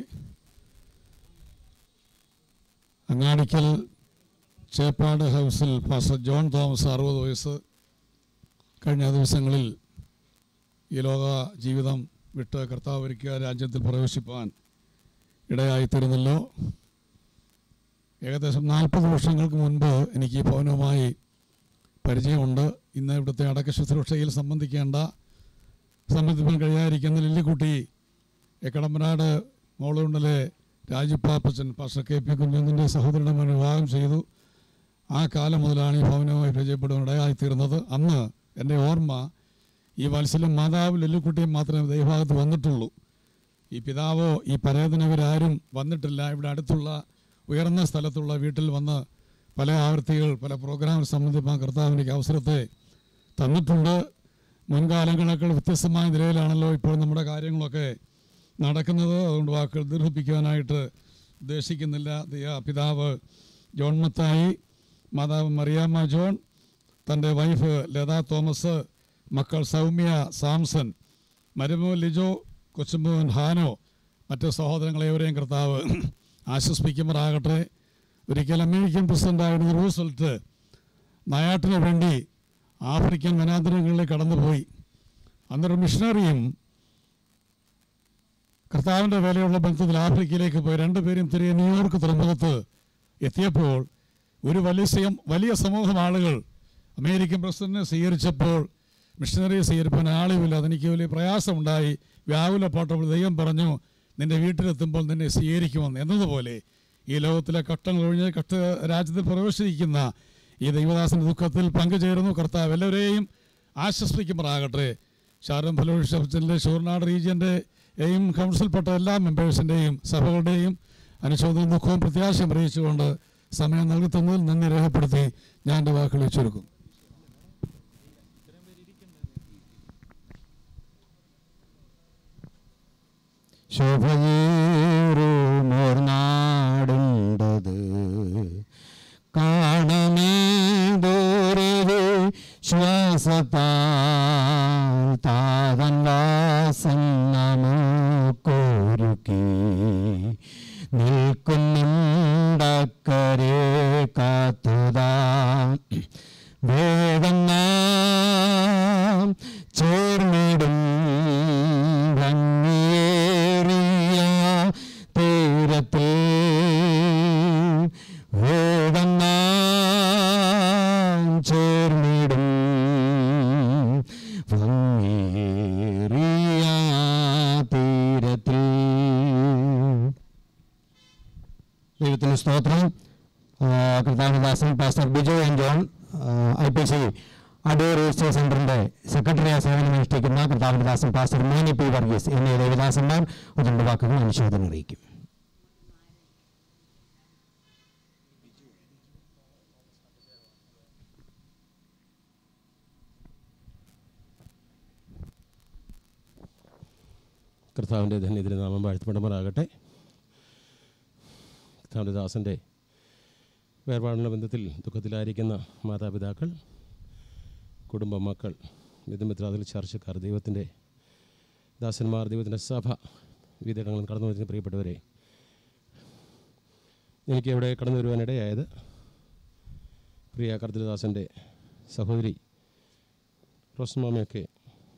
അങ്ങാടിക്കൽ ചേപ്പാട് ഹൗസിൽ പാസ്റ്റർ ജോൺ തോമസ് അറുപത് വയസ്സ് കഴിഞ്ഞ ദിവസങ്ങളിൽ ഈ ലോക ജീവിതം വിട്ട് കർത്താവ് ഒരുക്കിയ രാജ്യത്തിൽ പ്രവേശിപ്പാൻ ഇടയായിത്തീരുന്നല്ലോ ഏകദേശം നാൽപ്പത് വർഷങ്ങൾക്ക് മുൻപ് എനിക്ക് ഈ ഭവനവുമായി പരിചയമുണ്ട് ഇന്ന് ഇവിടുത്തെ അടക്ക ശുശ്രൂഷയിൽ സംബന്ധിക്കേണ്ട സംബന്ധിപ്പാൻ കഴിയാതിരിക്കുന്ന ലില്ലിക്കുട്ടി എക്കടമ്പനാട് മോളുണ്ടലെ രാജുപ്പാപ്പച്ചൻ പാസ്റ്റർ കെ പി കുഞ്ഞുന്നിൻ്റെ സഹോദരനെ മകനെ വിവാഹം ചെയ്തു ആ കാലം മുതലാണ് ഈ ഭവനവുമായി പരിചയപ്പെടുവാൻ ഇടയായിത്തീർന്നത് അന്ന് എൻ്റെ ഓർമ്മ ഈ വത്സലും മാതാവ് ലില്ലിക്കുട്ടിയും മാത്രമേ ദൈവഭാഗത്ത് വന്നിട്ടുള്ളൂ ഈ പിതാവോ ഈ പരേതനവരാരും വന്നിട്ടില്ല ഇവിടെ അടുത്തുള്ള ഉയർന്ന സ്ഥലത്തുള്ള വീട്ടിൽ വന്ന് പല ആവർത്തികൾ പല പ്രോഗ്രാമിൽ സംബന്ധിപ്പാൻ കർത്താവ് എനിക്ക് അവസരത്തെ തന്നിട്ടുണ്ട് മുൻകാലങ്ങളൊക്കെ വ്യത്യസ്തമായ നിലയിലാണല്ലോ ഇപ്പോൾ നമ്മുടെ കാര്യങ്ങളൊക്കെ നടക്കുന്നത് അതുകൊണ്ട് വാക്കുകൾ ദീർഘിപ്പിക്കാനായിട്ട് ഉദ്ദേശിക്കുന്നില്ല ദൈവ പിതാവ് ജോൺ മത്തായി മാതാവ് മറിയാമ്മ ജോൺ തൻ്റെ വൈഫ് ലത തോമസ് മക്കൾ സൗമ്യ സാംസൺ മരുമോൻ ലിജോ കൊച്ചുമോൻ ഹാനോ മറ്റ് സഹോദരങ്ങളെ എവരെയും കർത്താവ് ആശ്വസിപ്പിക്കുമാറാകട്ടെ ഒരിക്കൽ അമേരിക്കൻ പ്രസിഡൻ്റായിരുന്ന റൂസൽട്ട് നയാട്ടിന് വേണ്ടി ആഫ്രിക്കൻ വനാന്തരങ്ങളിൽ കടന്നുപോയി അന്നൊരു മിഷണറിയും കർത്താവിൻ്റെ വേലയുള്ള ബന്ധത്തിൽ ആഫ്രിക്കയിലേക്ക് പോയി രണ്ടുപേരും തിരികെ ന്യൂയോർക്ക് തുറമുഖത്ത് എത്തിയപ്പോൾ ഒരു വലിയ സയം- വലിയ സമൂഹം ആളുകൾ അമേരിക്കൻ പ്രസിഡന്റിനെ സ്വീകരിച്ചപ്പോൾ മിഷണറിയെ സ്വീകരിപ്പാൻ ആളുമില്ല അതെനിക്ക് വലിയ പ്രയാസമുണ്ടായി വ്യാകുലപ്പെട്ടപ്പോൾ ദൈവം പറഞ്ഞു നിന്റെ വീട്ടിലെത്തുമ്പോൾ നിന്നെ സ്വീകരിക്കുമെന്ന് എന്നതുപോലെ ഈ ലോകത്തിലെ കട്ടങ്ങൾ ഒഴിഞ്ഞ് കട്ട രാജ്യത്തിൽ പ്രവേശിക്കുന്ന ഈ ദൈവദാസന്റെ ദുഃഖത്തിൽ പങ്കുചേരുന്നു കർത്താവ് എല്ലാവരെയും ആശ്വസിക്കുമാറാകട്ടെ ഷാരം ഫലോഷിപ്പിലെ ഷൂർനാട് റീജിയൻ്റെയും കൗൺസിൽപ്പെട്ട എല്ലാ മെമ്പേഴ്സിൻ്റെയും സഭകളുടെയും അനുശോചനവും ദുഃഖവും പ്രത്യാശയും അറിയിച്ചുകൊണ്ട് സമയം നൽകി തന്നതിൽ നന്ദി രേഖപ്പെടുത്തി ഞാൻ എൻ്റെ വാക്കുകൾ ചുരുക്കും ശോഭയേറുമോർനാടുണ്ടത് കാണമേ ദൂരെ ശ്വാസത്താൽ താതൻ വാസം നമുക്കൊരുക്കി നിൽക്കുന്നുണ്ടക്കരെ കാത്തുതാ വേഗം നാം ചേർന്നിടും ഭംഗിയേറിയ തീരത്തിൽ വേഗം നാം ചേർന്നിടും ഭംഗിയേറിയ തീരത്തിൽ ദൈവത്തിന് സ്തോത്രം ആ, കർത്താനദാസൻ pastor Biju and John I P C Adoor register സെന്ററിന്റെ സെക്രട്ടറിയായി സേവനമനുഷ്ഠിക്കുന്ന കർത്താനദാസൻ പാസ്റ്റർ മോനി പി വർഗീസ് എന്നീ ദേവദാസന്മാർ ഒരു രണ്ട് വാക്കുകൾ അനുശോചനം അറിയിക്കും കർത്താവിൻ്റെ ധന്യത്തിന് നാമം വാഴ്ത്തപ്പെടുമാറാകട്ടെ കർത്താവിൻ്റെ ദാസൻ്റെ വേർപാടുള്ള ബന്ധത്തിൽ ദുഃഖത്തിലായിരിക്കുന്ന മാതാപിതാക്കൾ കുടുംബ മക്കൾ വിധമിത്രാതിൽ ചർച്ചക്കാർ ദൈവത്തിൻ്റെ ദാസന്മാർ ദൈവത്തിൻ്റെ സഭ വിവിധങ്ങളിൽ കടന്നു വരുന്ന പ്രിയപ്പെട്ടവരെ എനിക്ക് ഇവിടെ കടന്നു വരുവാനിടയായത് പ്രിയ കർത്തൃദാസൻ്റെ സഹോദരി റോസ്മാമയൊക്കെ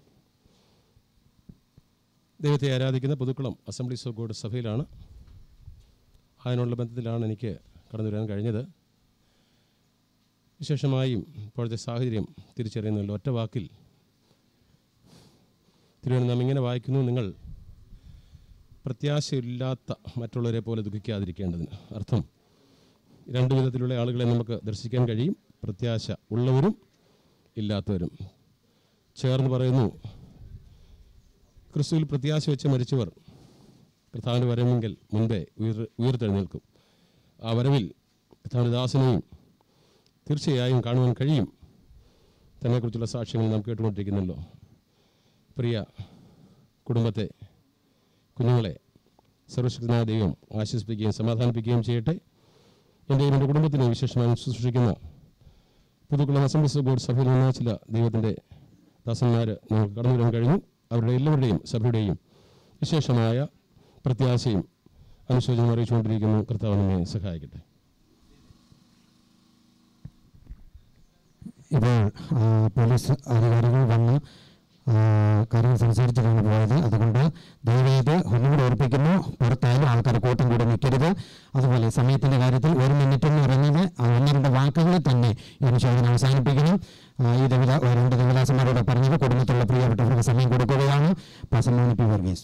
ദൈവത്തെ ആരാധിക്കുന്ന പുതുക്കുളം അസംബ്ലീസ് ഓഫ് ഗോഡ് സഭയിലാണ് അതിനുള്ള ബന്ധത്തിലാണ് എനിക്ക് കടന്നു വരാൻ കഴിഞ്ഞത് വിശേഷമായും ഇപ്പോഴത്തെ സാഹചര്യം തിരിച്ചറിയുന്നതിൽ ഒറ്റ വാക്കിൽ തിരുവനന്തപുരം ഇങ്ങനെ വായിക്കുന്നു നിങ്ങൾ പ്രത്യാശയില്ലാത്ത മറ്റുള്ളവരെ പോലെ ദുഃഖിക്കാതിരിക്കേണ്ടതിന് അർത്ഥം രണ്ട് വിധത്തിലുള്ള ആളുകളെ നമുക്ക് ദർശിക്കാൻ കഴിയും പ്രത്യാശ ഉള്ളവരും ഇല്ലാത്തവരും ചേർന്ന് പറയുന്നു ക്രിസ്തുവിൽ പ്രത്യാശ വെച്ച് മരിച്ചവർ കർത്താവിൻ്റെ വരവെങ്കിൽ മുൻപേ ഉയർ ഉയർത്തെഴുന്നേൽക്കും ആ വരവിൽ കർത്താവിൻ്റെ ദാസനെയും തീർച്ചയായും കാണുവാൻ കഴിയും തന്നെക്കുറിച്ചുള്ള സാക്ഷ്യങ്ങൾ നാം കേട്ടുകൊണ്ടിരിക്കുന്നല്ലോ പ്രിയ കുടുംബത്തെ കുഞ്ഞുങ്ങളെ സർവശക്തനായ ദൈവം ആശ്വസിപ്പിക്കുകയും സമാധാനിപ്പിക്കുകയും ചെയ്യട്ടെ എൻ്റെയും എൻ്റെ കുടുംബത്തിനെ വിശേഷമായി ശുശ്രൂഷിക്കുന്ന പുതുക്കുളം അസംബ്ലീസ് ബോർഡ് സഭയിൽ നിന്ന ചില ദൈവത്തിൻ്റെ ദാസന്മാർ ഞങ്ങൾക്ക് കടന്നു വരാൻ കഴിഞ്ഞു അവരുടെ എല്ലാവരുടെയും സഭയുടെയും വിശേഷമായ പ്രത്യാശയും അനുശോചനം അറിയിച്ചുകൊണ്ടിരിക്കുന്നു കർത്താവ് നമ്മെ സഹായിക്കട്ടെ ഇപ്പോൾ ആ, പോലീസ് അധികാരികൾ വന്ന് ആ, കാര്യങ്ങൾ സംസാരിച്ചിട്ടാണ് പോയത് അതുകൊണ്ട് ദയവേത് ഒന്നുകൂടെ ഓർപ്പിക്കുന്നു പുറത്തായാലും ആൾക്കാർ കൂട്ടം കൂടി നിൽക്കരുത് അതുപോലെ സമയത്തിൻ്റെ കാര്യത്തിൽ ഒരു മിനിറ്റ് എന്ന് പറയുന്നത് ആ ഒന്ന് രണ്ട് വാക്കുകളിൽ തന്നെ ഈ അനുശോചനം അവസാനിപ്പിക്കണം ആ, ഈ ദേവത രണ്ട് ദേവദാസന്മാരോട് പറഞ്ഞത് കുടുംബത്തിലുള്ള പ്രിയപ്പെട്ടവർക്ക് സമയം കൊടുക്കുകയാണ് പസമോനി പി വർഗീസ്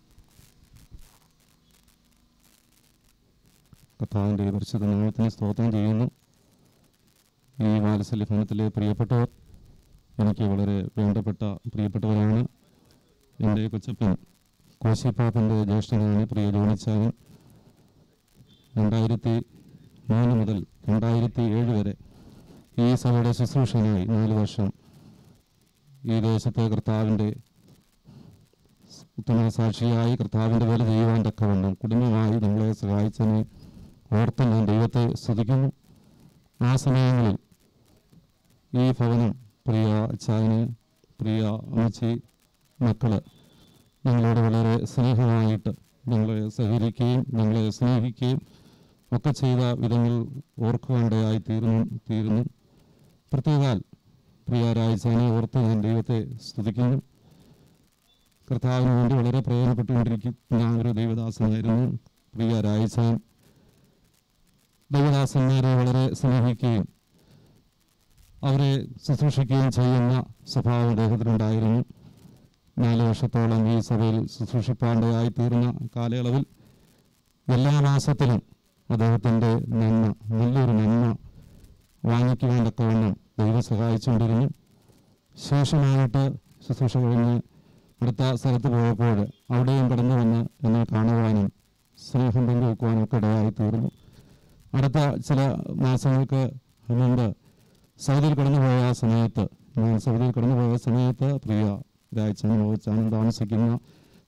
കർത്താവിൻ്റെ പരിശുദ്ധ നാമത്തിന് സ്തോത്രം ചെയ്യുന്നു ഈ വാത്സല്യ ഭവനത്തിലെ പ്രിയപ്പെട്ടവർ എനിക്ക് വളരെ വേണ്ടപ്പെട്ട പ്രിയപ്പെട്ടവരാണ് എൻ്റെ കൊച്ചപ്പൻ കോശിപ്പാപ്പൻ്റെ ജ്യേഷ്ഠനാണ് പ്രിയ ജോണിച്ചായൻ രണ്ടായിരത്തി മൂന്ന് മുതൽ രണ്ടായിരത്തി ഏഴ് വരെ ഈ സഭയുടെ ശുശ്രൂഷനായി നാല് വർഷം ഈ ദേശത്തെ കർത്താവിൻ്റെ ഉത്തമ സാക്ഷിയായി കർത്താവിൻ്റെ വില ചെയ്യുവാൻ തക്കവണ്ണം കുടുംബമായി നമ്മളെ സഹായിച്ചതിനെ ഓർത്ത് ഞാൻ ദൈവത്തെ സ്തുതിക്കുന്നു ആ സമയങ്ങളിൽ ഈ ഭവനം പ്രിയ അച്ചായന് പ്രിയ അമ്മച്ചി മക്കള് ഞങ്ങളോട് വളരെ സ്നേഹമായിട്ട് ഞങ്ങളെ സഹകരിക്കുകയും ഞങ്ങളെ സ്നേഹിക്കുകയും ഒക്കെ ചെയ്ത വിധങ്ങൾ ഓർക്കുവാണ്ടയായി തീർന്നു തീരുന്നു പ്രത്യേകാൽ പ്രിയ രാജസാനെ ഓർത്ത് ഞാൻ ദൈവത്തെ സ്തുതിക്കുന്നു കർത്താവിന് വേണ്ടി വളരെ പ്രയോജനപ്പെട്ടുകൊണ്ടിരിക്കുന്ന ഒരു ദൈവദാസനായിരുന്നു പ്രിയ രാജസാൻ ദൈവദാസന്മാരെ വളരെ സ്നേഹിക്കുകയും അവരെ ശുശ്രൂഷിക്കുകയും ചെയ്യുന്ന സ്വഭാവം അദ്ദേഹത്തിനുണ്ടായിരുന്നു നാല് വർഷത്തോളം ഈ സഭയിൽ ശുശ്രൂഷിപ്പാണ്ടയായി തീർന്ന കാലയളവിൽ എല്ലാ മാസത്തിലും അദ്ദേഹത്തിൻ്റെ നന്മ നല്ലൊരു നന്മ വാങ്ങിക്കുവാൻ തക്കവണ്ണം ദൈവം സഹായിച്ചുകൊണ്ടിരുന്നു ശേഷമായിട്ട് ശുശ്രൂഷ കഴിഞ്ഞ് അടുത്ത സ്ഥലത്ത് പോയപ്പോൾ അവിടെയും കടന്നു വന്ന് എന്നെ കാണുവാനും സ്നേഹം പങ്കുവെക്കുവാനും ഒക്കെ ഇടയായി തീർന്നു അടുത്ത ചില മാസങ്ങൾക്ക് മുമ്പ് സൗദിയിൽ കടന്നുപോയ ആ സമയത്ത് ഞാൻ സൗദിയിൽ കടന്നുപോയ സമയത്ത് പ്രിയ രാജാൻ മോഹച്ചാൻ താമസിക്കുന്ന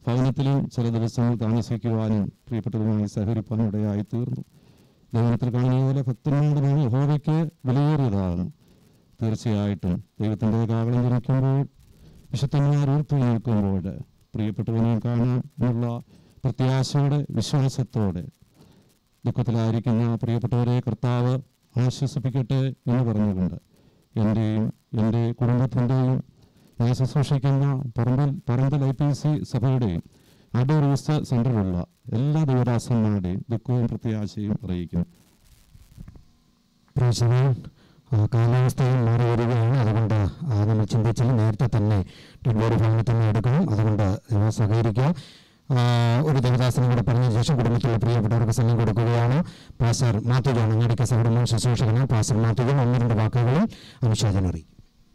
ഭവനത്തിലും ചില ദിവസങ്ങൾ താമസിക്കുവാനും പ്രിയപ്പെട്ടവരുമായി സഹകരിപ്പാനും ഇടയായി തീർന്നു ദൈവത്തിൽ കാണുന്ന പോലെ ഭക്തന്മാരുടെ മനം യഹോവയ്ക്ക് വിലയേറിയതാണ് തീർച്ചയായിട്ടും ദൈവത്തിൻ്റെ കാവളം ജനിക്കുമ്പോൾ വിശുദ്ധന്മാർ ഉയർത്തു നിൽക്കുമ്പോൾ പ്രിയപ്പെട്ടവനെ കാണാനുള്ള പ്രത്യാശയോടെ വിശ്വാസത്തോടെ ദുഃഖത്തിലായിരിക്കുന്ന പ്രിയപ്പെട്ടവരെ കർത്താവ് ആശ്വസിപ്പിക്കട്ടെ എന്ന് പറഞ്ഞുകൊണ്ട് എൻ്റെയും എൻ്റെ കുടുംബത്തിൻ്റെയും ഞാൻ ശുശ്രൂഷിക്കുന്ന Parambal Parambal I P C സഭയുടെയും അടൂർ ഈസ്റ്റ് സെൻ്ററിലുള്ള എല്ലാ ദൈവദാസന്മാരുടെയും ദുഃഖവും പ്രത്യാശയും അറിയിക്കുന്നു പ്രേക്ഷകൻ ആ, കാലാവസ്ഥയും മാറി വരികയാണ് അതുകൊണ്ട് ആ, നമ്മൾ ചിന്തിച്ചാൽ നേരത്തെ തന്നെ ടെഡ്ബോർഡ് ഭവനത്തിൽ നിന്ന് എടുക്കണം അതുകൊണ്ട് നിങ്ങൾ സഹകരിക്കുക ആ, ഒരു ദേവദാസനം കൂടെ പറഞ്ഞ ശേഷം കുടുംബത്തിലുള്ള പ്രിയപ്പെട്ടവർക്ക് സമയം കൊടുക്കുകയാണ് പാസർ മാത്തുജാണ് അങ്ങാടിക്ക സഹോദരൻ ശുശ്രൂഷകന് പാസർ മാത്തുജൻ ഒന്ന് രണ്ട് വാക്കുകളിൽ അനുശോചനം അറിയിക്കും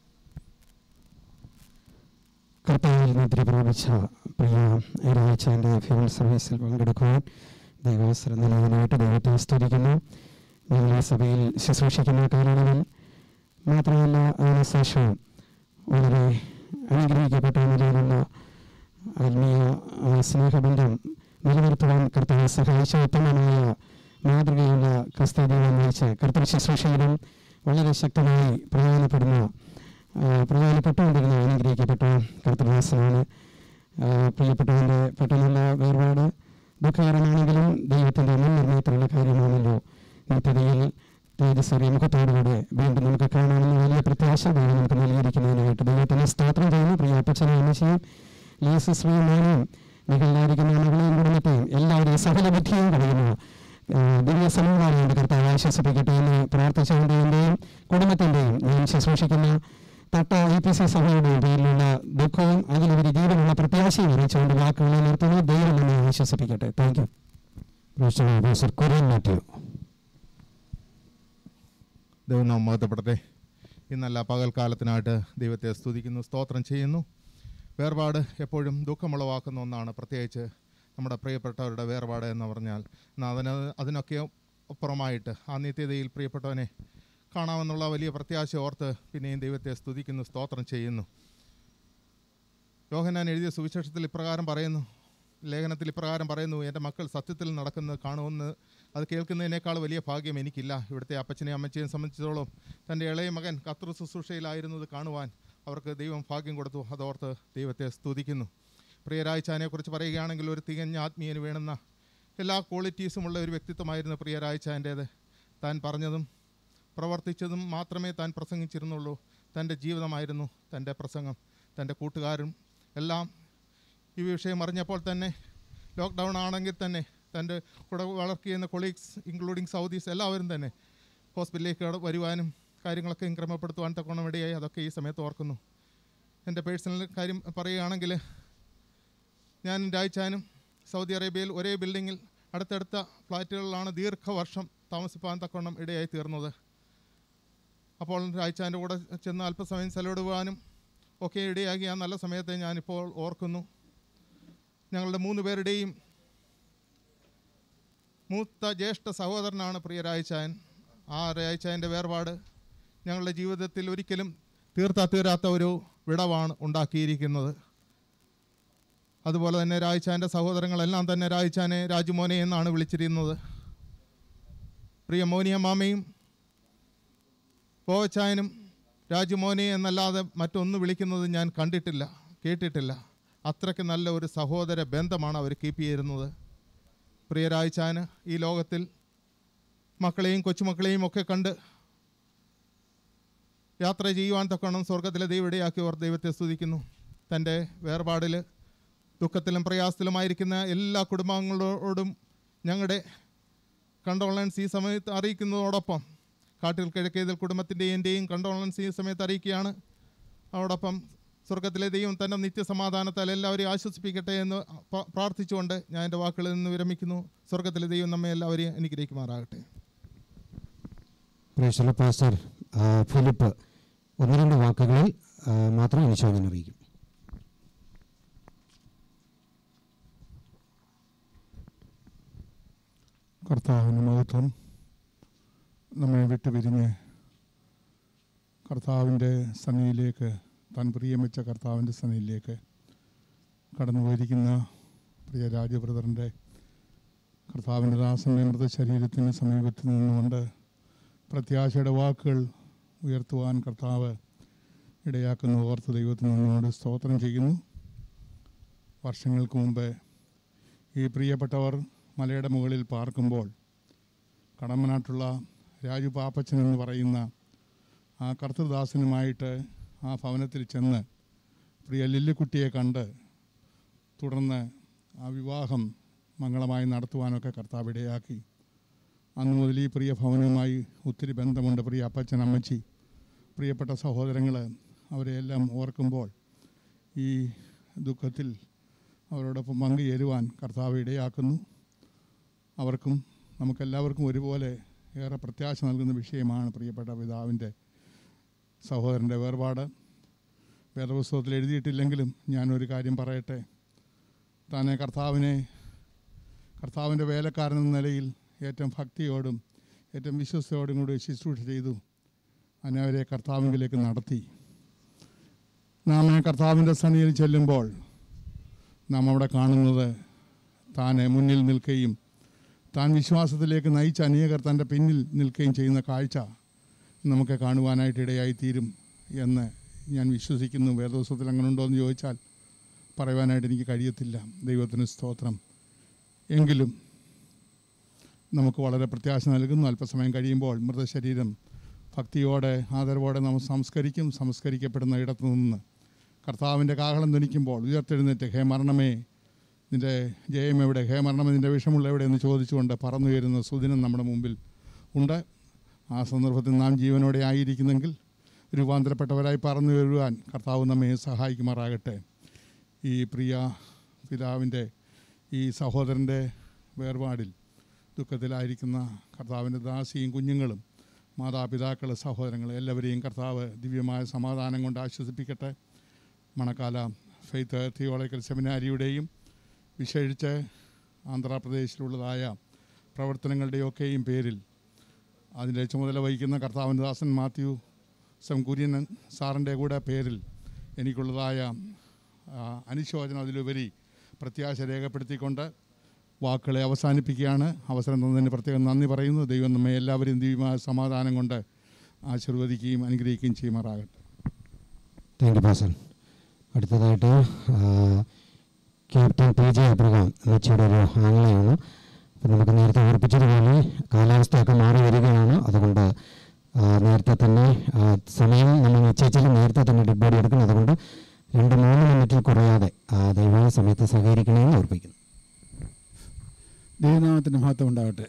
കർത്താവിൽ നിദ്ര പ്രാപിച്ച പ്രിയ ഒരാഴ്ചൻ്റെ ഫ്യൂവൽ സർവീസിൽ പങ്കെടുക്കുവാൻ ദൈവാവസരം നൽകുന്നതിനായിട്ട് ദൈവത്തെ സ്തുതിക്കുന്നു ഞങ്ങൾ ഈ സഭയിൽ ശുശ്രൂഷിക്കുന്ന കാലയളവിൽ മാത്രമല്ല അതിനുശേഷവും വളരെ അനുഗ്രഹിക്കപ്പെട്ട നിലയിലുള്ള ആത്മീയ ആ, സ്നേഹബന്ധം നിലനിർത്തുവാൻ കർത്താവ് സഹായിച്ച ഉത്തമമായ മാതൃകയുള്ള ക്രിസ്തു ജീവിതം നയിച്ച് കർത്തൃ ശുശ്രൂഷയിലും വളരെ ശക്തമായി പ്രയോജനപ്പെടുന്ന ആ, പ്രയോജനപ്പെട്ടുകൊണ്ടിരുന്ന അനുഗ്രഹിക്കപ്പെട്ട കർത്തൃദാസനാണ് ആ, പ്രിയപ്പെട്ടവൻ്റെ പെട്ടെന്നുള്ള വേർപാട് ദുഃഖകരമാണെങ്കിലും ദൈവത്തിൻ്റെ മുൻനിർണയത്തിലുള്ള കാര്യമാണല്ലോ നിത്യതയിൽ തേജസ്വറിയ മുഖത്തോടുകൂടെ വീണ്ടും നമുക്ക് കാണാമെന്ന വലിയ പ്രത്യാശ ദൈവം നമുക്ക് നൽകിയിരിക്കുന്നതിനായിട്ട് ദൈവത്തിന് സ്തോത്രം ചെയ്യുന്നു പ്രിയ അപ്പച്ചനും അമ്മച്ചിയും ലേസശ്രീമാനും നികളിലായിരിക്കുന്ന മകളെയും കുടുംബത്തെയും എല്ലാവരെയും സകല ബുദ്ധിയും കഴിയുന്നു ദിവ്യ സമൂഹമായതുകൊണ്ട് കർത്താവ് ആശ്വസിപ്പിക്കട്ടെ എന്ന് പ്രാർത്ഥിച്ചുകൊണ്ട് എൻ്റെയും കുടുംബത്തിൻ്റെയും ഞാൻ ശുശ്രൂഷിക്കുന്ന തട്ട ഐ പി സി സഭയുടെയും പേരിലുള്ള ദുഃഖവും അതിലുപരി ജീവനുള്ള പ്രത്യാശയും അറിയിച്ചുകൊണ്ട് വാക്കുകളെ നിർത്തുന്നു ദൈവം എന്നെ ആശ്വസിപ്പിക്കട്ടെ thank you professor Kurian Mathew ദൈവം നാം മഹത്വപ്പെടട്ടെ ഇന്നല്ല പകൽക്കാലത്തിനായിട്ട് ദൈവത്തെ സ്തുതിക്കുന്നു സ്തോത്രം ചെയ്യുന്നു വേർപാട് എപ്പോഴും ദുഃഖമുളവാക്കുന്ന ഒന്നാണ് പ്രത്യേകിച്ച് നമ്മുടെ പ്രിയപ്പെട്ടവരുടെ വേർപാട് എന്ന് പറഞ്ഞാൽ എന്നാൽ അതിന് അതിനൊക്കെ അപ്പുറമായിട്ട് ആ നിത്യതയിൽ പ്രിയപ്പെട്ടവനെ കാണാമെന്നുള്ള വലിയ പ്രത്യാശ ഓർത്ത് പിന്നെയും ദൈവത്തെ സ്തുതിക്കുന്നു സ്തോത്രം ചെയ്യുന്നു യോഹനാൻ എഴുതിയ സുവിശേഷത്തിൽ ഇപ്രകാരം പറയുന്നു ലേഖനത്തിൽ ഇപ്രകാരം പറയുന്നു എൻ്റെ മക്കൾ സത്യത്തിൽ നടക്കുന്നത് കാണുമെന്ന് അത് കേൾക്കുന്നതിനേക്കാൾ വലിയ ഭാഗ്യം എനിക്കില്ല ഇവിടുത്തെ അപ്പച്ചനെയും അമ്മച്ചെയും സംബന്ധിച്ചിടത്തോളം തൻ്റെ ഇളയ മകൻ കത്തൃ ശുശ്രൂഷയിലായിരുന്നത് കാണുവാൻ അവർക്ക് ദൈവം ഭാഗ്യം കൊടുത്തു അതോർത്ത് ദൈവത്തെ സ്തുതിക്കുന്നു പ്രിയരാഴ്ചാനെക്കുറിച്ച് പറയുകയാണെങ്കിൽ ഒരു തികഞ്ഞ ആത്മീയന് വേണ്ടുന്ന എല്ലാ ക്വാളിറ്റീസുമുള്ള ഒരു വ്യക്തിത്വമായിരുന്നു പ്രിയരാഴ്ചാൻ്റേത് താൻ പറഞ്ഞതും പ്രവർത്തിച്ചതും മാത്രമേ താൻ പ്രസംഗിച്ചിരുന്നുള്ളൂ തൻ്റെ ജീവിതമായിരുന്നു തൻ്റെ പ്രസംഗം തൻ്റെ കൂട്ടുകാരും എല്ലാം ഈ വിഷയം അറിഞ്ഞപ്പോൾ തന്നെ ലോക്ക്ഡൗൺ ആണെങ്കിൽ തന്നെ തൻ്റെ കൂടെ വർക്ക് ചെയ്യുന്ന കൊളീഗ്സ് ഇൻക്ലൂഡിങ് സൗദീസ് എല്ലാവരും തന്നെ ഹോസ്പിറ്റലിലേക്ക് കട- വരുവാനും കാര്യങ്ങളൊക്കെ ക്രമപ്പെടുത്തുവാൻ തക്കോണം ഇടയായി അതൊക്കെ ഈ സമയത്ത് ഓർക്കുന്നു എൻ്റെ പേഴ്സണൽ കാര്യം പറയുകയാണെങ്കിൽ ഞാൻ രായ്ച്ചാനും സൗദി അറേബ്യയിൽ ഒരേ ബിൽഡിങ്ങിൽ അടുത്തടുത്ത ഫ്ലാറ്റുകളിലാണ് ദീർഘവർഷം താമസിപ്പാൻ തക്കോണം ഇടയായി തീർന്നത് അപ്പോൾ രായ്ച്ചാൻ്റെ കൂടെ ചെന്ന് അല്പസമയം ചെലവിടുവാനും ഒക്കെ ഇടയാക്കി ആ നല്ല സമയത്തെ ഞാനിപ്പോൾ ഓർക്കുന്നു ഞങ്ങളുടെ മൂന്ന് പേരുടെയും മൂത്ത ജ്യേഷ്ഠ സഹോദരനാണ് പ്രിയ രായച്ചായൻ ആ രായച്ചായൻ്റെ വേർപാട് ഞങ്ങളുടെ ജീവിതത്തിൽ ഒരിക്കലും തീർത്താ തീരാത്ത ഒരു വിടവാണ് ഉണ്ടാക്കിയിരിക്കുന്നത് അതുപോലെ തന്നെ രായച്ചാൻ്റെ സഹോദരങ്ങളെല്ലാം തന്നെ രായച്ചാനെ രാജുമോനെ എന്നാണ് വിളിച്ചിരുന്നത് പ്രിയ മോനിയ മാമയും പോവച്ചായനും രാജുമോനെ എന്നല്ലാതെ മറ്റൊന്ന് വിളിക്കുന്നത് ഞാൻ കണ്ടിട്ടില്ല കേട്ടിട്ടില്ല അത്രയ്ക്ക് നല്ല ഒരു സഹോദര ബന്ധമാണ് അവർ കീപ്പ് ചെയ്തിരുന്നത് പ്രിയരായച്ചാന് ഈ ലോകത്തിൽ മക്കളെയും കൊച്ചുമക്കളെയും ഒക്കെ കണ്ട് യാത്ര ചെയ്യുവാൻ തക്കണം സ്വർഗത്തിലെ ദൈവടയാക്കി അവർ ദൈവത്തെ സ്തുതിക്കുന്നു തൻ്റെ വേർപാടിൽ ദുഃഖത്തിലും പ്രയാസത്തിലുമായിരിക്കുന്ന എല്ലാ കുടുംബാംഗങ്ങളോടും ഞങ്ങളുടെ കണ്ടോളൻസ് ഈ സമയത്ത് അറിയിക്കുന്നതോടൊപ്പം കാട്ടിൽ കിഴക്കേതിൽ കുടുംബത്തിൻ്റെയും എൻ്റെയും കണ്ടോളൻസ് ഈ സമയത്ത് അറിയിക്കുകയാണ് അതോടൊപ്പം സ്വർഗത്തിലെ ദൈവം തൻ്റെ നിത്യസമാധാനത്താൽ എല്ലാവരെയും ആശ്വസിപ്പിക്കട്ടെ എന്ന് പ- പ്രാർത്ഥിച്ചുകൊണ്ട് ഞാൻ എൻ്റെ വാക്കുകളിൽ നിന്ന് വിരമിക്കുന്നു സ്വർഗത്തിലെ ദൈവം നമ്മെ എല്ലാവരെയും അനുഗ്രഹിക്കുമാറാകട്ടെ പ്രേക്ഷക പാസ്റ്റർ ആ, ഫിലിപ്പ് ഒന്ന് രണ്ട് വാക്കുകളിൽ ആ, മാത്രം അനുശോചനം അറിയിക്കും കർത്താവിന് മഹത്വം നമ്മെ വിട്ടുപിരിഞ്ഞ് കർത്താവിൻ്റെ സന്നിധിയിലേക്ക് താൻ പ്രിയം വെച്ച കർത്താവിൻ്റെ സന്നിധിയിലേക്ക് കടന്നു പോയിരിക്കുന്ന പ്രിയ രാജബ്രദറിൻ്റെ കർത്താവിൻ്റെ ദാസൻ്റെ മൃതശരീരത്തിന് സമീപത്ത് നിന്നുകൊണ്ട് പ്രത്യാശയുടെ വാക്കുകൾ ഉയർത്തുവാൻ കർത്താവ് ഇടയാക്കുന്ന ഓർത്ത് ദൈവത്തിന് നിന്നോട് സ്തോത്രം ചെയ്യുന്നു വർഷങ്ങൾക്ക് മുമ്പ് ഈ പ്രിയപ്പെട്ടവർ മലയുടെ മുകളിൽ പാർക്കുമ്പോൾ കടമ്പനാട്ടുള്ള രാജു പാപ്പച്ചൻ എന്ന് പറയുന്ന ആ കർത്തൃദാസനുമായിട്ട് ആ ഭവനത്തിൽ ചെന്ന് പ്രിയ ലില്ലിക്കുട്ടിയെ കണ്ട് തുടർന്ന് ആ വിവാഹം മംഗളമായി നടത്തുവാനൊക്കെ കർത്താവ് ഇടയാക്കി അന്ന് മുതൽ ഈ പ്രിയ ഭവനവുമായി ഒത്തിരി ബന്ധമുണ്ട് പ്രിയ അപ്പച്ചൻ അമ്മച്ചി പ്രിയപ്പെട്ട സഹോദരങ്ങൾ അവരെയെല്ലാം ഓർക്കുമ്പോൾ ഈ ദുഃഖത്തിൽ അവരോടൊപ്പം പങ്കുചേരുവാൻ കർത്താവ് ഇടയാക്കുന്നു അവർക്കും നമുക്കെല്ലാവർക്കും ഒരുപോലെ ഏറെ പ്രത്യാശ നൽകുന്ന വിഷയമാണ് പ്രിയപ്പെട്ട പിതാവിൻ്റെ സഹോദരൻ്റെ വേർപാട് വേദപുസ്തകത്തിൽ എഴുതിയിട്ടില്ലെങ്കിലും ഞാനൊരു കാര്യം പറയട്ടെ താനെ കർത്താവിനെ കർത്താവിൻ്റെ വേലക്കാരൻ എന്ന നിലയിൽ ഏറ്റവും ഭക്തിയോടും ഏറ്റവും വിശ്വസ്തയോടും കൂടി ശുശ്രൂഷ ചെയ്തു അനവരെ കർത്താവിലേക്ക് നടത്തി നാം ആ കർത്താവിൻ്റെ സന്നിധിയിൽ ചെല്ലുമ്പോൾ നാം അവിടെ കാണുന്നത് താനെ മുന്നിൽ നിൽക്കുകയും താൻ വിശ്വാസത്തിലേക്ക് നയിച്ച അനേകർ തൻ്റെ പിന്നിൽ നിൽക്കുകയും ചെയ്യുന്ന കാഴ്ച നമുക്ക് കാണുവാനായിട്ട് ഇടയായി തീരും എന്ന് ഞാൻ വിശ്വസിക്കുന്നു വേദോത്സവത്തിൽ അങ്ങനെ ഉണ്ടോ എന്ന് ചോദിച്ചാൽ പറയുവാനായിട്ട് എനിക്ക് കഴിയത്തില്ല ദൈവത്തിന് സ്തോത്രം എങ്കിലും നമുക്ക് വളരെ പ്രത്യാശ നൽകുന്നു അല്പസമയം കഴിയുമ്പോൾ മൃതശരീരം ഭക്തിയോടെ ആദരവോടെ നാം സംസ്കരിക്കും സംസ്കരിക്കപ്പെടുന്ന ഇടത്തു നിന്ന് കർത്താവിൻ്റെ കാഹളം ധ്വനിക്കുമ്പോൾ ഉയർത്തെഴുന്നേറ്റ് ഹേ മരണമേ നിൻ്റെ ജയം എവിടെ ഹേ മരണമേ നിൻ്റെ വിഷമുള്ള എവിടെ എന്ന് ചോദിച്ചുകൊണ്ട് പറന്നുയരുന്ന സുദിനം നമ്മുടെ മുമ്പിൽ ഉണ്ട് ആ സന്ദർഭത്തിൽ നാം ജീവനോടെ ആയിരിക്കുന്നെങ്കിൽ രൂപാന്തരപ്പെട്ടവരായി പറന്നു വരുവാൻ കർത്താവ് നമ്മെ സഹായിക്കുമാറാകട്ടെ ഈ പ്രിയ പിതാവിൻ്റെ ഈ സഹോദരൻ്റെ വേർപാടിൽ ദുഃഖത്തിലായിരിക്കുന്ന കർത്താവിൻ്റെ ദാസിയും കുഞ്ഞുങ്ങളും മാതാപിതാക്കൾ സഹോദരങ്ങൾ എല്ലാവരെയും കർത്താവ് ദിവ്യമായ സമാധാനം കൊണ്ട് ആശ്വസിപ്പിക്കട്ടെ മണക്കാല ഫെയ്ത്ത് തിയോളജിക്കൽ സെമിനാരിയുടെയും വിശേഷിച്ച് ആന്ധ്രാപ്രദേശിലുള്ളതായ പ്രവർത്തനങ്ങളുടെയൊക്കെയും പേരിൽ അതിൻ്റെ ചുമതല വഹിക്കുന്ന കർത്താവിൻ്റെ ദാസൻ മാത്യു സം കുര്യൻ സാറിൻ്റെ കൂടെ പേരിൽ എനിക്കുള്ളതായ ആ, അനുശോചനം അതിലുപരി പ്രത്യാശ രേഖപ്പെടുത്തിക്കൊണ്ട് വാക്കുകളെ അവസാനിപ്പിക്കുകയാണ് അവസരം തന്നതിന് പ്രത്യേകം നന്ദി പറയുന്നു ദൈവം നമ്മെ എല്ലാവരെയും ദിവ്യമായ സമാധാനം കൊണ്ട് ആശീർവദിക്കുകയും അനുഗ്രഹിക്കുകയും ചെയ്യുമാറാകട്ടെ താങ്ക് യു പാസൻ അടുത്തതായിട്ട് ആ, ക്യാപ്റ്റൻ പി ജെ അബ്രഹാം മെച്ചിയുടെ ഒരു ആംഗ്ലയാണ് അപ്പോൾ നമുക്ക് നേരത്തെ ഓർപ്പിച്ചതുപോലെ കാലാവസ്ഥയൊക്കെ മാറി വരികയാണ് അതുകൊണ്ട് ആ, നേരത്തെ തന്നെ ആ, സമയം നമ്മൾ നിശ്ചയിച്ചാൽ നേരത്തെ തന്നെ ഡെഡ് ബോഡി എടുക്കണം അതുകൊണ്ട് രണ്ട് മൂന്ന് മിനിറ്റിൽ കുറയാതെ ആ, ദയവായ സമയത്ത് സഹകരിക്കണമെന്ന് ഓർപ്പിക്കുന്നു ദൈവനാമത്തിൻ്റെ മഹത്വം ഉണ്ടാകട്ടെ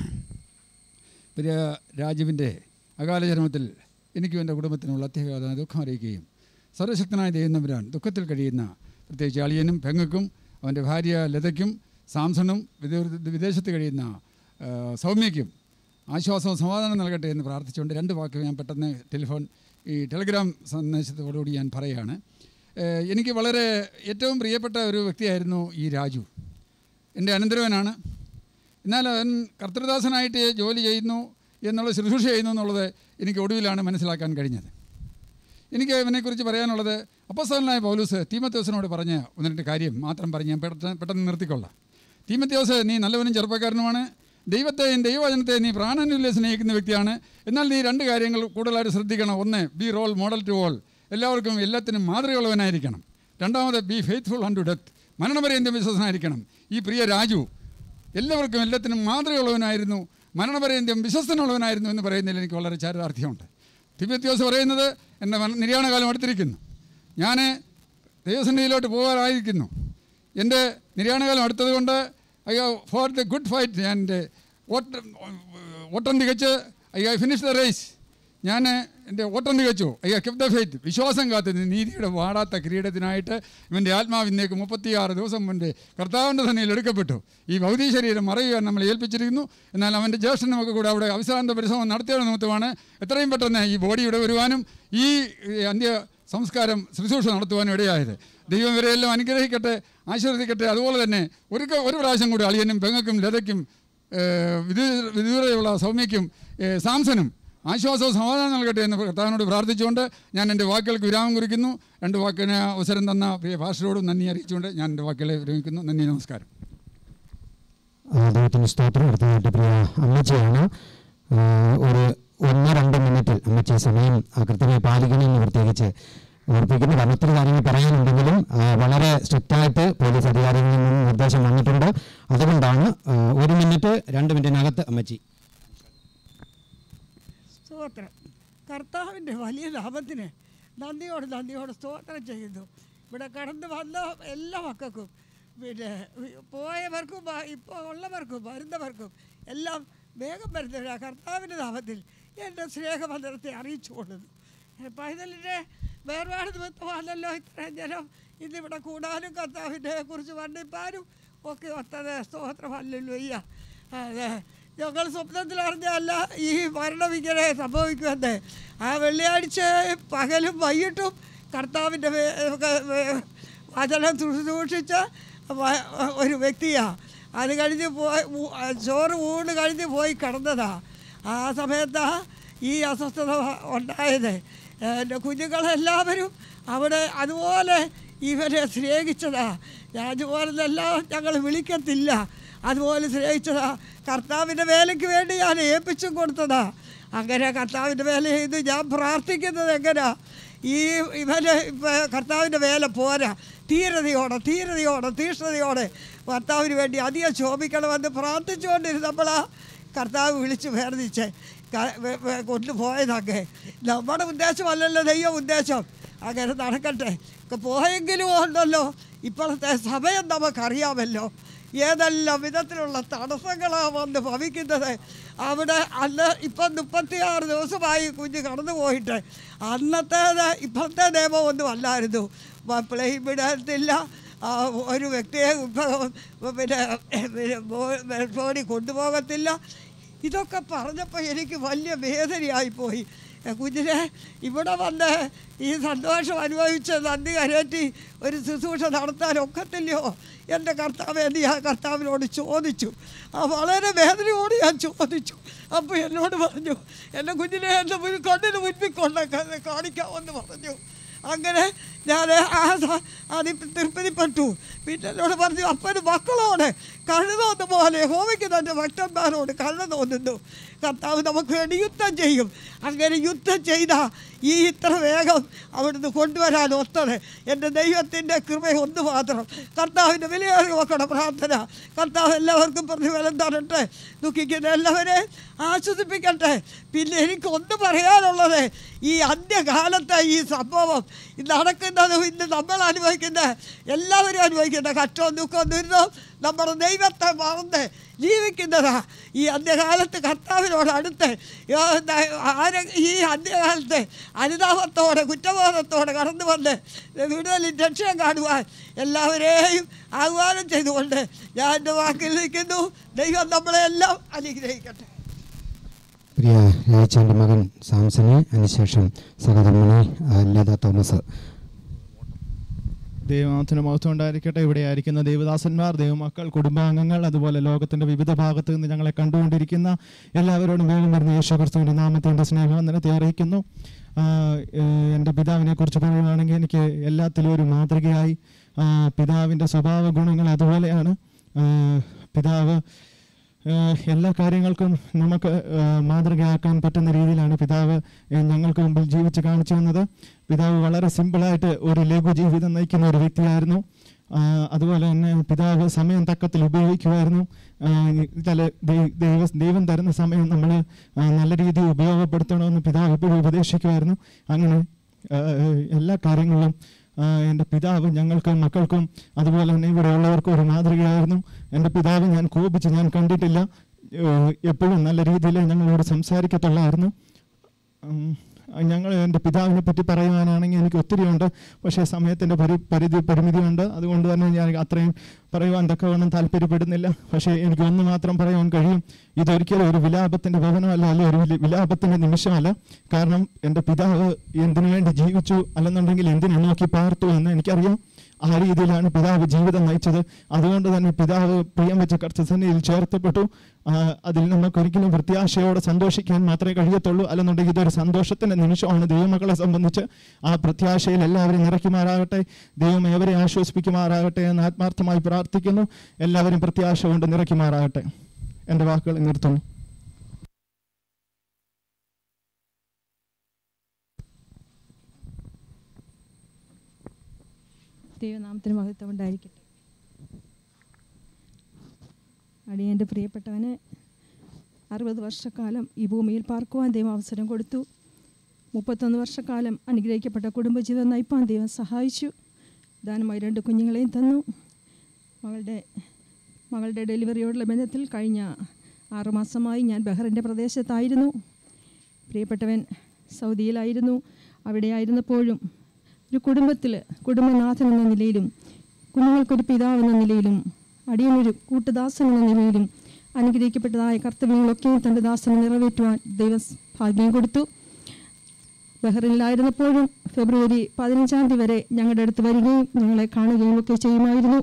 പ്രിയ രാജുവിൻ്റെ അകാല ജന്മത്തിൽ എനിക്കും എൻ്റെ കുടുംബത്തിനുള്ള അത്യഗാധ ദുഃഖം അറിയിക്കുകയും സർവശക്തനായ ദൈവം നമ്പുരാൻ ദുഃഖത്തിൽ കഴിയുന്ന പ്രത്യേകിച്ച് അളിയനും പെങ്ങൾക്കും അവൻ്റെ ഭാര്യ ലതയ്ക്കും സാംസണും വിദേ- വിദേശത്ത് കഴിയുന്ന ആ, സൗമ്യയ്ക്കും ആശ്വാസവും സമാധാനം നൽകട്ടെ എന്ന് പ്രാർത്ഥിച്ചുകൊണ്ട് രണ്ട് വാക്ക് ഞാൻ പെട്ടെന്ന് ടെലിഫോൺ ഈ ടെലിഗ്രാം സന്ദേശത്തോടുകൂടി ഞാൻ പറയുകയാണ് ഏഹ് എനിക്ക് വളരെ ഏറ്റവും പ്രിയപ്പെട്ട ഒരു വ്യക്തിയായിരുന്നു ഈ രാജു എൻ്റെ അനന്തരവനാണ് എന്നാൽ അവൻ കർത്തൃദാസനായിട്ട് ജോലി ചെയ്യുന്നു എന്നുള്ള ശുശ്രൂഷ ചെയ്യുന്നു എന്നുള്ളത് എനിക്ക് ഒടുവിലാണ് മനസ്സിലാക്കാൻ കഴിഞ്ഞത് എനിക്ക് ഇവനെക്കുറിച്ച് പറയാനുള്ളത് അപ്പസ്തലനായ പൗലൂസ് തീമത്യോസിനോട് പറഞ്ഞ ഒന്ന് രണ്ട് കാര്യം മാത്രം പറഞ്ഞ് ഞാൻ പെട്ടെന്ന് പെട്ടെന്ന് നിർത്തിക്കൊള്ളാം തീമത്യോസ് നീ നല്ലവനും ചെറുപ്പക്കാരനുമാണ് ദൈവത്തെയും ദൈവവചനത്തെ നീ പ്രാണനുല്ലെ സ്നേഹിക്കുന്ന വ്യക്തിയാണ് എന്നാൽ നീ രണ്ട് കാര്യങ്ങൾ കൂടുതലായിട്ട് ശ്രദ്ധിക്കണം ഒന്ന് be role model to all എല്ലാവർക്കും എല്ലാത്തിനും മാതൃകയുള്ളവനായിരിക്കണം രണ്ടാമത് be faithful unto death മരണപര്യന്തം വിശ്വസനായിരിക്കണം ഈ പ്രിയ രാജു എല്ലാവർക്കും എല്ലാത്തിനും മാതൃകയുള്ളവനായിരുന്നു മരണപര്യന്തം വിശ്വസ്തനുള്ളവനായിരുന്നു എന്ന് പറയുന്നതിൽ എനിക്ക് വളരെ ചാരിതാർത്ഥ്യമുണ്ട് തിബത്യോസ് പറയുന്നത് എൻ്റെ മന- നിര്യാണകാലം അടുത്തിരിക്കുന്നു ഞാൻ ദൈവസന്നിധിയിലോട്ട് പോകാനായിരിക്കുന്നു എൻ്റെ നിര്യാണകാലം അടുത്തതുകൊണ്ട് I fought the good fight ഞാൻ എൻ്റെ ഓട്ടം ഓട്ടം തികച്ച് I I finish the race ഞാൻ എൻ്റെ ഓട്ടം തികച്ചു ഐ കിപ് ദ ഫെയ്ത്ത് വിശ്വാസം കാത്ത് നിന്ന് നീതിയുടെ വാടാത്ത കിരീടത്തിനായിട്ട് ഇവൻ്റെ ആത്മാവ് ഇന്നേക്ക് മുപ്പത്തിയാറ് ദിവസം മുൻപ് കർത്താവിൻ്റെ സന്നിധിയിൽ എടുക്കപ്പെട്ടു ഈ ഭൗതിക ശരീരം മറയുവാൻ നമ്മൾ ഏൽപ്പിച്ചിരിക്കുന്നു എന്നാൽ അവൻ്റെ ജ്യേഷ്ഠനുമൊക്കെ കൂടെ അവിടെ അവസാന പരിശ്രമം നടത്തിയ നിമിത്തമാണ് എത്രയും പെട്ടെന്ന് ഈ ബോഡി ഇവിടെ വരുവാനും ഈ ഈ അന്ത്യ സംസ്കാരം ശുശ്രൂഷ നടത്തുവാനും ഇടയായത് ദൈവം ഇവരെല്ലാം അനുഗ്രഹിക്കട്ടെ ആശീർവദിക്കട്ടെ അതുപോലെ തന്നെ ഒരു ക- ഒരു പ്രാവശ്യം കൂടി അളിയനും പെങ്ങൾക്കും ലതയ്ക്കും ഏഹ്, വിദൂ- വിദൂരയുള്ള സൗമ്യയ്ക്കും ഏഹ്, സാംസനും ആശ്വാസവും സമാധാനം നൽകട്ടെ എന്ന് കർത്താവിനോട് പ്രാർത്ഥിച്ചുകൊണ്ട് ഞാൻ എൻ്റെ വാക്കുകൾക്ക് വിരാമം കുറിക്കുന്നു രണ്ട് വാക്കിന് അവസരം തന്ന പ്രിയ ഭാഷയോടും നന്ദി അറിയിച്ചുകൊണ്ട് ഞാൻ എൻ്റെ വാക്കുകളെ വിരമിക്കുന്നു നന്ദി നമസ്കാരം ആ, ദൈവത്തിന് സ്തോത്രം അടുത്തതായിട്ട് പ്രിയ അമ്മച്ചിയാണ് ആ, ഒരു ഒന്ന് രണ്ട് മിനിറ്റിൽ അമ്മച്ചി സമയം ആ, കൃത്യമായി പാലിക്കണമെന്ന് പ്രത്യേകിച്ച് ഓർപ്പിക്കുന്നു കാരണം ഒത്തിരി കാര്യങ്ങൾ പറയാനുണ്ടെങ്കിലും ആ, വളരെ സ്ട്രിക്റ്റായിട്ട് പോലീസ് അധികാരികളിൽ നിന്നും നിർദ്ദേശം വന്നിട്ടുണ്ട് അതുകൊണ്ടാണ് ആ, ഒരു മിനിറ്റ് രണ്ട് മിനിറ്റിനകത്ത് അമ്മച്ചി സ്തോത്രം കർത്താവിൻ്റെ വലിയ ലാഭത്തിന് നന്ദിയോട് നന്ദിയോട് സ്തോത്രം ചെയ്യുന്നു ഇവിടെ കടന്നു വന്ന എല്ലാ മക്കൾക്കും പിന്നെ പോയവർക്കും വ- ഇപ്പോൾ ഉള്ളവർക്കും വരുന്നവർക്കും എല്ലാം വേഗം വരുന്ന കർത്താവിൻ്റെ നാമത്തിൽ എൻ്റെ സ്നേഹബന്ധനത്തെ അറിയിച്ചു കൊള്ളുന്നു പൈതലിൻ്റെ വേർപാട് നിമിത്തമാണല്ലോ ഇത്രയും ജനം ഇന്നിവിടെ കൂടാനും കർത്താവിനെ കുറിച്ച് വർണ്ണിപ്പാനും ഒക്കെ ഒത്തത് സ്തോത്രമല്ലല്ലോ അയ്യ അതെ ഞങ്ങൾ സ്വപ്നത്തിൽ അറിഞ്ഞല്ല ഈ മരണം ഇങ്ങനെ സംഭവിക്കുമെന്ന് ആ വെള്ളിയാഴ്ച പകലും വൈകിട്ടും കർത്താവിൻ്റെ വേ- വേ- വചനം സൂക്ഷിച്ച വ- ഒരു വ്യക്തിയാണ് അത് കഴിഞ്ഞ് പോയി ഊ- ചോറ് ഊണ് കഴിഞ്ഞ് പോയി കിടന്നതാ ആ സമയത്താ ഈ അസ്വസ്ഥത ഉണ്ടായത് എൻ്റെ കുഞ്ഞുങ്ങളെല്ലാവരും അവിടെ അതുപോലെ ഇവരെ സ്നേഹിച്ചതാ ഞാൻ അതുപോലെല്ലാം ഞങ്ങൾ വിളിക്കത്തില്ല അതുപോലെ സ്നേഹിച്ചതാ കർത്താവിൻ്റെ വേലയ്ക്ക് വേണ്ടി ഞാൻ ഏൽപ്പിച്ചും കൊടുത്തതാ അങ്ങനെ കർത്താവിൻ്റെ വേല ചെയ്ത് ഞാൻ പ്രാർത്ഥിക്കുന്നത് എങ്ങനെയാ ഈ ഇവന് ഇപ്പം കർത്താവിൻ്റെ വേല പോരാ ധീരതയോടെ ധീരതയോടെ തീഷ്ണതയോടെ കർത്താവിന് വേണ്ടി അധികം ശോഭിക്കണമെന്ന് പ്രാർത്ഥിച്ചുകൊണ്ടിരുന്നപ്പോഴാ കർത്താവ് വിളിച്ച് വേർതിച്ച് കൊണ്ടുപോയതൊക്കെ നമ്മുടെ ഉദ്ദേശമല്ലല്ലോ ദൈവം ഉദ്ദേശം അങ്ങനെ നടക്കട്ടെ ഒക്കെ പോയെങ്കിലും ഉണ്ടല്ലോ ഇപ്പോഴത്തെ സമയം നമുക്കറിയാമല്ലോ ഏതെല്ലാം വിധത്തിലുള്ള തടസ്സങ്ങളാണ് വന്ന് ഭവിക്കുന്നത് അവിടെ അന്ന് ഇപ്പം മുപ്പത്തിയാറ് ദിവസമായി കുഞ്ഞ് കടന്നു പോയിട്ട് അന്നത്തേത് ഇപ്പോഴത്തെ നിയമം ഒന്നും അല്ലായിരുന്നു പ്ലെയിൻ വിടത്തില്ല ആ, ഒരു വ്യക്തിയെ ഇപ്പം പിന്നെ പിന്നെ ബോ- ബോഡി കൊണ്ടുപോകത്തില്ല ഇതൊക്കെ പറഞ്ഞപ്പോൾ എനിക്ക് വലിയ വേദനയായിപ്പോയി എ, കുഞ്ഞിനെ ഇവിടെ വന്ന് ഈ സന്തോഷം അനുഭവിച്ച് നന്ദി കരയറ്റി ഒരു ശുശ്രൂഷ നടത്താൻ ഒക്കത്തില്ലയോ എൻ്റെ കർത്താവ് എന്ന് ഞാൻ കർത്താവിനോട് ചോദിച്ചു ആ വളരെ വേദനയോട് ഞാൻ ചോദിച്ചു അപ്പോൾ എന്നോട് പറഞ്ഞു എൻ്റെ കുഞ്ഞിനെ എൻ്റെ മുന്നിൽ കണ്ണിന് മുൻപിൽ കൊണ്ട് കാണിക്കാമെന്ന് പറഞ്ഞു അങ്ങനെ ഞാൻ ആ സ- അതിൽ തൃപ്തിപ്പെട്ടു പിന്നെ എന്നോട് പറഞ്ഞു അപ്പന് മക്കളോട് കണ്ണു തോന്നുന്ന പോലെ ഹോമിക്ക് തൻ്റെ ഭക്തന്മാരോട് കണ്ണു തോന്നുന്നു കർത്താവ് നമുക്ക് വേണ്ടി യുദ്ധം ചെയ്യും അങ്ങനെ യുദ്ധം ചെയ്ത ഈ ഇത്ര വേഗം അവിടുന്ന് കൊണ്ടുവരാൻ ഒത്തത് എൻ്റെ ദൈവത്തിൻ്റെ കൃപ ഒന്ന് മാത്രം കർത്താവിൻ്റെ വിലയേറി നോക്കണം പ്രാർത്ഥന കർത്താവ് എല്ലാവർക്കും പ്രതിഫലം തരട്ടെ ദുഃഖിക്കുന്ന എല്ലാവരെയും ആശ്വസിപ്പിക്കട്ടെ പിന്നെ എനിക്ക് ഒന്ന് പറയാനുള്ളത് ഈ അന്ത്യകാലത്തെ ഈ സംഭവം ഈ നടക്കുന്നതും ഇന്ന് നമ്മൾ അനുഭവിക്കുന്ന എല്ലാവരും അനുഭവിക്കുന്ന കഷ്ടവും ദുഃഖവും ദുരിതവും നമ്മുടെ ദൈവത്തെ മറന്ന് ജീവിക്കുന്നതാ ഈ അന്ത്യകാലത്ത് കർത്താവിനോട് അടുത്ത് യോ- ന- ആരെ- ഈ അന്ത്യകാലത്ത് അനുതാപത്തോടെ കുറ്റബോധത്തോടെ കടന്നു വന്ന് വിടുതലിൽ രക്ഷയും കാണുവാൻ എല്ലാവരെയും ആഹ്വാനം ചെയ്തുകൊണ്ട് ഞാൻ എൻ്റെ വാക്കിൽ നിൽക്കുന്നു ദൈവം നമ്മളെല്ലാം അനുഗ്രഹിക്കട്ടെ പ്രിയ രാജാൻ്റെ മകൻ സാംസനെ അതിനുശേഷം സഹധർമ്മണി ലത തോമസ് ദൈവനാഥന് മഹത്വം ഉണ്ടായിരിക്കട്ടെ ഇവിടെ ആയിരിക്കുന്ന ദൈവദാസന്മാർ ദൈവമക്കൾ കുടുംബാംഗങ്ങൾ അതുപോലെ ലോകത്തിന്റെ വിവിധ ഭാഗത്ത് നിന്ന് ഞങ്ങളെ കണ്ടുകൊണ്ടിരിക്കുന്ന എല്ലാവരോടും വേഗം വരുന്ന യേശു ക്രിസ്തുവിന്റെ നാമത്തെ എൻ്റെ സ്നേഹവന്ദനത്തെ അറിയിക്കുന്നു ആ, ഏഹ്, എൻ്റെ പിതാവിനെ കുറിച്ച് പറയുകയാണെങ്കിൽ എനിക്ക് എല്ലാത്തിലും ഒരു മാതൃകയായി ആ, പിതാവിൻ്റെ സ്വഭാവ ഗുണങ്ങൾ അതുപോലെയാണ് ആ, പിതാവ് ഏഹ് എല്ലാ കാര്യങ്ങൾക്കും നമുക്ക് ഏഹ് മാതൃകയാക്കാൻ പറ്റുന്ന രീതിയിലാണ് പിതാവ് ഏഹ് ഞങ്ങൾക്ക് മുമ്പിൽ ജീവിച്ച് കാണിച്ചു തന്നത് പിതാവ് വളരെ സിമ്പിളായിട്ട് ഒരു ലഘു ജീവിതം നയിക്കുന്ന ഒരു വ്യക്തിയായിരുന്നു ആഹ് അതുപോലെ തന്നെ പിതാവ് സമയം തക്കത്തിൽ ഉപയോഗിക്കുമായിരുന്നു ആഹ് ചില ദൈ- ദൈവ ദൈവം തരുന്ന സമയം നമ്മൾ നല്ല രീതിയിൽ ഉപയോഗപ്പെടുത്തണമെന്ന് പിതാവ് എപ്പോഴും ഉപദേശിക്കുമായിരുന്നു അങ്ങനെ ആഹ് എല്ലാ കാര്യങ്ങളിലും ആഹ് എൻ്റെ പിതാവ് ഞങ്ങൾക്കും മക്കൾക്കും അതുപോലെ തന്നെ ഇവിടെയുള്ളവർക്കും ഒരു മാതൃകയായിരുന്നു എൻ്റെ പിതാവ് ഞാൻ കോപിച്ച് ഞാൻ കണ്ടിട്ടില്ല ഏഹ് എപ്പോഴും നല്ല രീതിയിൽ ഞങ്ങളോട് സംസാരിക്കത്തുള്ളായിരുന്നു ഉം, ഞങ്ങൾ എൻ്റെ പിതാവിനെ പറ്റി പറയുവാനാണെങ്കിൽ എനിക്ക് ഒത്തിരി ഉണ്ട് പക്ഷേ സമയത്തിൻ്റെ പരി പരിധി പരിമിതിയുണ്ട് അതുകൊണ്ട് തന്നെ ഞാൻ അത്രയും പറയുവാൻ തക്കവണ്ണം താല്പര്യപ്പെടുന്നില്ല പക്ഷേ എനിക്ക് ഒന്ന് മാത്രം പറയാൻ കഴിയും ഇതൊരിക്കലും ഒരു വിലാപത്തിൻ്റെ ഭവനമല്ല അല്ലെ ഒരു വില- വിലാപത്തിൻ്റെ നിമിഷമല്ല കാരണം എൻ്റെ പിതാവ് എന്തിനു വേണ്ടി ജീവിച്ചു അല്ലെന്നുണ്ടെങ്കിൽ എന്തിനെ നോക്കി പാർത്തു എന്ന് എനിക്കറിയാം ആ രീതിയിലാണ് പിതാവ് ജീവിതം നയിച്ചത് അതുകൊണ്ട് തന്നെ പിതാവ് പ്രിയം വെച്ച കർത്തസന്നിധിയിൽ ചേർത്തപ്പെട്ടു ആ, അതിൽ നമുക്ക് ഒരിക്കലും പ്രത്യാശയോടെ സന്തോഷിക്കാൻ മാത്രമേ കഴിയത്തുള്ളൂ അല്ലെന്നുണ്ടെങ്കിൽ ഇതൊരു സന്തോഷത്തിന്റെ നിമിഷമാണ് ദൈവമക്കളെ സംബന്ധിച്ച് ആ പ്രത്യാശയിൽ എല്ലാവരും നിറയ്ക്കുമാറാകട്ടെ ദൈവം എവരെ ആശ്വസിപ്പിക്കുമാറാകട്ടെ എന്ന് ആത്മാർത്ഥമായി പ്രാർത്ഥിക്കുന്നു എല്ലാവരും പ്രത്യാശ കൊണ്ട് നിറയ്ക്കുമാറാകട്ടെ എൻ്റെ വാക്കുകൾ നിർത്തുന്നു ദൈവനാമത്തിന് മഹത്വം ഉണ്ടായിരിക്കട്ടെ അടിയൻ്റെ പ്രിയപ്പെട്ടവന് അറുപത് വർഷക്കാലം ഈ ഭൂമിയിൽ പാർക്കുവാൻ ദൈവം അവസരം കൊടുത്തു മുപ്പത്തൊന്ന് വർഷക്കാലം അനുഗ്രഹിക്കപ്പെട്ട കുടുംബജീവിതം നയിപ്പാൻ ദൈവം സഹായിച്ചു ദാനമായി രണ്ട് കുഞ്ഞുങ്ങളെയും തന്നു മകളുടെ മകളുടെ ഡെലിവറിയോടുള്ള ബന്ധത്തിൽ കഴിഞ്ഞ ആറുമാസമായി ഞാൻ ബഹ്റിൻ്റെ പ്രദേശത്തായിരുന്നു പ്രിയപ്പെട്ടവൻ സൗദിയിലായിരുന്നു അവിടെയായിരുന്നപ്പോഴും ഒരു കുടുംബത്തിൽ കുടുംബനാഥൻ എന്ന നിലയിലും കുഞ്ഞുങ്ങൾക്കൊരു പിതാവ് എന്ന നിലയിലും അടിയനൊരു കൂട്ടുദാസൻ എന്ന നിലയിലും അനുഗ്രഹിക്കപ്പെട്ടതായ കർത്തവ്യങ്ങളൊക്കെയും തൻ്റെ ദാസനെ നിറവേറ്റുവാൻ ദൈവം ഭാഗ്യം കൊടുത്തു ബഹ്റിനിലായിരുന്നപ്പോഴും ഫെബ്രുവരി പതിനഞ്ചാം തീയതി വരെ ഞങ്ങളുടെ അടുത്ത് വരികയും ഞങ്ങളെ കാണുകയും ഒക്കെ ചെയ്യുമായിരുന്നു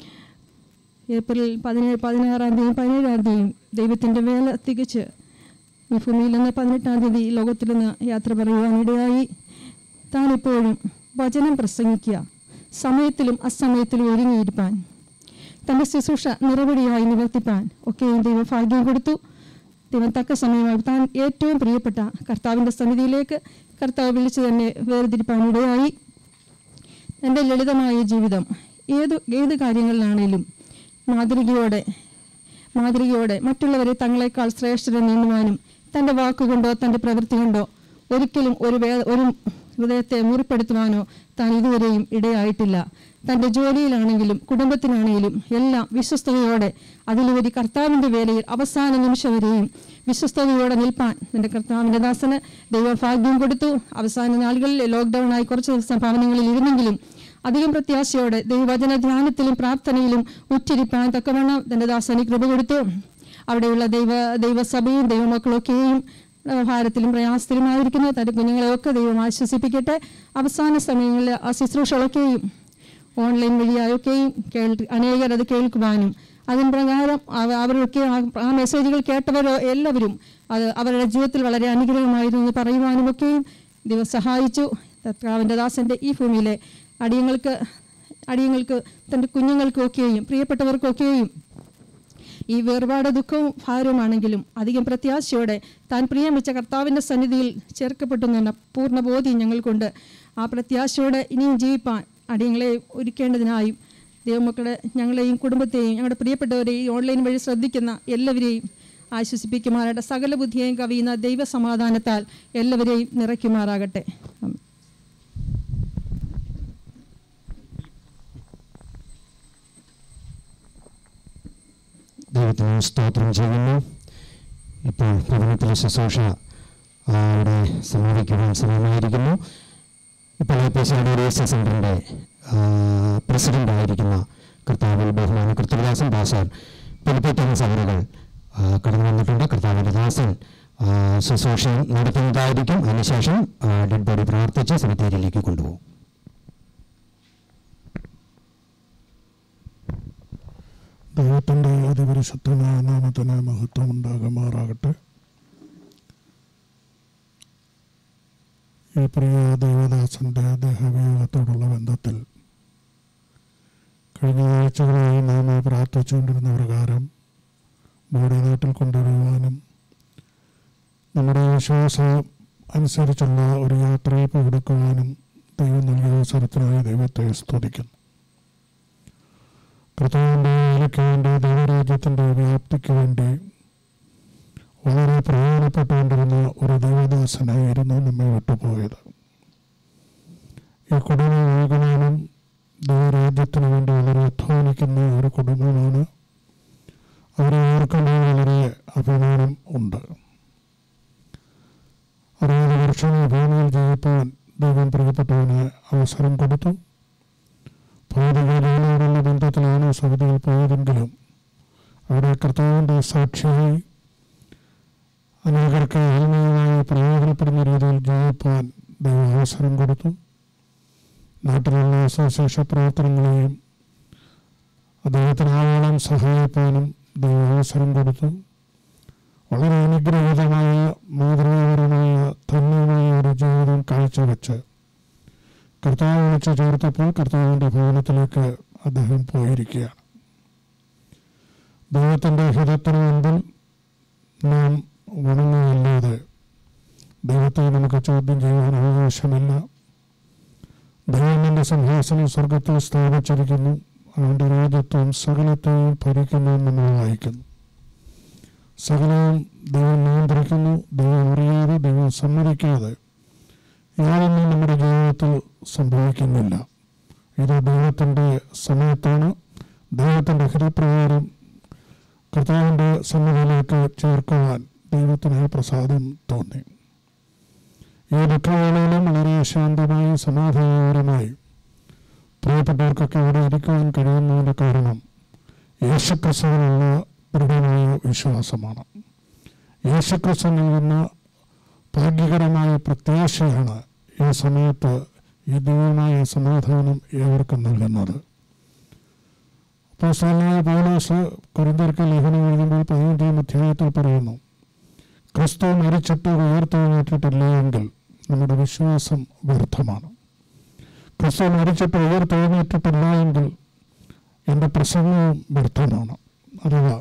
ഏപ്രിൽ പതിനേഴ് പതിനാറാം തീയതിയും പതിനേഴാം തീയതിയും ദൈവത്തിൻ്റെ വേല തികച്ച് ഈ ഭൂമിയിൽ നിന്ന് പതിനെട്ടാം തീയതി ഈ ലോകത്തിൽ നിന്ന് യാത്ര പറയുവാനിടയായി താനിപ്പോഴും വചനം പ്രസംഗിക്കുക സമയത്തിലും അസമയത്തിലും ഒരുങ്ങിയിരിപ്പാൻ തൻ്റെ ശുശ്രൂഷ നിറപടിയായി നിവർത്തിപ്പാൻ ഒക്കെയും ദൈവം ഭാഗ്യം കൊടുത്തു ദൈവം തക്ക സമയമായി താൻ ഏറ്റവും പ്രിയപ്പെട്ട കർത്താവിൻ്റെ സന്നിധിയിലേക്ക് കർത്താവ് വിളിച്ചു തന്നെ വേർതിരിപ്പാനിടയായി എൻ്റെ ലളിതമായ ജീവിതം ഏത് ഏത് കാര്യങ്ങളിലാണേലും മാതൃകയോടെ മാതൃകയോടെ മറ്റുള്ളവരെ തങ്ങളെക്കാൾ ശ്രേഷ്ഠരെന്ന് എണ്ണുവാനും തൻ്റെ വാക്കുകൊണ്ടോ തൻ്റെ പ്രവൃത്തി കൊണ്ടോ ഒരിക്കലും ഒരു വേ ഒരു ഹൃദയത്തെ മുറിപ്പെടുത്തുവാനോ താൻ ഇതുവരെയും ഇടയായിട്ടില്ല തൻ്റെ ജോലിയിലാണെങ്കിലും കുടുംബത്തിനാണെങ്കിലും എല്ലാം വിശ്വസ്തയോടെ അതിലുപരി കർത്താവിൻ്റെ വേലയിൽ അവസാന നിമിഷം വരെയും വിശ്വസ്തയോടെ നിൽപ്പാൻ എൻ്റെ കർത്താവിൻ്റെ ദാസന് ദൈവഭാഗ്യം കൊടുത്തു അവസാന നാളുകളിൽ ലോക്ക്ഡൗൺ ആയി കുറച്ച് ദിവസം ഭവനങ്ങളിൽ ഇരുന്നെങ്കിലും അധികം പ്രത്യാശയോടെ ദൈവവചന ധ്യാനത്തിലും പ്രാർത്ഥനയിലും ഉറ്റിരിപ്പാൻ തക്കവണ്ണം തൻ്റെ ദാസന് കൃപ കൊടുത്തു അവിടെയുള്ള ദൈവ ദൈവസഭയും ദൈവമക്കളൊക്കെയും ആ, ഭാരത്തിലും പ്രയാസത്തിലുമായിരിക്കുന്നു തൻ്റെ കുഞ്ഞുങ്ങളെയൊക്കെ ദൈവം ആശ്വസിപ്പിക്കട്ടെ അവസാന സമയങ്ങളിൽ ആ ശുശ്രൂഷകളൊക്കെയും ഓൺലൈൻ വഴിയായൊക്കെയും കേൾ അനേകർ അത് കേൾക്കുവാനും അതിന് പ്രകാരം അവ- അവരൊക്കെ ആ- ആ മെസ്സേജുകൾ കേട്ടവരോ എല്ലാവരും അത് അവരുടെ ജീവിതത്തിൽ വളരെ അനുഗ്രഹമായിരുന്നു എന്ന് പറയുവാനുമൊക്കെയും ദൈവം സഹായിച്ചു കർത്താവിൻ്റെ ദാസൻ്റെ ഈ ഭൂമിയിലെ അടിയങ്ങൾക്ക് അടിയങ്ങൾക്ക് തൻ്റെ കുഞ്ഞുങ്ങൾക്കൊക്കെയും പ്രിയപ്പെട്ടവർക്കൊക്കെയും ഈ വേർപാട് ദുഃഖവും ഭാരവുമാണെങ്കിലും അധികം പ്രത്യാശയോടെ താൻ പ്രിയം വെച്ച കർത്താവിൻ്റെ സന്നിധിയിൽ ചേർക്കപ്പെട്ടു എന്ന പൂർണ്ണ ബോധ്യം ഞങ്ങൾക്കുണ്ട് ആ പ്രത്യാശയോടെ ഇനിയും ജീവിപ്പാൻ അടിയങ്ങളെ ഒരുക്കേണ്ടതിനായും ദൈവമക്കളെ ഞങ്ങളെയും കുടുംബത്തെയും ഞങ്ങളുടെ പ്രിയപ്പെട്ടവരെയും ഈ ഓൺലൈൻ വഴി ശ്രദ്ധിക്കുന്ന എല്ലാവരെയും ആശ്വസിപ്പിക്കുമാറാകട്ടെ സകല ബുദ്ധിയെയും കവിയുന്ന ദൈവസമാധാനത്താൽ എല്ലാവരെയും നിറയ്ക്കുമാറാകട്ടെ ആമേൻ. ദൈവത്തിന് സ്തോത്രം ചെയ്യുന്നു ഇപ്പോൾ ഭവനത്തിലെ ശുശ്രൂഷ ആ, ഇവിടെ സമാപിക്കുവാൻ സമയമായിരിക്കുന്നു ഇപ്പോൾ എ പി സി അഡോറിയസ് സെൻറ്ററിൻ്റെ പ്രസിഡൻ്റ് ആയിരിക്കുന്ന കർത്താവിൽ ബഹുമാന കൃത്യദാസൻ ദാസൻ പുലിപ്പറ്റൻ സഭകൾ കടന്നു വന്നിട്ടുണ്ട് കർത്താവിൻ്റെ ദാസൻ ആ, ശുശ്രൂഷ നടത്തുന്നതായിരിക്കും അതിനുശേഷം ഡെഡ് ബോഡി പ്രാർത്ഥിച്ച് സെമിത്തേരിയിലേക്ക് കൊണ്ടുപോകും ദൈവത്തിൻ്റെ അതിപരിശുദ്ധമായ നാമത്തിന് മഹത്വം ഉണ്ടാകുമാറാകട്ടെ ഈ പ്രിയ ദേവദാസൻ്റെ ദേഹവിയോഗത്തോടുള്ള ബന്ധത്തിൽ കഴിഞ്ഞ ആഴ്ചകളായി നാം പ്രാർത്ഥിച്ചുകൊണ്ടിരുന്ന പ്രകാരം ബോഡി നാട്ടിൽ കൊണ്ടുവരുവാനും നമ്മുടെ വിശ്വാസം അനുസരിച്ചുള്ള ഒരു യാത്രയപ്പ് കൊടുക്കുവാനും ദൈവം നൽകിയ അവസരത്തിനായി ദൈവത്തെ സ്തുതിക്കുന്നു കർത്താവിൻ്റെ വേലയ്ക്ക് വേണ്ടി ദൈവരാജ്യത്തിൻ്റെ വ്യാപ്തിക്ക് വേണ്ടി വളരെ പ്രയോജനപ്പെട്ടുകൊണ്ടിരുന്ന ഒരു ദൈവദാസനായിരുന്നു നമ്മെ വിട്ടുപോയത് ഈ കുടുംബം ഏകമാനം ദൈവരാജ്യത്തിന് വേണ്ടി വളരെ അധ്വാനിക്കുന്ന ഒരു കുടുംബമാണ് അവരെ ഓർക്കുമ്പോൾ വളരെ അഭിമാനം ഉണ്ട് അറുപത് വർഷം ഈ ഭൂമിയിൽ ജീവിപ്പാൻ ദൈവം പ്രിയപ്പെട്ടവന് അവസരം കൊടുത്തു ഭൗതികതയോടുള്ള ബന്ധത്തിലാണ് സൗദിയിൽ പോയതെങ്കിലും അവിടെ കർത്താവിൻ്റെ സാക്ഷിയായി അനേകർക്ക് ആത്മീയമായി പ്രയോജനപ്പെടുന്ന രീതിയിൽ ജീവിപ്പാൻ ദൈവം അവസരം കൊടുത്തു നാട്ടിലുള്ള സുവിശേഷ പ്രവർത്തനങ്ങളെയും അദ്ദേഹത്തിന് ആവോളം സഹായിക്കാനും ദൈവം അവസരം കൊടുത്തു വളരെ അനുഗ്രഹീതമായ മാതൃകാപരമായ ധന്യമായ ഒരു ജീവിതം കാഴ്ചവെച്ച് കർത്താവ് വിളിച്ചു ചേർത്തപ്പോൾ കർത്താവിൻ്റെ ഭവനത്തിലേക്ക് അദ്ദേഹം പോയിരിക്കുകയാണ് ദൈവത്തിൻ്റെ ഹിതത്തിന് മുമ്പിൽ നാം വണങ്ങുകയല്ലാതെ ദൈവത്തെ നമുക്ക് ചോദ്യം ചെയ്യാൻ അവകാശമില്ല ദൈവത്തിൻ്റെ സിംഹാസനം സ്വർഗത്തിൽ സ്ഥാപിച്ചിരിക്കുന്നു അവൻ്റെ രാജ്യത്വം സകലത്തെയും ഭരിക്കുന്നു എന്ന് നമ്മൾ വായിക്കുന്നു സകലവും ദൈവം നിയന്ത്രിക്കുന്നു ദൈവം അറിയാതെ ദൈവം സമ്മതിക്കാതെ യാതൊന്നും നമ്മുടെ ജീവിതത്തിൽ സംഭവിക്കുന്നില്ല ഇത് ദൈവത്തിൻ്റെ സമയത്താണ് ദൈവത്തിൻ്റെ ഹിതപ്രകാരം കർത്താവിൻ്റെ സന്നിധിയിലേക്ക് ചേർക്കുവാൻ ദൈവത്തിന് പ്രസാദം തോന്നി ഈ ദുഃഖവേളയിലും വളരെ ശാന്തമായി സമാധാനപരമായി പ്രിയപ്പെട്ടവർക്കൊക്കെ ഇവിടെ ഇരിക്കുവാൻ കഴിയുന്നതിൻ്റെ കാരണം യേശുക്രിസ്തുവിനുള്ള ദൃഢമായ വിശ്വാസമാണ് യേശുക്രിസ്തു നൽകുന്ന ഭാഗ്യകരമായ പ്രത്യാശയാണ് ഈ സമയത്ത് ഈ ദൈവമായ സമാധാനം ഏവർക്കും നൽകുന്നത് അപ്പോസ്തലനായ പൗലോസ് കൊരിന്ത്യർക്ക് ലേഖനം എഴുതുമ്പോൾ പതിനഞ്ചാം അധ്യായത്തിൽ പറയുന്നു ക്രിസ്തു മരിച്ചിട്ട് ഉയർത്തെഴുന്നേറ്റിട്ടില്ല എങ്കിൽ നമ്മുടെ വിശ്വാസം വ്യർത്ഥമാണ് ക്രിസ്തു മരിച്ചിട്ട് ഉയർത്തെഴുന്നേറ്റിട്ടില്ല എങ്കിൽ എൻ്റെ പ്രസംഗവും വ്യർത്ഥമാണ് അഥവാ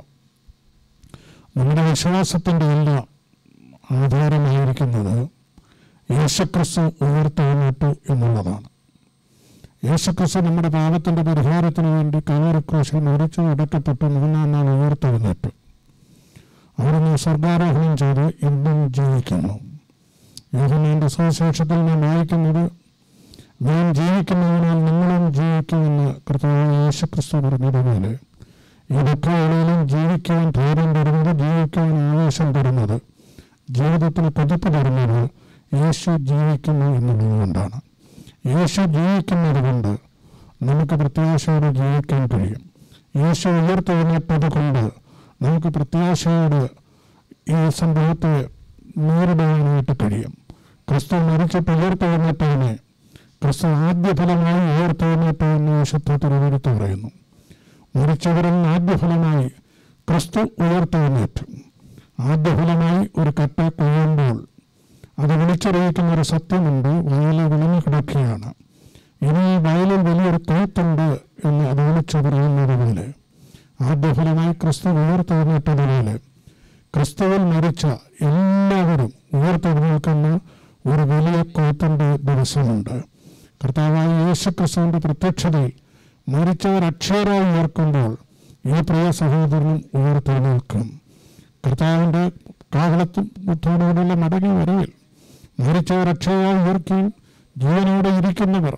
നമ്മുടെ വിശ്വാസത്തിൻ്റെ എല്ലാം ആധാരമായിരിക്കുന്നത് യേശുക്രിസ്തു ഉയർത്തെഴുന്നേറ്റു എന്നുള്ളതാണ് യേശുക്രിസ്തു നമ്മുടെ പാപത്തിൻ്റെ പരിഹാരത്തിന് വേണ്ടി കാലക്രോശിൽ മരിച്ചു അടക്കപ്പെട്ടു മൂന്നാം നാൾ ഉയർത്തെഴുന്നേറ്റു അവിടുന്ന് സ്വർഗാരോഹണം ചെയ്ത് ഇന്നും ജീവിക്കുന്നു യോഹനന്റെ സുവിശേഷത്തിൽ നാം വായിക്കുന്നത് ഞാൻ ജീവിക്കുന്നതിനാൽ നിങ്ങളും ജീവിക്കുമെന്ന് കർത്താവ് യേശുക്രിസ്തു പറഞ്ഞതുപോലെ ഈ ദുഃഖവേളയിലും ജീവിക്കുവാൻ ധൈര്യം തരുന്നത് ജീവിക്കുവാൻ ആവേശം തരുന്നത് ജീവിതത്തിന് പതിപ്പ് തരുന്നത് യേശു ജീവിക്കുന്നു എന്നുള്ളതുകൊണ്ടാണ് യേശു ജീവിക്കുന്നത് കൊണ്ട് നമുക്ക് പ്രത്യാശയോടെ ജീവിക്കാൻ കഴിയും യേശു ഉയർത്തെഴുന്നേറ്റത് കൊണ്ട് നമുക്ക് പ്രത്യാശയോടെ ഈ സംഭവത്തെ നേരിടാനായിട്ട് കഴിയും ക്രിസ്തു മരിച്ചിട്ട് ഉയർത്തെഴുന്നേറ്റതിനെ ക്രിസ്തു ആദ്യഫലമായി ഉയർത്തെഴുന്നേറ്റ എന്ന് വിശുദ്ധ തിരുവെടുത്ത് പറയുന്നു മരിച്ചവരിൽ നിന്ന് ആദ്യഫലമായി ക്രിസ്തു ഉയർത്തെഴുന്നേറ്റു ആദ്യഫലമായി ഒരു കട്ട കൊയ്യുമ്പോൾ അത് വിളിച്ചറിയിക്കുന്ന ഒരു സത്യമുണ്ട് വയലിൽ വിളിഞ്ഞു കിടക്കുകയാണ് ഇനി ഈ വയലിൽ വലിയൊരു കൊയ്ത്തുണ്ട് എന്ന് അത് വിളിച്ചു പറയുന്നത് പോലെ ആദ്യഫലമായി ക്രിസ്തു ഉയർത്തെഴുന്നേറ്റതുപോലെ ക്രിസ്തുവിൽ മരിച്ച എല്ലാവരും ഉയർത്തെഴുന്നേൽക്കുന്ന ഒരു വലിയ കൊയ്ത്തിൻ്റെ ദിവസമുണ്ട് കർത്താവായ യേശു ക്രിസ്തുവിൻ്റെ പ്രത്യക്ഷതയിൽ മരിച്ചവർ അക്ഷയരായി ഉയർക്കുമ്പോൾ ഈ പ്രിയ സഹോദരനും ഉയർത്തെഴുന്നേൽക്കും കർത്താവിൻ്റെ കാഹളത്തും ബുദ്ധോടുകൂടിയുള്ള മടങ്ങി വരവിൽ മരിച്ചവർ അക്ഷയരായി ഉയർക്കുകയും ജീവനോടെ ഇരിക്കുന്നവർ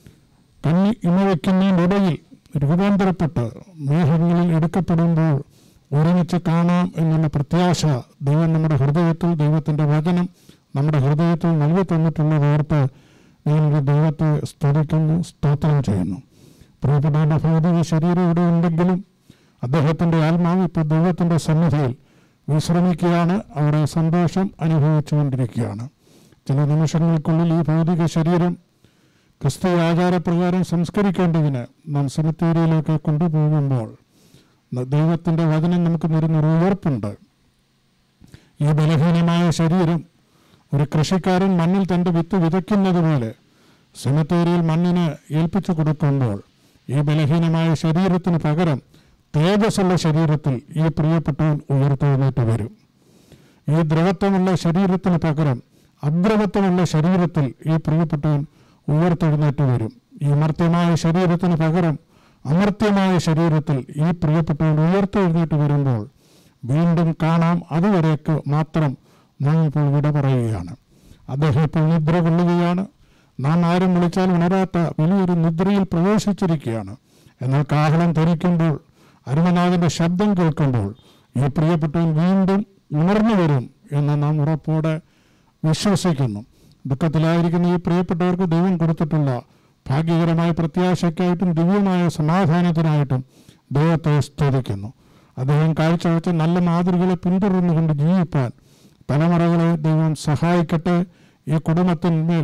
കണ്ണി ഇമവയ്ക്കുന്നതിനിടയിൽ രൂപാന്തരപ്പെട്ട് മേഘങ്ങളിൽ എടുക്കപ്പെടുമ്പോൾ ഒരുമിച്ച് കാണാം എന്നുള്ള പ്രത്യാശ ദൈവം നമ്മുടെ ഹൃദയത്തിൽ ദൈവത്തിൻ്റെ വചനം നമ്മുടെ ഹൃദയത്തിൽ നൽകി തന്നിട്ടുള്ളത് ഓർത്ത് ഞാനൊരു ദൈവത്തെ സ്തുതിക്കുന്നു സ്തോത്രം ചെയ്യുന്നു പ്രിയപ്പെട്ടവരുടെ ഭൗതിക ശരീരം ഇവിടെ ഉണ്ടെങ്കിലും അദ്ദേഹത്തിൻ്റെ ആത്മാവ് ഇപ്പോൾ ദൈവത്തിൻ്റെ സന്നിധിയിൽ വിശ്രമിക്കുകയാണ് അവിടെ സന്തോഷം അനുഭവിച്ചുകൊണ്ടിരിക്കുകയാണ് ചില നിമിഷങ്ങൾക്കുള്ളിൽ ഈ ഭൗതിക ശരീരം ക്രിസ്തീയ ആചാരപ്രകാരം സംസ്കരിക്കേണ്ടതിന് നാം സെമിത്തേരിയിലേക്ക് കൊണ്ടുപോകുമ്പോൾ ദൈവത്തിൻ്റെ വചനം നമുക്ക് തരുന്നൊരു ഉയർപ്പുണ്ട് ഈ ബലഹീനമായ ശരീരം ഒരു കൃഷിക്കാരൻ മണ്ണിൽ തൻ്റെ വിത്ത് വിതയ്ക്കുന്നത് പോലെ സെമിത്തേരിയിൽ മണ്ണിന് ഏൽപ്പിച്ചു കൊടുക്കുമ്പോൾ ഈ ബലഹീനമായ ശരീരത്തിന് പകരം തേജസ്സുള്ള ശരീരത്തിൽ ഈ പ്രിയപ്പെട്ടവൻ ഉയർത്തെഴുന്നേറ്റ് വരും ഈ ദ്രവത്വമുള്ള ശരീരത്തിന് പകരം അദ്രവത്വമുള്ള ശരീരത്തിൽ ഈ പ്രിയപ്പെട്ടവൻ ഉയർത്തെഴുന്നേറ്റ് വരും ഈ മർത്യമായ ശരീരത്തിന് പകരം അമർത്യമായ ശരീരത്തിൽ ഈ പ്രിയപ്പെട്ടവൻ ഉയർത്തെഴുന്നേറ്റ് വരുമ്പോൾ വീണ്ടും കാണാം അതുവരേക്ക് മാത്രം നാം ഇപ്പോൾ വിട പറയുകയാണ് അദ്ദേഹം ഇപ്പോൾ നിദ്ര കൊള്ളുകയാണ് നാം ആരും വിളിച്ചാൽ ഉണരാത്ത വലിയൊരു നിദ്രയിൽ പ്രവേശിച്ചിരിക്കുകയാണ് എന്നാൽ കാഹളം ധരിക്കുമ്പോൾ അരുമനാഥന്റെ ശബ്ദം കേൾക്കുമ്പോൾ ഈ പ്രിയപ്പെട്ടവൻ വീണ്ടും ഉണർന്നു വരും എന്ന് നാം ഉറപ്പോടെ വിശ്വസിക്കുന്നു ദുഃഖത്തിലായിരിക്കുന്ന ഈ പ്രിയപ്പെട്ടവർക്ക് ദൈവം കൊടുത്തിട്ടുള്ള ഭാഗ്യകരമായ പ്രത്യാശയ്ക്കായിട്ടും ദിവ്യമായ സമാധാനത്തിനായിട്ടും ദൈവത്തെ സ്തുതിക്കുന്നു അദ്ദേഹം കാഴ്ചവെച്ച നല്ല മാതൃകളെ പിന്തുടർന്നുകൊണ്ട് ജീവിപ്പാൻ തലമുറകളെ ദൈവം സഹായിക്കട്ടെ ഈ കുടുംബത്തിന്മേൽ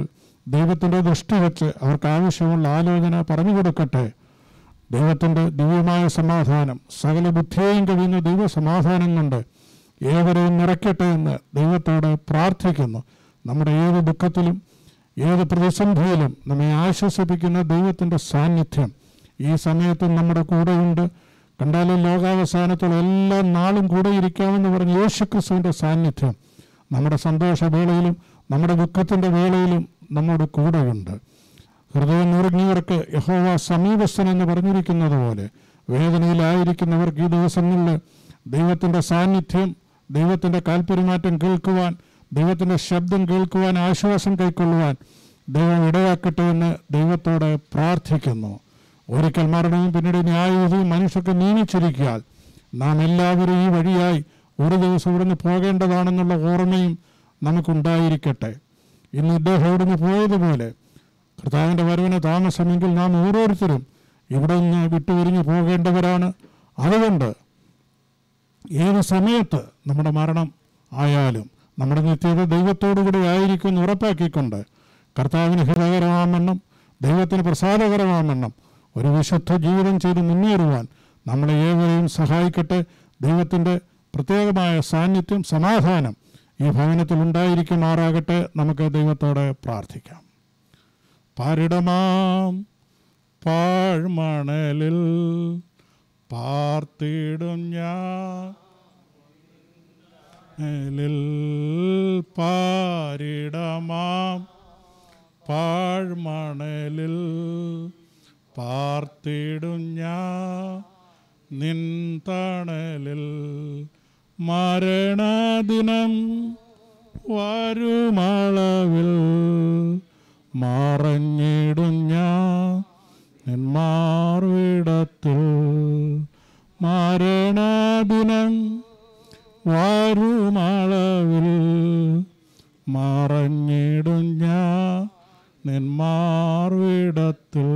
ദൈവത്തിൻ്റെ ദൃഷ്ടി വെച്ച് അവർക്ക് ആവശ്യമുള്ള ആലോചന പറഞ്ഞു കൊടുക്കട്ടെ ദൈവത്തിൻ്റെ ദിവ്യമായ സമാധാനം സകല ബുദ്ധിയെയും കവിയുന്ന ദൈവ സമാധാനം കൊണ്ട് ഏവരെയും നിറയ്ക്കട്ടെ എന്ന് ദൈവത്തോട് പ്രാർത്ഥിക്കുന്നു നമ്മുടെ ഏത് ദുഃഖത്തിലും ഏത് പ്രതിസന്ധിയിലും നമ്മെ ആശ്വസിപ്പിക്കുന്ന ദൈവത്തിൻ്റെ സാന്നിധ്യം ഈ സമയത്തും നമ്മുടെ കൂടെയുണ്ട് കണ്ടാലും ലോകാവസാനത്തോളം എല്ലാ നാളും കൂടെ ഇരിക്കാമെന്ന് പറഞ്ഞ യേശുക്രിസ്തുവിൻ്റെ സാന്നിധ്യം നമ്മുടെ സന്തോഷവേളയിലും നമ്മുടെ ദുഃഖത്തിൻ്റെ വേളയിലും നമ്മുടെ കൂടെയുണ്ട് ഹൃദയം നുറുങ്ങിയവർക്ക് യഹോവ സമീപസ്ഥൻ എന്ന് പറഞ്ഞിരിക്കുന്നത് പോലെ വേദനയിലായിരിക്കുന്നവർക്ക് ഈ ദിവസങ്ങളിൽ ദൈവത്തിൻ്റെ സാന്നിധ്യം ദൈവത്തിൻ്റെ കാൽപ്പെരുമാറ്റം കേൾക്കുവാൻ ദൈവത്തിൻ്റെ ശബ്ദം കേൾക്കുവാൻ ആശ്വാസം കൈക്കൊള്ളുവാൻ ദൈവം ഇടയാക്കട്ടെ എന്ന് ദൈവത്തോടെ പ്രാർത്ഥിക്കുന്നു ഒരിക്കൽ മരണവും പിന്നീട് ന്യായവിധിയും മനുഷ്യർക്ക് നിയമിച്ചിരിക്കാൻ നാം എല്ലാവരും ഈ വഴിയായി ഒരു ദിവസം ഇവിടുന്ന് പോകേണ്ടതാണെന്നുള്ള ഓർമ്മയും നമുക്കുണ്ടായിരിക്കട്ടെ ഇന്ന് ഇദ്ദേഹം ഇവിടുന്ന് പോയതുപോലെ കർത്താവിൻ്റെ വരവിന് താമസമെങ്കിൽ നാം ഓരോരുത്തരും ഇവിടെ നിന്ന് വിട്ടുപിരിഞ്ഞു പോകേണ്ടവരാണ് അതുകൊണ്ട് ഏത് സമയത്ത് നമ്മുടെ മരണം ആയാലും നമ്മുടെ നിത്യത ദൈവത്തോടുകൂടി ആയിരിക്കും എന്ന് ഉറപ്പാക്കിക്കൊണ്ട് കർത്താവിന് ഹിതകരമാമെന്നും ദൈവത്തിന് പ്രസാദകരമാമെന്നും ഒരു വിശുദ്ധ ജീവിതം ചെയ്ത് മുന്നേറുവാൻ നമ്മളെ ഏവരെയും സഹായിക്കട്ടെ ദൈവത്തിൻ്റെ പ്രത്യേകമായ സാന്നിധ്യം സമാധാനം ഈ ഭവനത്തിൽ ഉണ്ടായിരിക്കുമാറാകട്ടെ നമുക്ക് ദൈവത്തോടെ പ്രാർത്ഥിക്കാം പാരിടമാം പാഴ്മണലിൽ പാർത്തിടും ഞാൻ ിൽ പാരിടമാം പാഴ്മണലിൽ പാർത്തിടും ഞാൻ നിൻ തണലിൽ മരണദിനം വരുമളവിൽ മറഞ്ഞിടും ഞാൻ നിൻ മാർവിടത്തിൽ മരണദിനം വരുമളവിൽ മറഞ്ഞിടും ഞാൻ നിന്മാർവിടത്തിൽ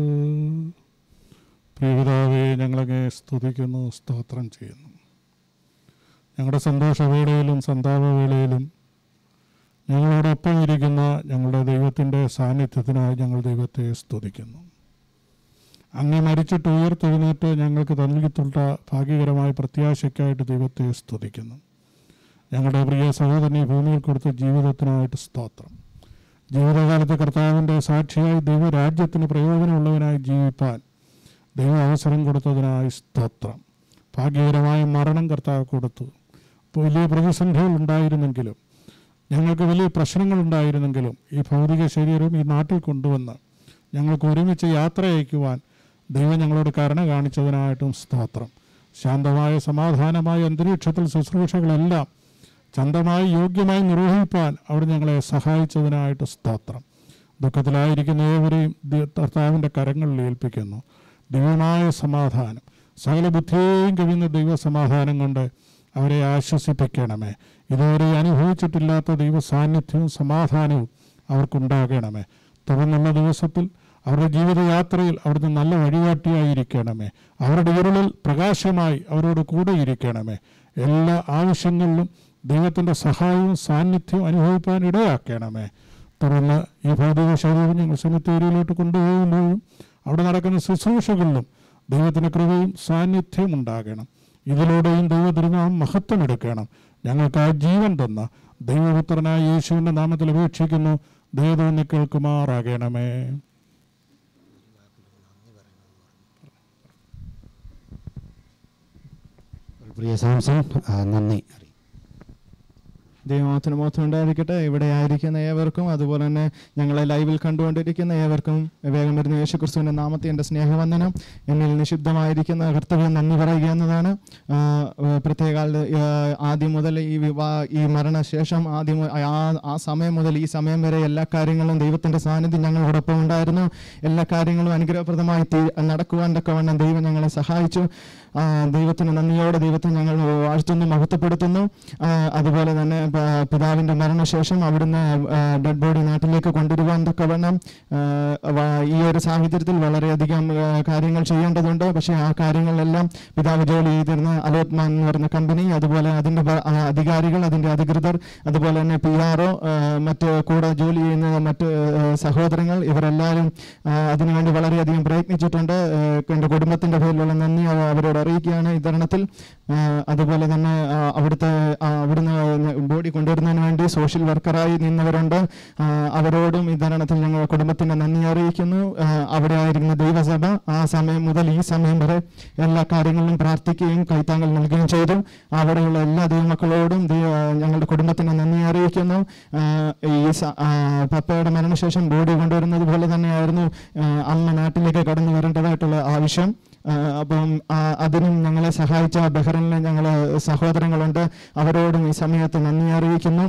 പ്രിയപിതാവേ ഞങ്ങളങ്ങെ സ്തുതിക്കുന്നു സ്തോത്രം ചെയ്യുന്നു ഞങ്ങളുടെ സന്തോഷവേളയിലും സന്താപവേളയിലും ഞങ്ങളോടൊപ്പം ഇരിക്കുന്ന ഞങ്ങളുടെ ദൈവത്തിൻ്റെ സാന്നിധ്യത്തിനായി ഞങ്ങൾ ദൈവത്തെ സ്തുതിക്കുന്നു അങ്ങ് മരിച്ചിട്ട് ഉയർത്തെഴുന്നേറ്റ് ഞങ്ങൾക്ക് നൽകിയിട്ടുള്ള ഭാഗ്യകരമായ പ്രത്യാശയ്ക്കായിട്ട് ദൈവത്തെ സ്തുതിക്കുന്നു ഞങ്ങളുടെ പ്രിയ സഹോദരനെ ഭൂമിയിൽ കൊടുത്ത ജീവിതത്തിനായിട്ട് സ്തോത്രം ജീവിതകാലത്ത് കർത്താവിൻ്റെ സാക്ഷിയായി ദൈവരാജ്യത്തിന് പ്രയോജനമുള്ളവനായി ജീവിപ്പാൻ ദൈവ അവസരം കൊടുത്തതിനായി സ്തോത്രം ഭാഗ്യകരമായ മരണം കർത്താവ് കൊടുത്തു വലിയ പ്രതിസന്ധികൾ ഉണ്ടായിരുന്നെങ്കിലും ഞങ്ങൾക്ക് വലിയ പ്രശ്നങ്ങൾ ഉണ്ടായിരുന്നെങ്കിലും ഈ ഭൗതിക ശരീരം ഈ നാട്ടിൽ കൊണ്ടുവന്ന് ഞങ്ങൾക്ക് ഒരുമിച്ച് യാത്ര അയക്കുവാൻ ദൈവം ഞങ്ങളോട് കരുണ കാണിച്ചതിനായിട്ടും സ്തോത്രം ശാന്തമായ സമാധാനമായ അന്തരീക്ഷത്തിൽ ശുശ്രൂഷകളെല്ലാം ചന്തമായി യോഗ്യമായി നിർവഹിപ്പാൻ അവിടെ ഞങ്ങളെ സഹായിച്ചതിനായിട്ട് സ്തോത്രം ദുഃഖത്തിലായിരിക്കുന്ന ഏവരെയും ദി- കർത്താവിൻ്റെ കരങ്ങളിൽ ഏൽപ്പിക്കുന്നു ദിവ്യമായ സമാധാനം സകല ബുദ്ധിയെയും കഴിയുന്ന ദൈവസമാധാനം കൊണ്ട് അവരെ ആശ്വസിപ്പിക്കണമേ ഇതുവരെ അനുഭവിച്ചിട്ടില്ലാത്ത ദൈവ സാന്നിധ്യവും സമാധാനവും അവർക്കുണ്ടാകണമേ തുടർന്നുള്ള ദിവസത്തിൽ അവരുടെ ജീവിതയാത്രയിൽ അവിടുന്ന് നല്ല വഴികാട്ടിയായിരിക്കണമേ അവരുടെ ഇരുളിൽ പ്രകാശമായി അവരോട് കൂടെ ഇരിക്കണമേ എല്ലാ ആവശ്യങ്ങളിലും ദൈവത്തിൻ്റെ സഹായവും സാന്നിധ്യവും അനുഭവിപ്പാൻ ഇടയാക്കണമേ തുടർന്ന് ഈ ഭൗതിക ശരീരം ഞങ്ങൾ സെമിത്തേരിയിലോട്ട് കൊണ്ടുപോകുമ്പോഴും അവിടെ നടക്കുന്ന ശുശ്രൂഷകളിലും ദൈവത്തിൻ്റെ കൃപയും സാന്നിധ്യവും ഉണ്ടാകണം ഇതിലൂടെയും ദൈവതിരുനാം മഹത്വം എടുക്കണം ഞങ്ങൾക്ക് ആ ജീവൻ തന്ന ദൈവപുത്രനായ യേശുവിൻ്റെ നാമത്തിൽ അപേക്ഷിക്കുന്നു ദൈവതോന്നി കേൾക്കുമാറാകണമേ പ്രിയ സാംസൺ ആ, നന്ദി ദൈവത്തിന് മോത്രം ഉണ്ടായിരിക്കട്ടെ ഇവിടെ ആയിരിക്കുന്ന ഏവർക്കും അതുപോലെ തന്നെ ഞങ്ങളെ ലൈവിൽ കണ്ടുകൊണ്ടിരിക്കുന്ന ഏവർക്കും വേഗം വരുന്ന യേശു ക്രിസ്തുവിൻ്റെ നാമത്തെ എൻ്റെ സ്നേഹവന്ദനം എന്നിൽ നിഷിദ്ധമായിരിക്കുന്ന കർത്തവ്യം നന്ദി പറയുക എന്നതാണ് ആ, ആ, പ്രത്യേക ആ, ആദ്യം മുതൽ ഈ വിവാ ഈ മരണശേഷം ആദ്യം മു- ആ ആ സമയം മുതൽ ഈ സമയം വരെ എല്ലാ കാര്യങ്ങളും ദൈവത്തിൻ്റെ സാന്നിധ്യം ഞങ്ങളോടൊപ്പം ഉണ്ടായിരുന്നു എല്ലാ കാര്യങ്ങളും അനുഗ്രഹപ്രദമായി തീ- നടക്കുവാൻ തക്കവണ്ണം ദൈവം ഞങ്ങളെ സഹായിച്ചു ആ, ദൈവത്തിന് നന്ദിയോടെ ദൈവത്തെ ഞങ്ങൾ വാഴ്ത്തുന്നു മഹത്വപ്പെടുത്തുന്നു ആ, അതുപോലെ തന്നെ പ- പിതാവിൻ്റെ മരണശേഷം അവിടുന്ന് ഡെഡ് ബോഡി നാട്ടിലേക്ക് കൊണ്ടുവരുവാൻ തക്കവണ്ണം ആ, വ- ഈ ഒരു സാഹചര്യത്തിൽ വളരെയധികം ആ, കാര്യങ്ങൾ ചെയ്യേണ്ടതുണ്ട് പക്ഷേ ആ കാര്യങ്ങളിലെല്ലാം പിതാവ് ജോലി ചെയ്തിരുന്ന അലോട്ട്മാൻ എന്ന് പറയുന്ന കമ്പനി അതുപോലെ അതിൻ്റെ ഭ- ആ, അധികാരികൾ അതിൻ്റെ അധികൃതർ അതുപോലെ തന്നെ പി ആർ ഒ മറ്റ് കൂടെ ജോലി ചെയ്യുന്ന മറ്റ് ആ, സഹോദരങ്ങൾ ഇവരെല്ലാവരും ആ, അതിനുവേണ്ടി വളരെയധികം പ്രയത്നിച്ചിട്ടുണ്ട് ആ, എൻ്റെ കുടുംബത്തിൻ്റെ പേരിലുള്ള നന്ദി അവ- അവരോട് അറിയിക്കുകയാണ് ഈ തരുണത്തിൽ ആ, അതുപോലെ തന്നെ ആ, അവിടുത്തെ ആ, അവിടുന്ന് ബോഡി കൊണ്ടുവരുന്നതിന് വേണ്ടി സോഷ്യൽ വർക്കറായി നിന്നവരുണ്ട് ആ, അവരോടും ഈ തരുണത്തിൽ ഞങ്ങൾ കുടുംബത്തിൻ്റെ നന്ദി അറിയിക്കുന്നു ആ, അവിടെ ആയിരിക്കുന്ന ദൈവസഭ ആ സമയം മുതൽ ഈ സമയം വരെ എല്ലാ കാര്യങ്ങളിലും പ്രാർത്ഥിക്കുകയും കൈത്താങ്കൾ നൽകുകയും ചെയ്തു അവിടെയുള്ള എല്ലാ ദൈവമക്കളോടും ദൈവ ഞങ്ങളുടെ കുടുംബത്തിന് നന്ദി അറിയിക്കുന്നു ആ, ഈ സ- ആ, പപ്പയുടെ മരണശേഷം ബോഡി കൊണ്ടുവരുന്നത് പോലെ തന്നെയായിരുന്നു ആ, അമ്മ നാട്ടിലേക്ക് കടന്നു വരേണ്ടതായിട്ടുള്ള ആവശ്യം ആ, അപ്പം ആ, അതിനും ഞങ്ങളെ സഹായിച്ച ബഹ്റിനിലെ ഞങ്ങളെ സഹോദരങ്ങളുണ്ട് അവരോടും ഈ സമയത്ത് നന്ദി അറിയിക്കുന്നു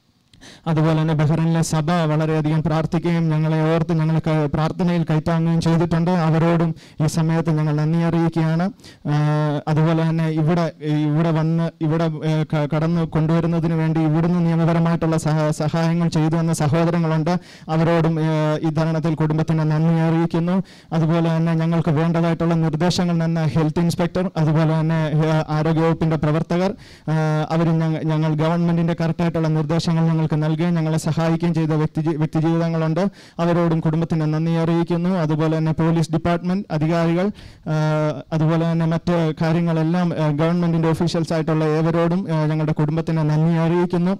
അതുപോലെ തന്നെ ബഹ്റിനിലെ സഭ വളരെയധികം പ്രാർത്ഥിക്കുകയും ഞങ്ങളെ ഓർത്ത് ഞങ്ങളെ ക- പ്രാർത്ഥനയിൽ കൈത്താങ്ങുകയും ചെയ്തിട്ടുണ്ട് അവരോടും ഈ സമയത്ത് ഞങ്ങൾ നന്ദി അറിയിക്കുകയാണ് ആ, അതുപോലെ തന്നെ ഇവിടെ ഇവിടെ വന്ന് ഇവിടെ ഏ, ക- കടന്നു കൊണ്ടുവരുന്നതിന് വേണ്ടി ഇവിടുന്ന് നിയമപരമായിട്ടുള്ള സഹ- സഹായങ്ങൾ ചെയ്തു വന്ന സഹോദരങ്ങളുണ്ട് അവരോടും ഏ, ഈ തരുണത്തിൽ കുടുംബത്തിന് നന്ദി അറിയിക്കുന്നു അതുപോലെ തന്നെ ഞങ്ങൾക്ക് വേണ്ടതായിട്ടുള്ള നിർദ്ദേശങ്ങൾ തന്ന ഹെൽത്ത് ഇൻസ്പെക്ടർ അതുപോലെ തന്നെ ഏ, ആരോഗ്യവകുപ്പിന്റെ പ്രവർത്തകർ അവർ ഞങ്ങൾ ഗവൺമെന്റിന്റെ കറക്റ്റായിട്ടുള്ള നിർദ്ദേശങ്ങൾ ഞങ്ങൾക്ക് നൽകുകയും ഞങ്ങളെ സഹായിക്കുകയും ചെയ്ത വ്യക്തി വ്യക്തി ജീവിതങ്ങളുണ്ട് അവരോടും കുടുംബത്തിന് നന്ദി അറിയിക്കുന്നു അതുപോലെ തന്നെ പോലീസ് ഡിപ്പാർട്ട്മെന്റ് അധികാരികൾ ആ, അതുപോലെ തന്നെ മറ്റ് കാര്യങ്ങളെല്ലാം ആ, ഗവൺമെന്റിന്റെ ഒഫീഷ്യൽസ് ആയിട്ടുള്ള ഏവരോടും ആ, ഞങ്ങളുടെ കുടുംബത്തിന് നന്ദി അറിയിക്കുന്നു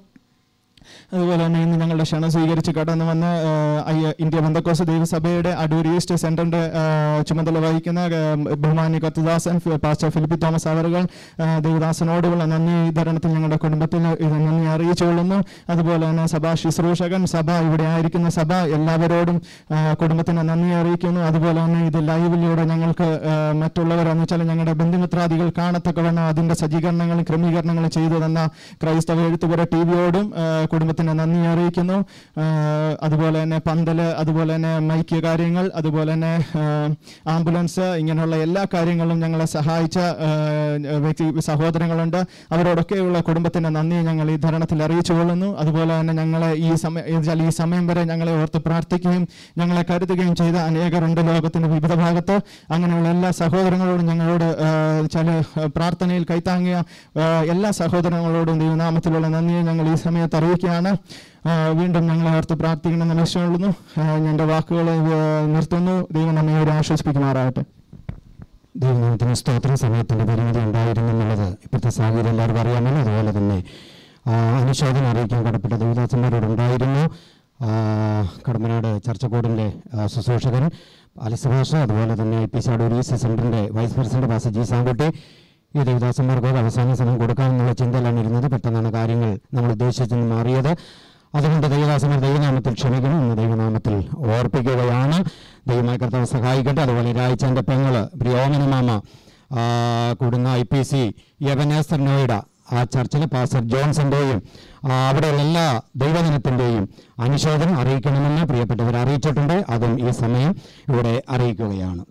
അതുപോലെ തന്നെ ഇന്ന് ഞങ്ങളുടെ ക്ഷണം സ്വീകരിച്ച് കടന്നു വന്ന ആ, ഐ- ഇന്ത്യ ബന്ധക്കോസ് ദൈവസഭയുടെ അടൂർ ഈസ്റ്റ് സെന്ററിന്റെ ആ, ചുമതല വഹിക്കുന്ന ആ, ബഹുമാനി കത്തുദാസൻ ഫി- പാസ്റ്റർ ഫിലിപ്പി തോമസ് അവറുകൾ ആ, ദേവദാസനോടുള്ള നന്ദി ധരണത്തിൽ ഞങ്ങളുടെ കുടുംബത്തിന് ഇത് നന്ദി അറിയിച്ചുകൊള്ളുന്നു അതുപോലെ തന്നെ സഭാ ശുശ്രൂഷകൻ സഭ ഇവിടെ ആയിരിക്കുന്ന സഭ എല്ലാവരോടും ആ, കുടുംബത്തിന് നന്ദി അറിയിക്കുന്നു അതുപോലെ തന്നെ ഇത് ലൈവിലൂടെ ഞങ്ങൾക്ക് ആ, മറ്റുള്ളവരെന്ന് വെച്ചാൽ ഞങ്ങളുടെ ബന്ധുമിത്രാദികൾ കാണത്തക്കവണ്ണം അതിന്റെ സജ്ജീകരണങ്ങളും ക്രമീകരണങ്ങളും ചെയ്തു തന്ന ക്രൈസ്തവ എഴുത്തുപുര ടി വിയോടും കുടുംബത്തിന് നന്ദി അറിയിക്കുന്നു ആ, അതുപോലെ തന്നെ പന്തല് അതുപോലെ തന്നെ മൈക്ക് കാര്യങ്ങൾ അതുപോലെ തന്നെ ആ, ആംബുലൻസ് ഇങ്ങനെയുള്ള എല്ലാ കാര്യങ്ങളും ഞങ്ങളെ സഹായിച്ച ആ, വ്യക്തി സഹോദരങ്ങളുണ്ട് അവരോടൊക്കെയുള്ള കുടുംബത്തിന്റെ നന്ദി ഞങ്ങൾ ഈ ധരണത്തിൽ അറിയിച്ചു കൊള്ളുന്നു അതുപോലെ തന്നെ ഞങ്ങളെ ഈ സമയം വെച്ചാൽ ഈ സമയം വരെ ഞങ്ങളെ ഓർത്ത് പ്രാർത്ഥിക്കുകയും ഞങ്ങളെ കരുതുകയും ചെയ്ത അനേകരുണ്ട് ലോകത്തിന്റെ വിവിധ ഭാഗത്ത് അങ്ങനെയുള്ള എല്ലാ സഹോദരങ്ങളോടും ഞങ്ങളോട് ചില പ്രാർത്ഥനയിൽ കൈത്താങ്ങിയ ആ, എല്ലാ സഹോദരങ്ങളോടും ദൈവനാമത്തിലുള്ള നന്ദിയെ ഞങ്ങൾ ഈ സമയത്ത് അറിയിക്കുകയാണ് ആ, വീണ്ടും ഞങ്ങളെ ഓർത്ത് പ്രാർത്ഥിക്കണമെന്ന് ലക്ഷ്യമുള്ളുന്നു ഞാൻ എൻ്റെ വാക്കുകൾ ആ, നിർത്തുന്നു ദൈവം നമ്മെ ഒരു ആശ്വസിപ്പിക്കുമാറാകട്ടെ ദൈവനാമത്തിന് സ്തോത്രം സമയത്തിൻ്റെ പരിമിതി ഉണ്ടായിരുന്നു എന്നുള്ളത് ഇപ്പോഴത്തെ സാഹചര്യം എല്ലാവർക്കും അറിയാമല്ലോ അതുപോലെ തന്നെ ആ, അനുശോചനം അറിയിക്കാൻ കടപ്പെട്ട ദേവദാസന്മാരോടുണ്ടായിരുന്നു ആ, കടമ്പനാട് ചർച്ചക്കോടിൻ്റെ ആ, ശുശ്രൂഷകൻ അലസുഭാഷ അതുപോലെ തന്നെ പി സി അടൂർ ഈസ്റ്റ് സെൻറ്ററിൻ്റെ വൈസ് പ്രസിഡന്റ് പാസ് ജി സാങ്കുട്ടി ഈ ദേവദാസന്മാർക്ക് അവസാന സമയം കൊടുക്കാമെന്നുള്ള ചിന്തയിലാണ് ഇരുന്നത് പെട്ടെന്നാണ് കാര്യങ്ങൾ നമ്മൾ ഉദ്ദേശിച്ചെന്ന് മാറിയത് അതുകൊണ്ട് ദൈവദാസനെ ദൈവനാമത്തിൽ ക്ഷമിക്കണം എന്ന് ദൈവനാമത്തിൽ ഓർപ്പിക്കുകയാണ് ദൈവമായ കർത്താവ് സഹായിക്കട്ടെ അതുപോലെ രായിച്ചാൻ്റെ പെങ്ങള് പ്രിയോമന മാമ ആ, കൂടുന്ന ഐ പി സി യവനേസ്തർ നോയിഡ ആ ചർച്ചിലെ പാസ്റ്റർ ജോൺസന്റെയും ആ, അവിടെയുള്ള എല്ലാ ദൈവജനത്തിൻ്റെയും അനുശോചനം അറിയിക്കണമെന്ന് പ്രിയപ്പെട്ടവർ അറിയിച്ചിട്ടുണ്ട് അതും ഈ സമയം ഇവിടെ അറിയിക്കുകയാണ്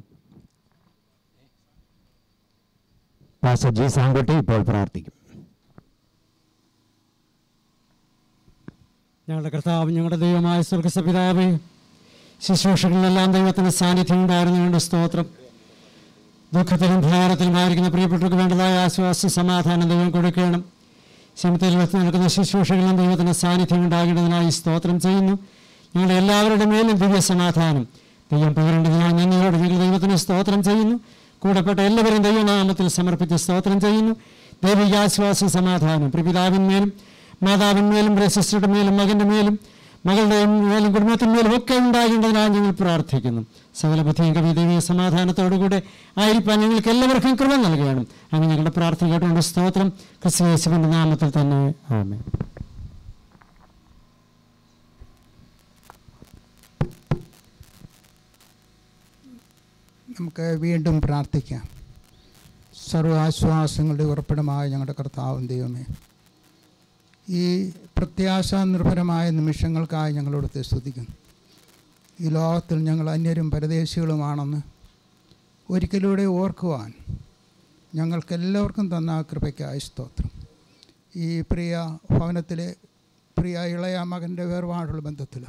പാസ്റ്റർ ജി സാങ്കുട്ടി ഇപ്പോൾ പ്രാർത്ഥിക്കും ഞങ്ങളുടെ കർത്താവ് ഞങ്ങളുടെ ദൈവമായ സ്വർഗസപിതാവേ ശുശ്രൂഷകളിലെല്ലാം ദൈവത്തിൻ്റെ സാന്നിധ്യം ഉണ്ടായിരുന്നുകൊണ്ട് സ്തോത്രം ദുഃഖത്തിലും ഭാരത്തിലുമായിരിക്കുന്ന പ്രിയപ്പെട്ടവർക്ക് വേണ്ടതായ ആശ്വാസ സമാധാനം ദൈവം കൊടുക്കണം ശമത്തിൽ വെച്ച് നടക്കുന്ന ശുശ്രൂഷകളിലും ദൈവത്തിൻ്റെ സാന്നിധ്യം ഉണ്ടാകേണ്ടതിനായി സ്തോത്രം ചെയ്യുന്നു ഞങ്ങളുടെ എല്ലാവരുടെ മേലും ദിവ്യ സമാധാനം ദൈവം പകരേണ്ടതിനായി നന്ദിയോടെ ഞങ്ങൾ ദൈവത്തിന് സ്തോത്രം ചെയ്യുന്നു കൂടപ്പെട്ട എല്ലാവരും ദൈവനാമത്തിൽ സമർപ്പിച്ച് സ്തോത്രം ചെയ്യുന്നു ദൈവിക ആശ്വാസ സമാധാനം പ്രിപിതാവിന്മേലും മാതാവിന്മേലും സിസ്റ്ററുടെ മേലും മകൻ്റെ മേലും മകളുടെ മേലും കുടുംബത്തിന്മേലും ഒക്കെ ഉണ്ടാകേണ്ടതിനായി ഞങ്ങൾ പ്രാർത്ഥിക്കുന്നു സകല ബുദ്ധിയും കവി ദൈവീയ സമാധാനത്തോടുകൂടെ ആയിരിക്കാൻ ഞങ്ങൾക്ക് എല്ലാവർക്കും കൃപ നൽകണം അങ്ങനെ ഞങ്ങളുടെ പ്രാർത്ഥന കേട്ടുകൊണ്ട് സ്തോത്രം ക്രിസ്തുയേശുവിൻ്റെ നാമത്തിൽ തന്നെ ആമേ നമുക്ക് വീണ്ടും പ്രാർത്ഥിക്കാം സർവ്വ ആശ്വാസങ്ങളുടെ ഉറപ്പിടമായ ഞങ്ങളുടെ കർത്താവും ദൈവമേ ഈ പ്രത്യാശ നിർഭരമായ നിമിഷങ്ങൾക്കായി ഞങ്ങളോടത്തെ സ്തുതിക്കുന്നു ഈ ലോകത്തിൽ ഞങ്ങൾ അന്യരും പരദേശികളുമാണെന്ന് ഒരിക്കലൂടെ ഓർക്കുവാൻ ഞങ്ങൾക്കെല്ലാവർക്കും തന്ന ആ കൃപയ്ക്കായി സ്തോത്രം ഈ പ്രിയ ഭവനത്തിലെ പ്രിയ ഇളയ മകൻ്റെ വേർപാടുള്ള ബന്ധത്തിൽ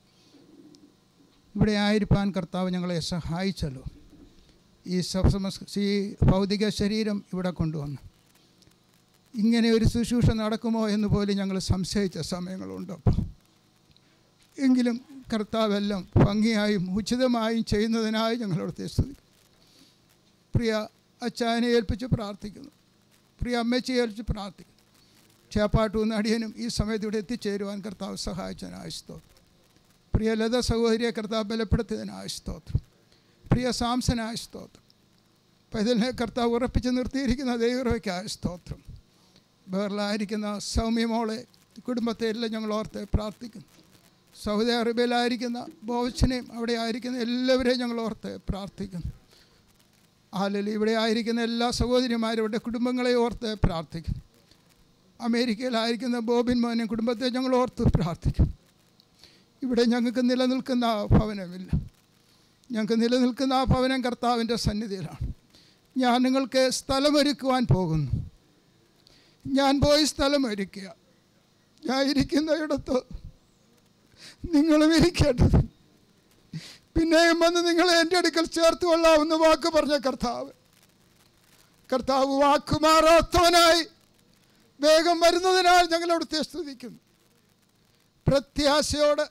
ഇവിടെ ആയിരിക്കാൻ കർത്താവ് ഞങ്ങളെ സഹായിച്ചല്ലോ ഈ സപ്സമസ് ഈ ഭൗതിക ശരീരം ഇവിടെ കൊണ്ടുവന്നു ഇങ്ങനെ ഒരു ശുശ്രൂഷ നടക്കുമോ എന്ന് പോലും ഞങ്ങൾ സംശയിച്ച സമയങ്ങളുണ്ട് അപ്പോൾ എങ്കിലും കർത്താവെല്ലാം ഭംഗിയായും ഉചിതമായും ചെയ്യുന്നതിനായി ഞങ്ങളോട് സ്തുതി പ്രിയ അച്ചായനെ ഏൽപ്പിച്ച് പ്രാർത്ഥിക്കുന്നു പ്രിയ അമ്മച്ചയെ ഏൽപ്പിച്ച് പ്രാർത്ഥിക്കുന്നു ചേപ്പാട്ടു നടിയനും ഈ സമയത്ത് ഇവിടെ എത്തിച്ചേരുവാൻ കർത്താവ് സഹായിച്ചതിനായ സ്തോത്രം പ്രിയ ലത സഹോദരിയെ കർത്താവ് ബലപ്പെടുത്തിയതിനായ സ്തോത്രം പ്രിയ സാംസനായ സ്തോത്രം പൈതലിനെ കർത്താവ് ഉറപ്പിച്ച് നിർത്തിയിരിക്കുന്ന ദൈവയ്ക്കായ സ്തോത്രം ബേറിലായിരിക്കുന്ന സൗമ്യമോളെ കുടുംബത്തെ എല്ലാം ഞങ്ങൾ ഓർത്ത് പ്രാർത്ഥിക്കുന്നു സൗദി അറേബ്യയിലായിരിക്കുന്ന ബോവച്ചനെയും അവിടെ ആയിരിക്കുന്ന എല്ലാവരെയും ഞങ്ങൾ ഓർത്ത് പ്രാർത്ഥിക്കുന്നു ആലിൽ ഇവിടെ ആയിരിക്കുന്ന എല്ലാ സഹോദരിമാരുടെ കുടുംബങ്ങളെ ഓർത്ത് പ്രാർത്ഥിക്കുന്നു അമേരിക്കയിലായിരിക്കുന്ന ബോബിൻ മോനും കുടുംബത്തെ ഞങ്ങൾ ഓർത്ത് പ്രാർത്ഥിക്കും ഇവിടെ ഞങ്ങൾക്ക് നിലനിൽക്കുന്ന ആ ഭവനമില്ല ഞങ്ങൾക്ക് നിലനിൽക്കുന്ന ആ ഭവനം കർത്താവിൻ്റെ സന്നിധിയിലാണ് ഞാൻ നിങ്ങൾക്ക് സ്ഥലമൊരുക്കുവാൻ പോകുന്നു ഞാൻ പോയി സ്ഥലമൊരുക്കുക ഞാൻ ഇരിക്കുന്ന ഇടത്ത് നിങ്ങളും ഇരിക്കേണ്ടത് പിന്നെയും വന്ന് നിങ്ങളെ എൻ്റെ അടുക്കൽ ചേർത്ത് കൊള്ളാവുന്ന വാക്ക് പറഞ്ഞ കർത്താവ് കർത്താവ് വാക്ക് മാറാത്തവനായി വേഗം വരുന്നതിനാൽ ഞങ്ങൾ അവിടുത്തെ സ്തുതിക്കുന്നു പ്രത്യാശയോടെ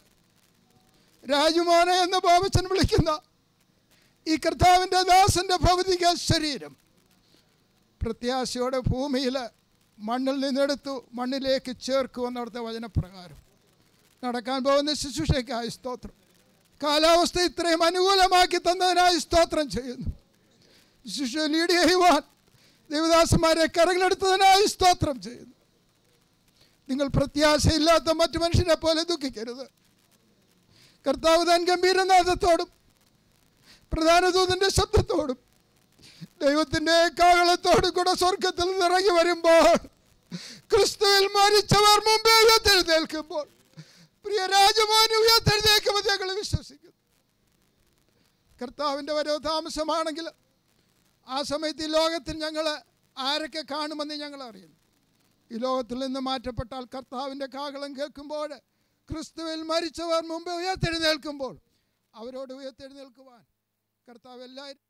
രാജുമോനെ എന്ന് ബാബച്ചൻ വിളിക്കുന്ന ഈ കർത്താവിൻ്റെ ദാസൻ്റെ ഭൗതിക ശരീരം പ്രത്യാശയോടെ ഭൂമിയിൽ മണ്ണിൽ നിന്നെടുത്തു മണ്ണിലേക്ക് ചേർക്കുമെന്ന് അവിടുത്തെ വചനപ്രകാരം നടക്കാൻ പോകുന്ന ശുശ്രൂഷയ്ക്കായി സ്തോത്രം കാലാവസ്ഥ ഇത്രയും അനുകൂലമാക്കി തന്നതിനായി സ്തോത്രം ചെയ്യുന്നു ശിശു ലീഡ് ചെയ്യുവാൻ ദേവദാസന്മാരെ കരങ്ങളെടുത്തതിനായി സ്തോത്രം ചെയ്യുന്നു നിങ്ങൾ പ്രത്യാശയില്ലാത്ത മറ്റു മനുഷ്യരെ പോലെ ദുഃഖിക്കരുത് കർത്താവ് താൻ ഗംഭീരനാഥത്തോടും പ്രധാന ദൂതന്റെ ശബ്ദത്തോടും ദൈവത്തിന്റെ കാകളത്തോടും കൂടെ സ്വർഗത്തിൽ നിന്ന് ഇറങ്ങി വരുമ്പോൾ ക്രിസ്തുവിൽ മരിച്ചവർ മുമ്പേ ഉയർത്തെഴുന്നേൽക്കുമ്പോൾ പ്രിയ രാജമാൻ ഉയർത്തെഴുന്നേക്കുമ്പോൾ ഞങ്ങൾ വിശ്വസിക്കുന്നു കർത്താവിൻ്റെ വരവ് താമസമാണെങ്കിൽ ആ സമയത്ത് ഈ ലോകത്തിൽ ഞങ്ങൾ ആരൊക്കെ കാണുമെന്ന് ഞങ്ങൾ അറിയുന്നു ഈ ലോകത്തിൽ നിന്ന് മാറ്റപ്പെട്ടാൽ കർത്താവിൻ്റെ കാകളം കേൾക്കുമ്പോൾ ക്രിസ്തുവിൽ മരിച്ചവർ മുമ്പ് ഉയർത്തെഴുന്നേൽക്കുമ്പോൾ അവരോട് ഉയർത്തെഴുന്നേൽക്കുവാൻ കർത്താവ് എല്ലാവരും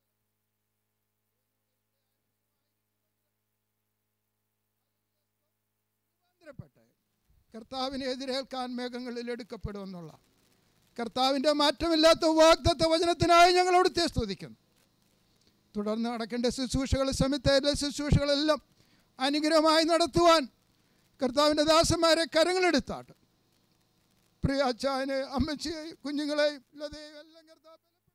രൂപാന്തരപ്പെട്ട് കർത്താവിനെ എതിരേൽക്കാൻ മേഘങ്ങളിൽ എടുക്കപ്പെടുമെന്നുള്ള കർത്താവിൻ്റെ മാറ്റമില്ലാത്ത വാഗ്ദത്ത വചനത്തിനായി ഞങ്ങൾ അവിടുത്തെ സ്തുതിക്കുന്നു തുടർന്ന് നടക്കേണ്ട ശുശ്രൂഷകൾ സമിതിയിലെ ശുശ്രൂഷകളെല്ലാം അനുഗ്രഹമായി നടത്തുവാൻ കർത്താവിൻ്റെ ദാസന്മാരെ കരങ്ങളെടുത്താട്ട് പ്രിയ അച്ചായനെ അമ്മച്ചിയെയും കുഞ്ഞുങ്ങളെയും ലതയെയും എല്ലാം കർത്താവ്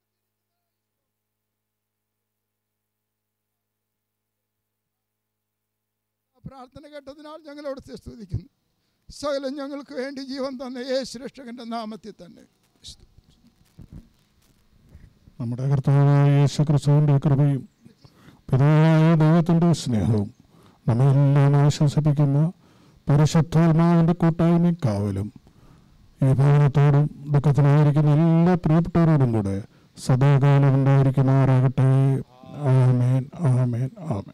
ആ പ്രാർത്ഥന കേട്ടതിനാൽ ഞങ്ങൾ അവിടുത്തെ സ്തുതിക്കുന്നു സകലം ഞങ്ങൾക്ക് വേണ്ടി ജീവൻ തന്ന യേശു രക്ഷകന്റെ നാമത്തിൽ തന്നെ നമ്മുടെ കർത്താവായ യേശു ക്രിസ്തുവിൻ്റെ കൃപയും പിതാവായ ദൈവത്തിൻ്റെ സ്നേഹവും നമ്മെല്ലാം ആശ്വസിപ്പിക്കുന്ന പരിശുദ്ധാത്മാവിൻ്റെ കൂട്ടായ്മയും കാവലും ഈ ഭവനത്തോടും ദുഃഖത്തിലായിരിക്കുന്ന എല്ലാ പ്രിയപ്പെട്ടവരോടും കൂടെ സദാകാലം ഉണ്ടായിരിക്കുന്നവരാകട്ടെ ആമേൻ ആമേൻ ആമേൻ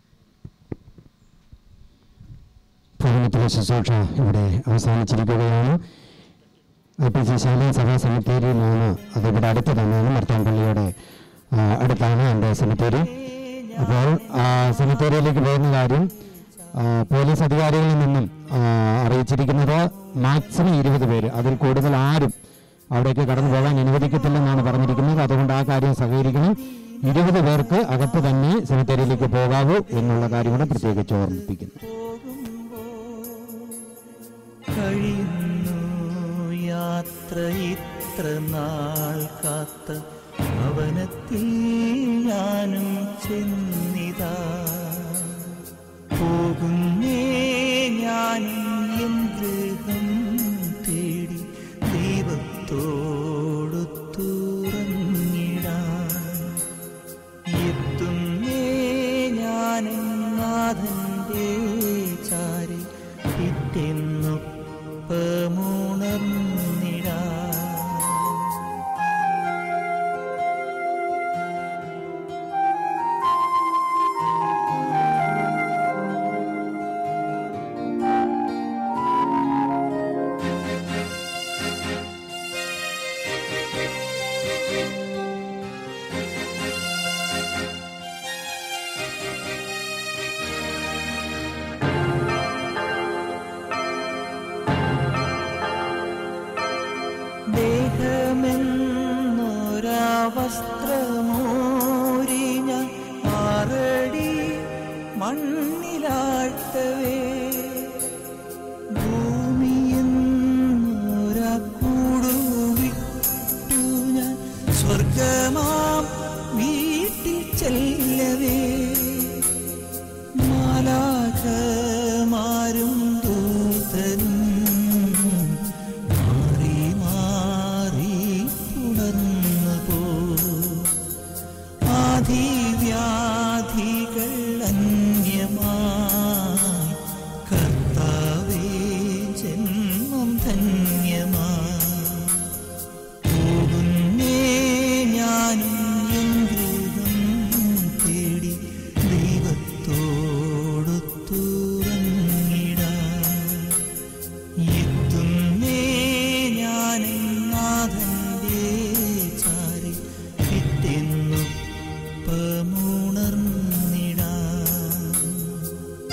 ഭവനത്തിലെ ശുശ്രൂഷ ഇവിടെ അവസാനിച്ചിരിക്കുകയാണ് ഐ പി സി ശാലയും സഭാ സെമിത്തേരിയിലാണ് അത് ഇവിടെ അടുത്ത് തന്നെയാണ് മർത്താൻപള്ളിയുടെ ആ, അടുത്താണ് എൻ്റെ സെമിത്തേരി അപ്പോൾ ആ സെമിത്തേരിയിലേക്ക് പോകുന്ന കാര്യം ആ, പോലീസ് അധികാരികളിൽ നിന്നും ആ, അറിയിച്ചിരിക്കുന്നത് മാക്സിമം ഇരുപത് പേര് അതിൽ കൂടുതൽ ആരും അവിടേക്ക് കടന്നു പോകാൻ അനുവദിക്കത്തില്ലെന്നാണ് പറഞ്ഞിരിക്കുന്നത് അതുകൊണ്ട് ആ കാര്യം സഹകരിക്കണം ഇരുപത് പേർക്ക് അകത്ത് തന്നെ സെമിത്തേരിയിലേക്ക് പോകാവൂ എന്നുള്ള കാര്യം കൂടെ പ്രത്യേകിച്ച് ഓർമ്മിപ്പിക്കുന്നു കഴിയുന്നു യാത്ര ഇത്ര നാൾ കാത്ത ഭവനത്തിൽ ഞാനും ചെന്നിതാ പോകുന്നേ ഞാനും എൻ ഗൃഹം തേടി ദൈവത്തോടു തുറന്നിടാൻ എത്തുന്നേ ഞാനും നാഥന്റെ ചാരി പിറ്റെന്നൊപ്പമുണർന്നിടാ വസ്ത്രമോരി ഞാൻ ആറടി മണ്ണിലാഴ്ത്തവേ ഭൂമിയെന്നൊരാ കൂടുവിട്ടു ഞാൻ സ്വർഗമാം വീട്ടിൽ ചെല്ലവേ മാലാഖമാരും ദൂതനും മാറി മാറി പുണർന്നു പോ ആധിവ്യാധികൾ അന്യമായി കർത്താവേ ജന്മം ധന്യമായി പോകുന്നേ ഞാനും എൻ ഗൃഹം തേടി ദൈവത്തോടു തുറങ്ങിടാം എത്തുന്നേ ഞാൻ നാഥന്റെ ചാരി പിറ്റെന്നുപ്പമുണർന്നിടാം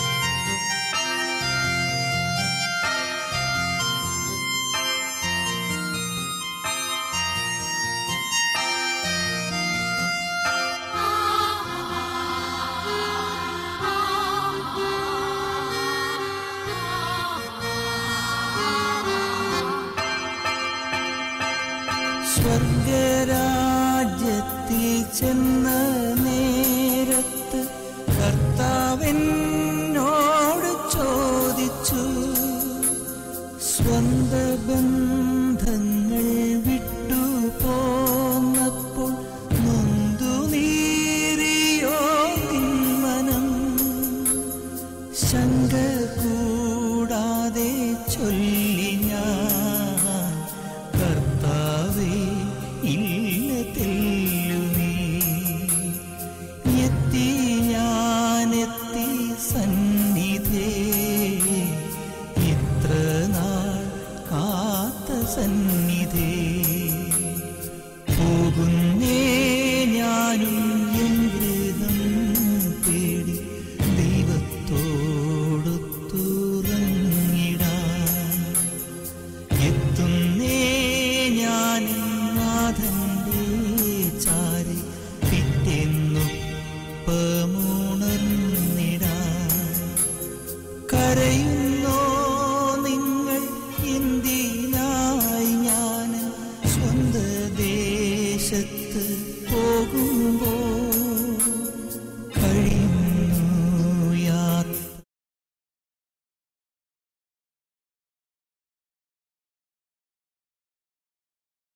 സ്വർഗരാജ്യത്തിൽ ചെന്ന നേരത്ത് കർത്താവിനോട് ചോദിച്ചു സ്വന്ത ബന്ധങ്ങൾ വിട്ടു പോന്നപ്പോൾ നൊന്തു നീറിയോ നിന്മനം ശങ്ക കൂടാതെ ചൊല്ലി ഞാൻ കർത്താവേ ഇല്ല തെല്ലുമേ എത്തി ഞാനെത്തി സന്നിധേ ഇത്ര നാൾ കാത്ത സന്നിധേ പോകുന്നേ ഞാനും എൻ ഗൃഹം തേടി ദൈവത്തോടു തുറങ്ങിടാം എത്തുന്നേ ഞാൻ നാഥന്റെ ചാരി പിറ്റെന്നുപ്പമുണർന്നിടാം കരയുന്ന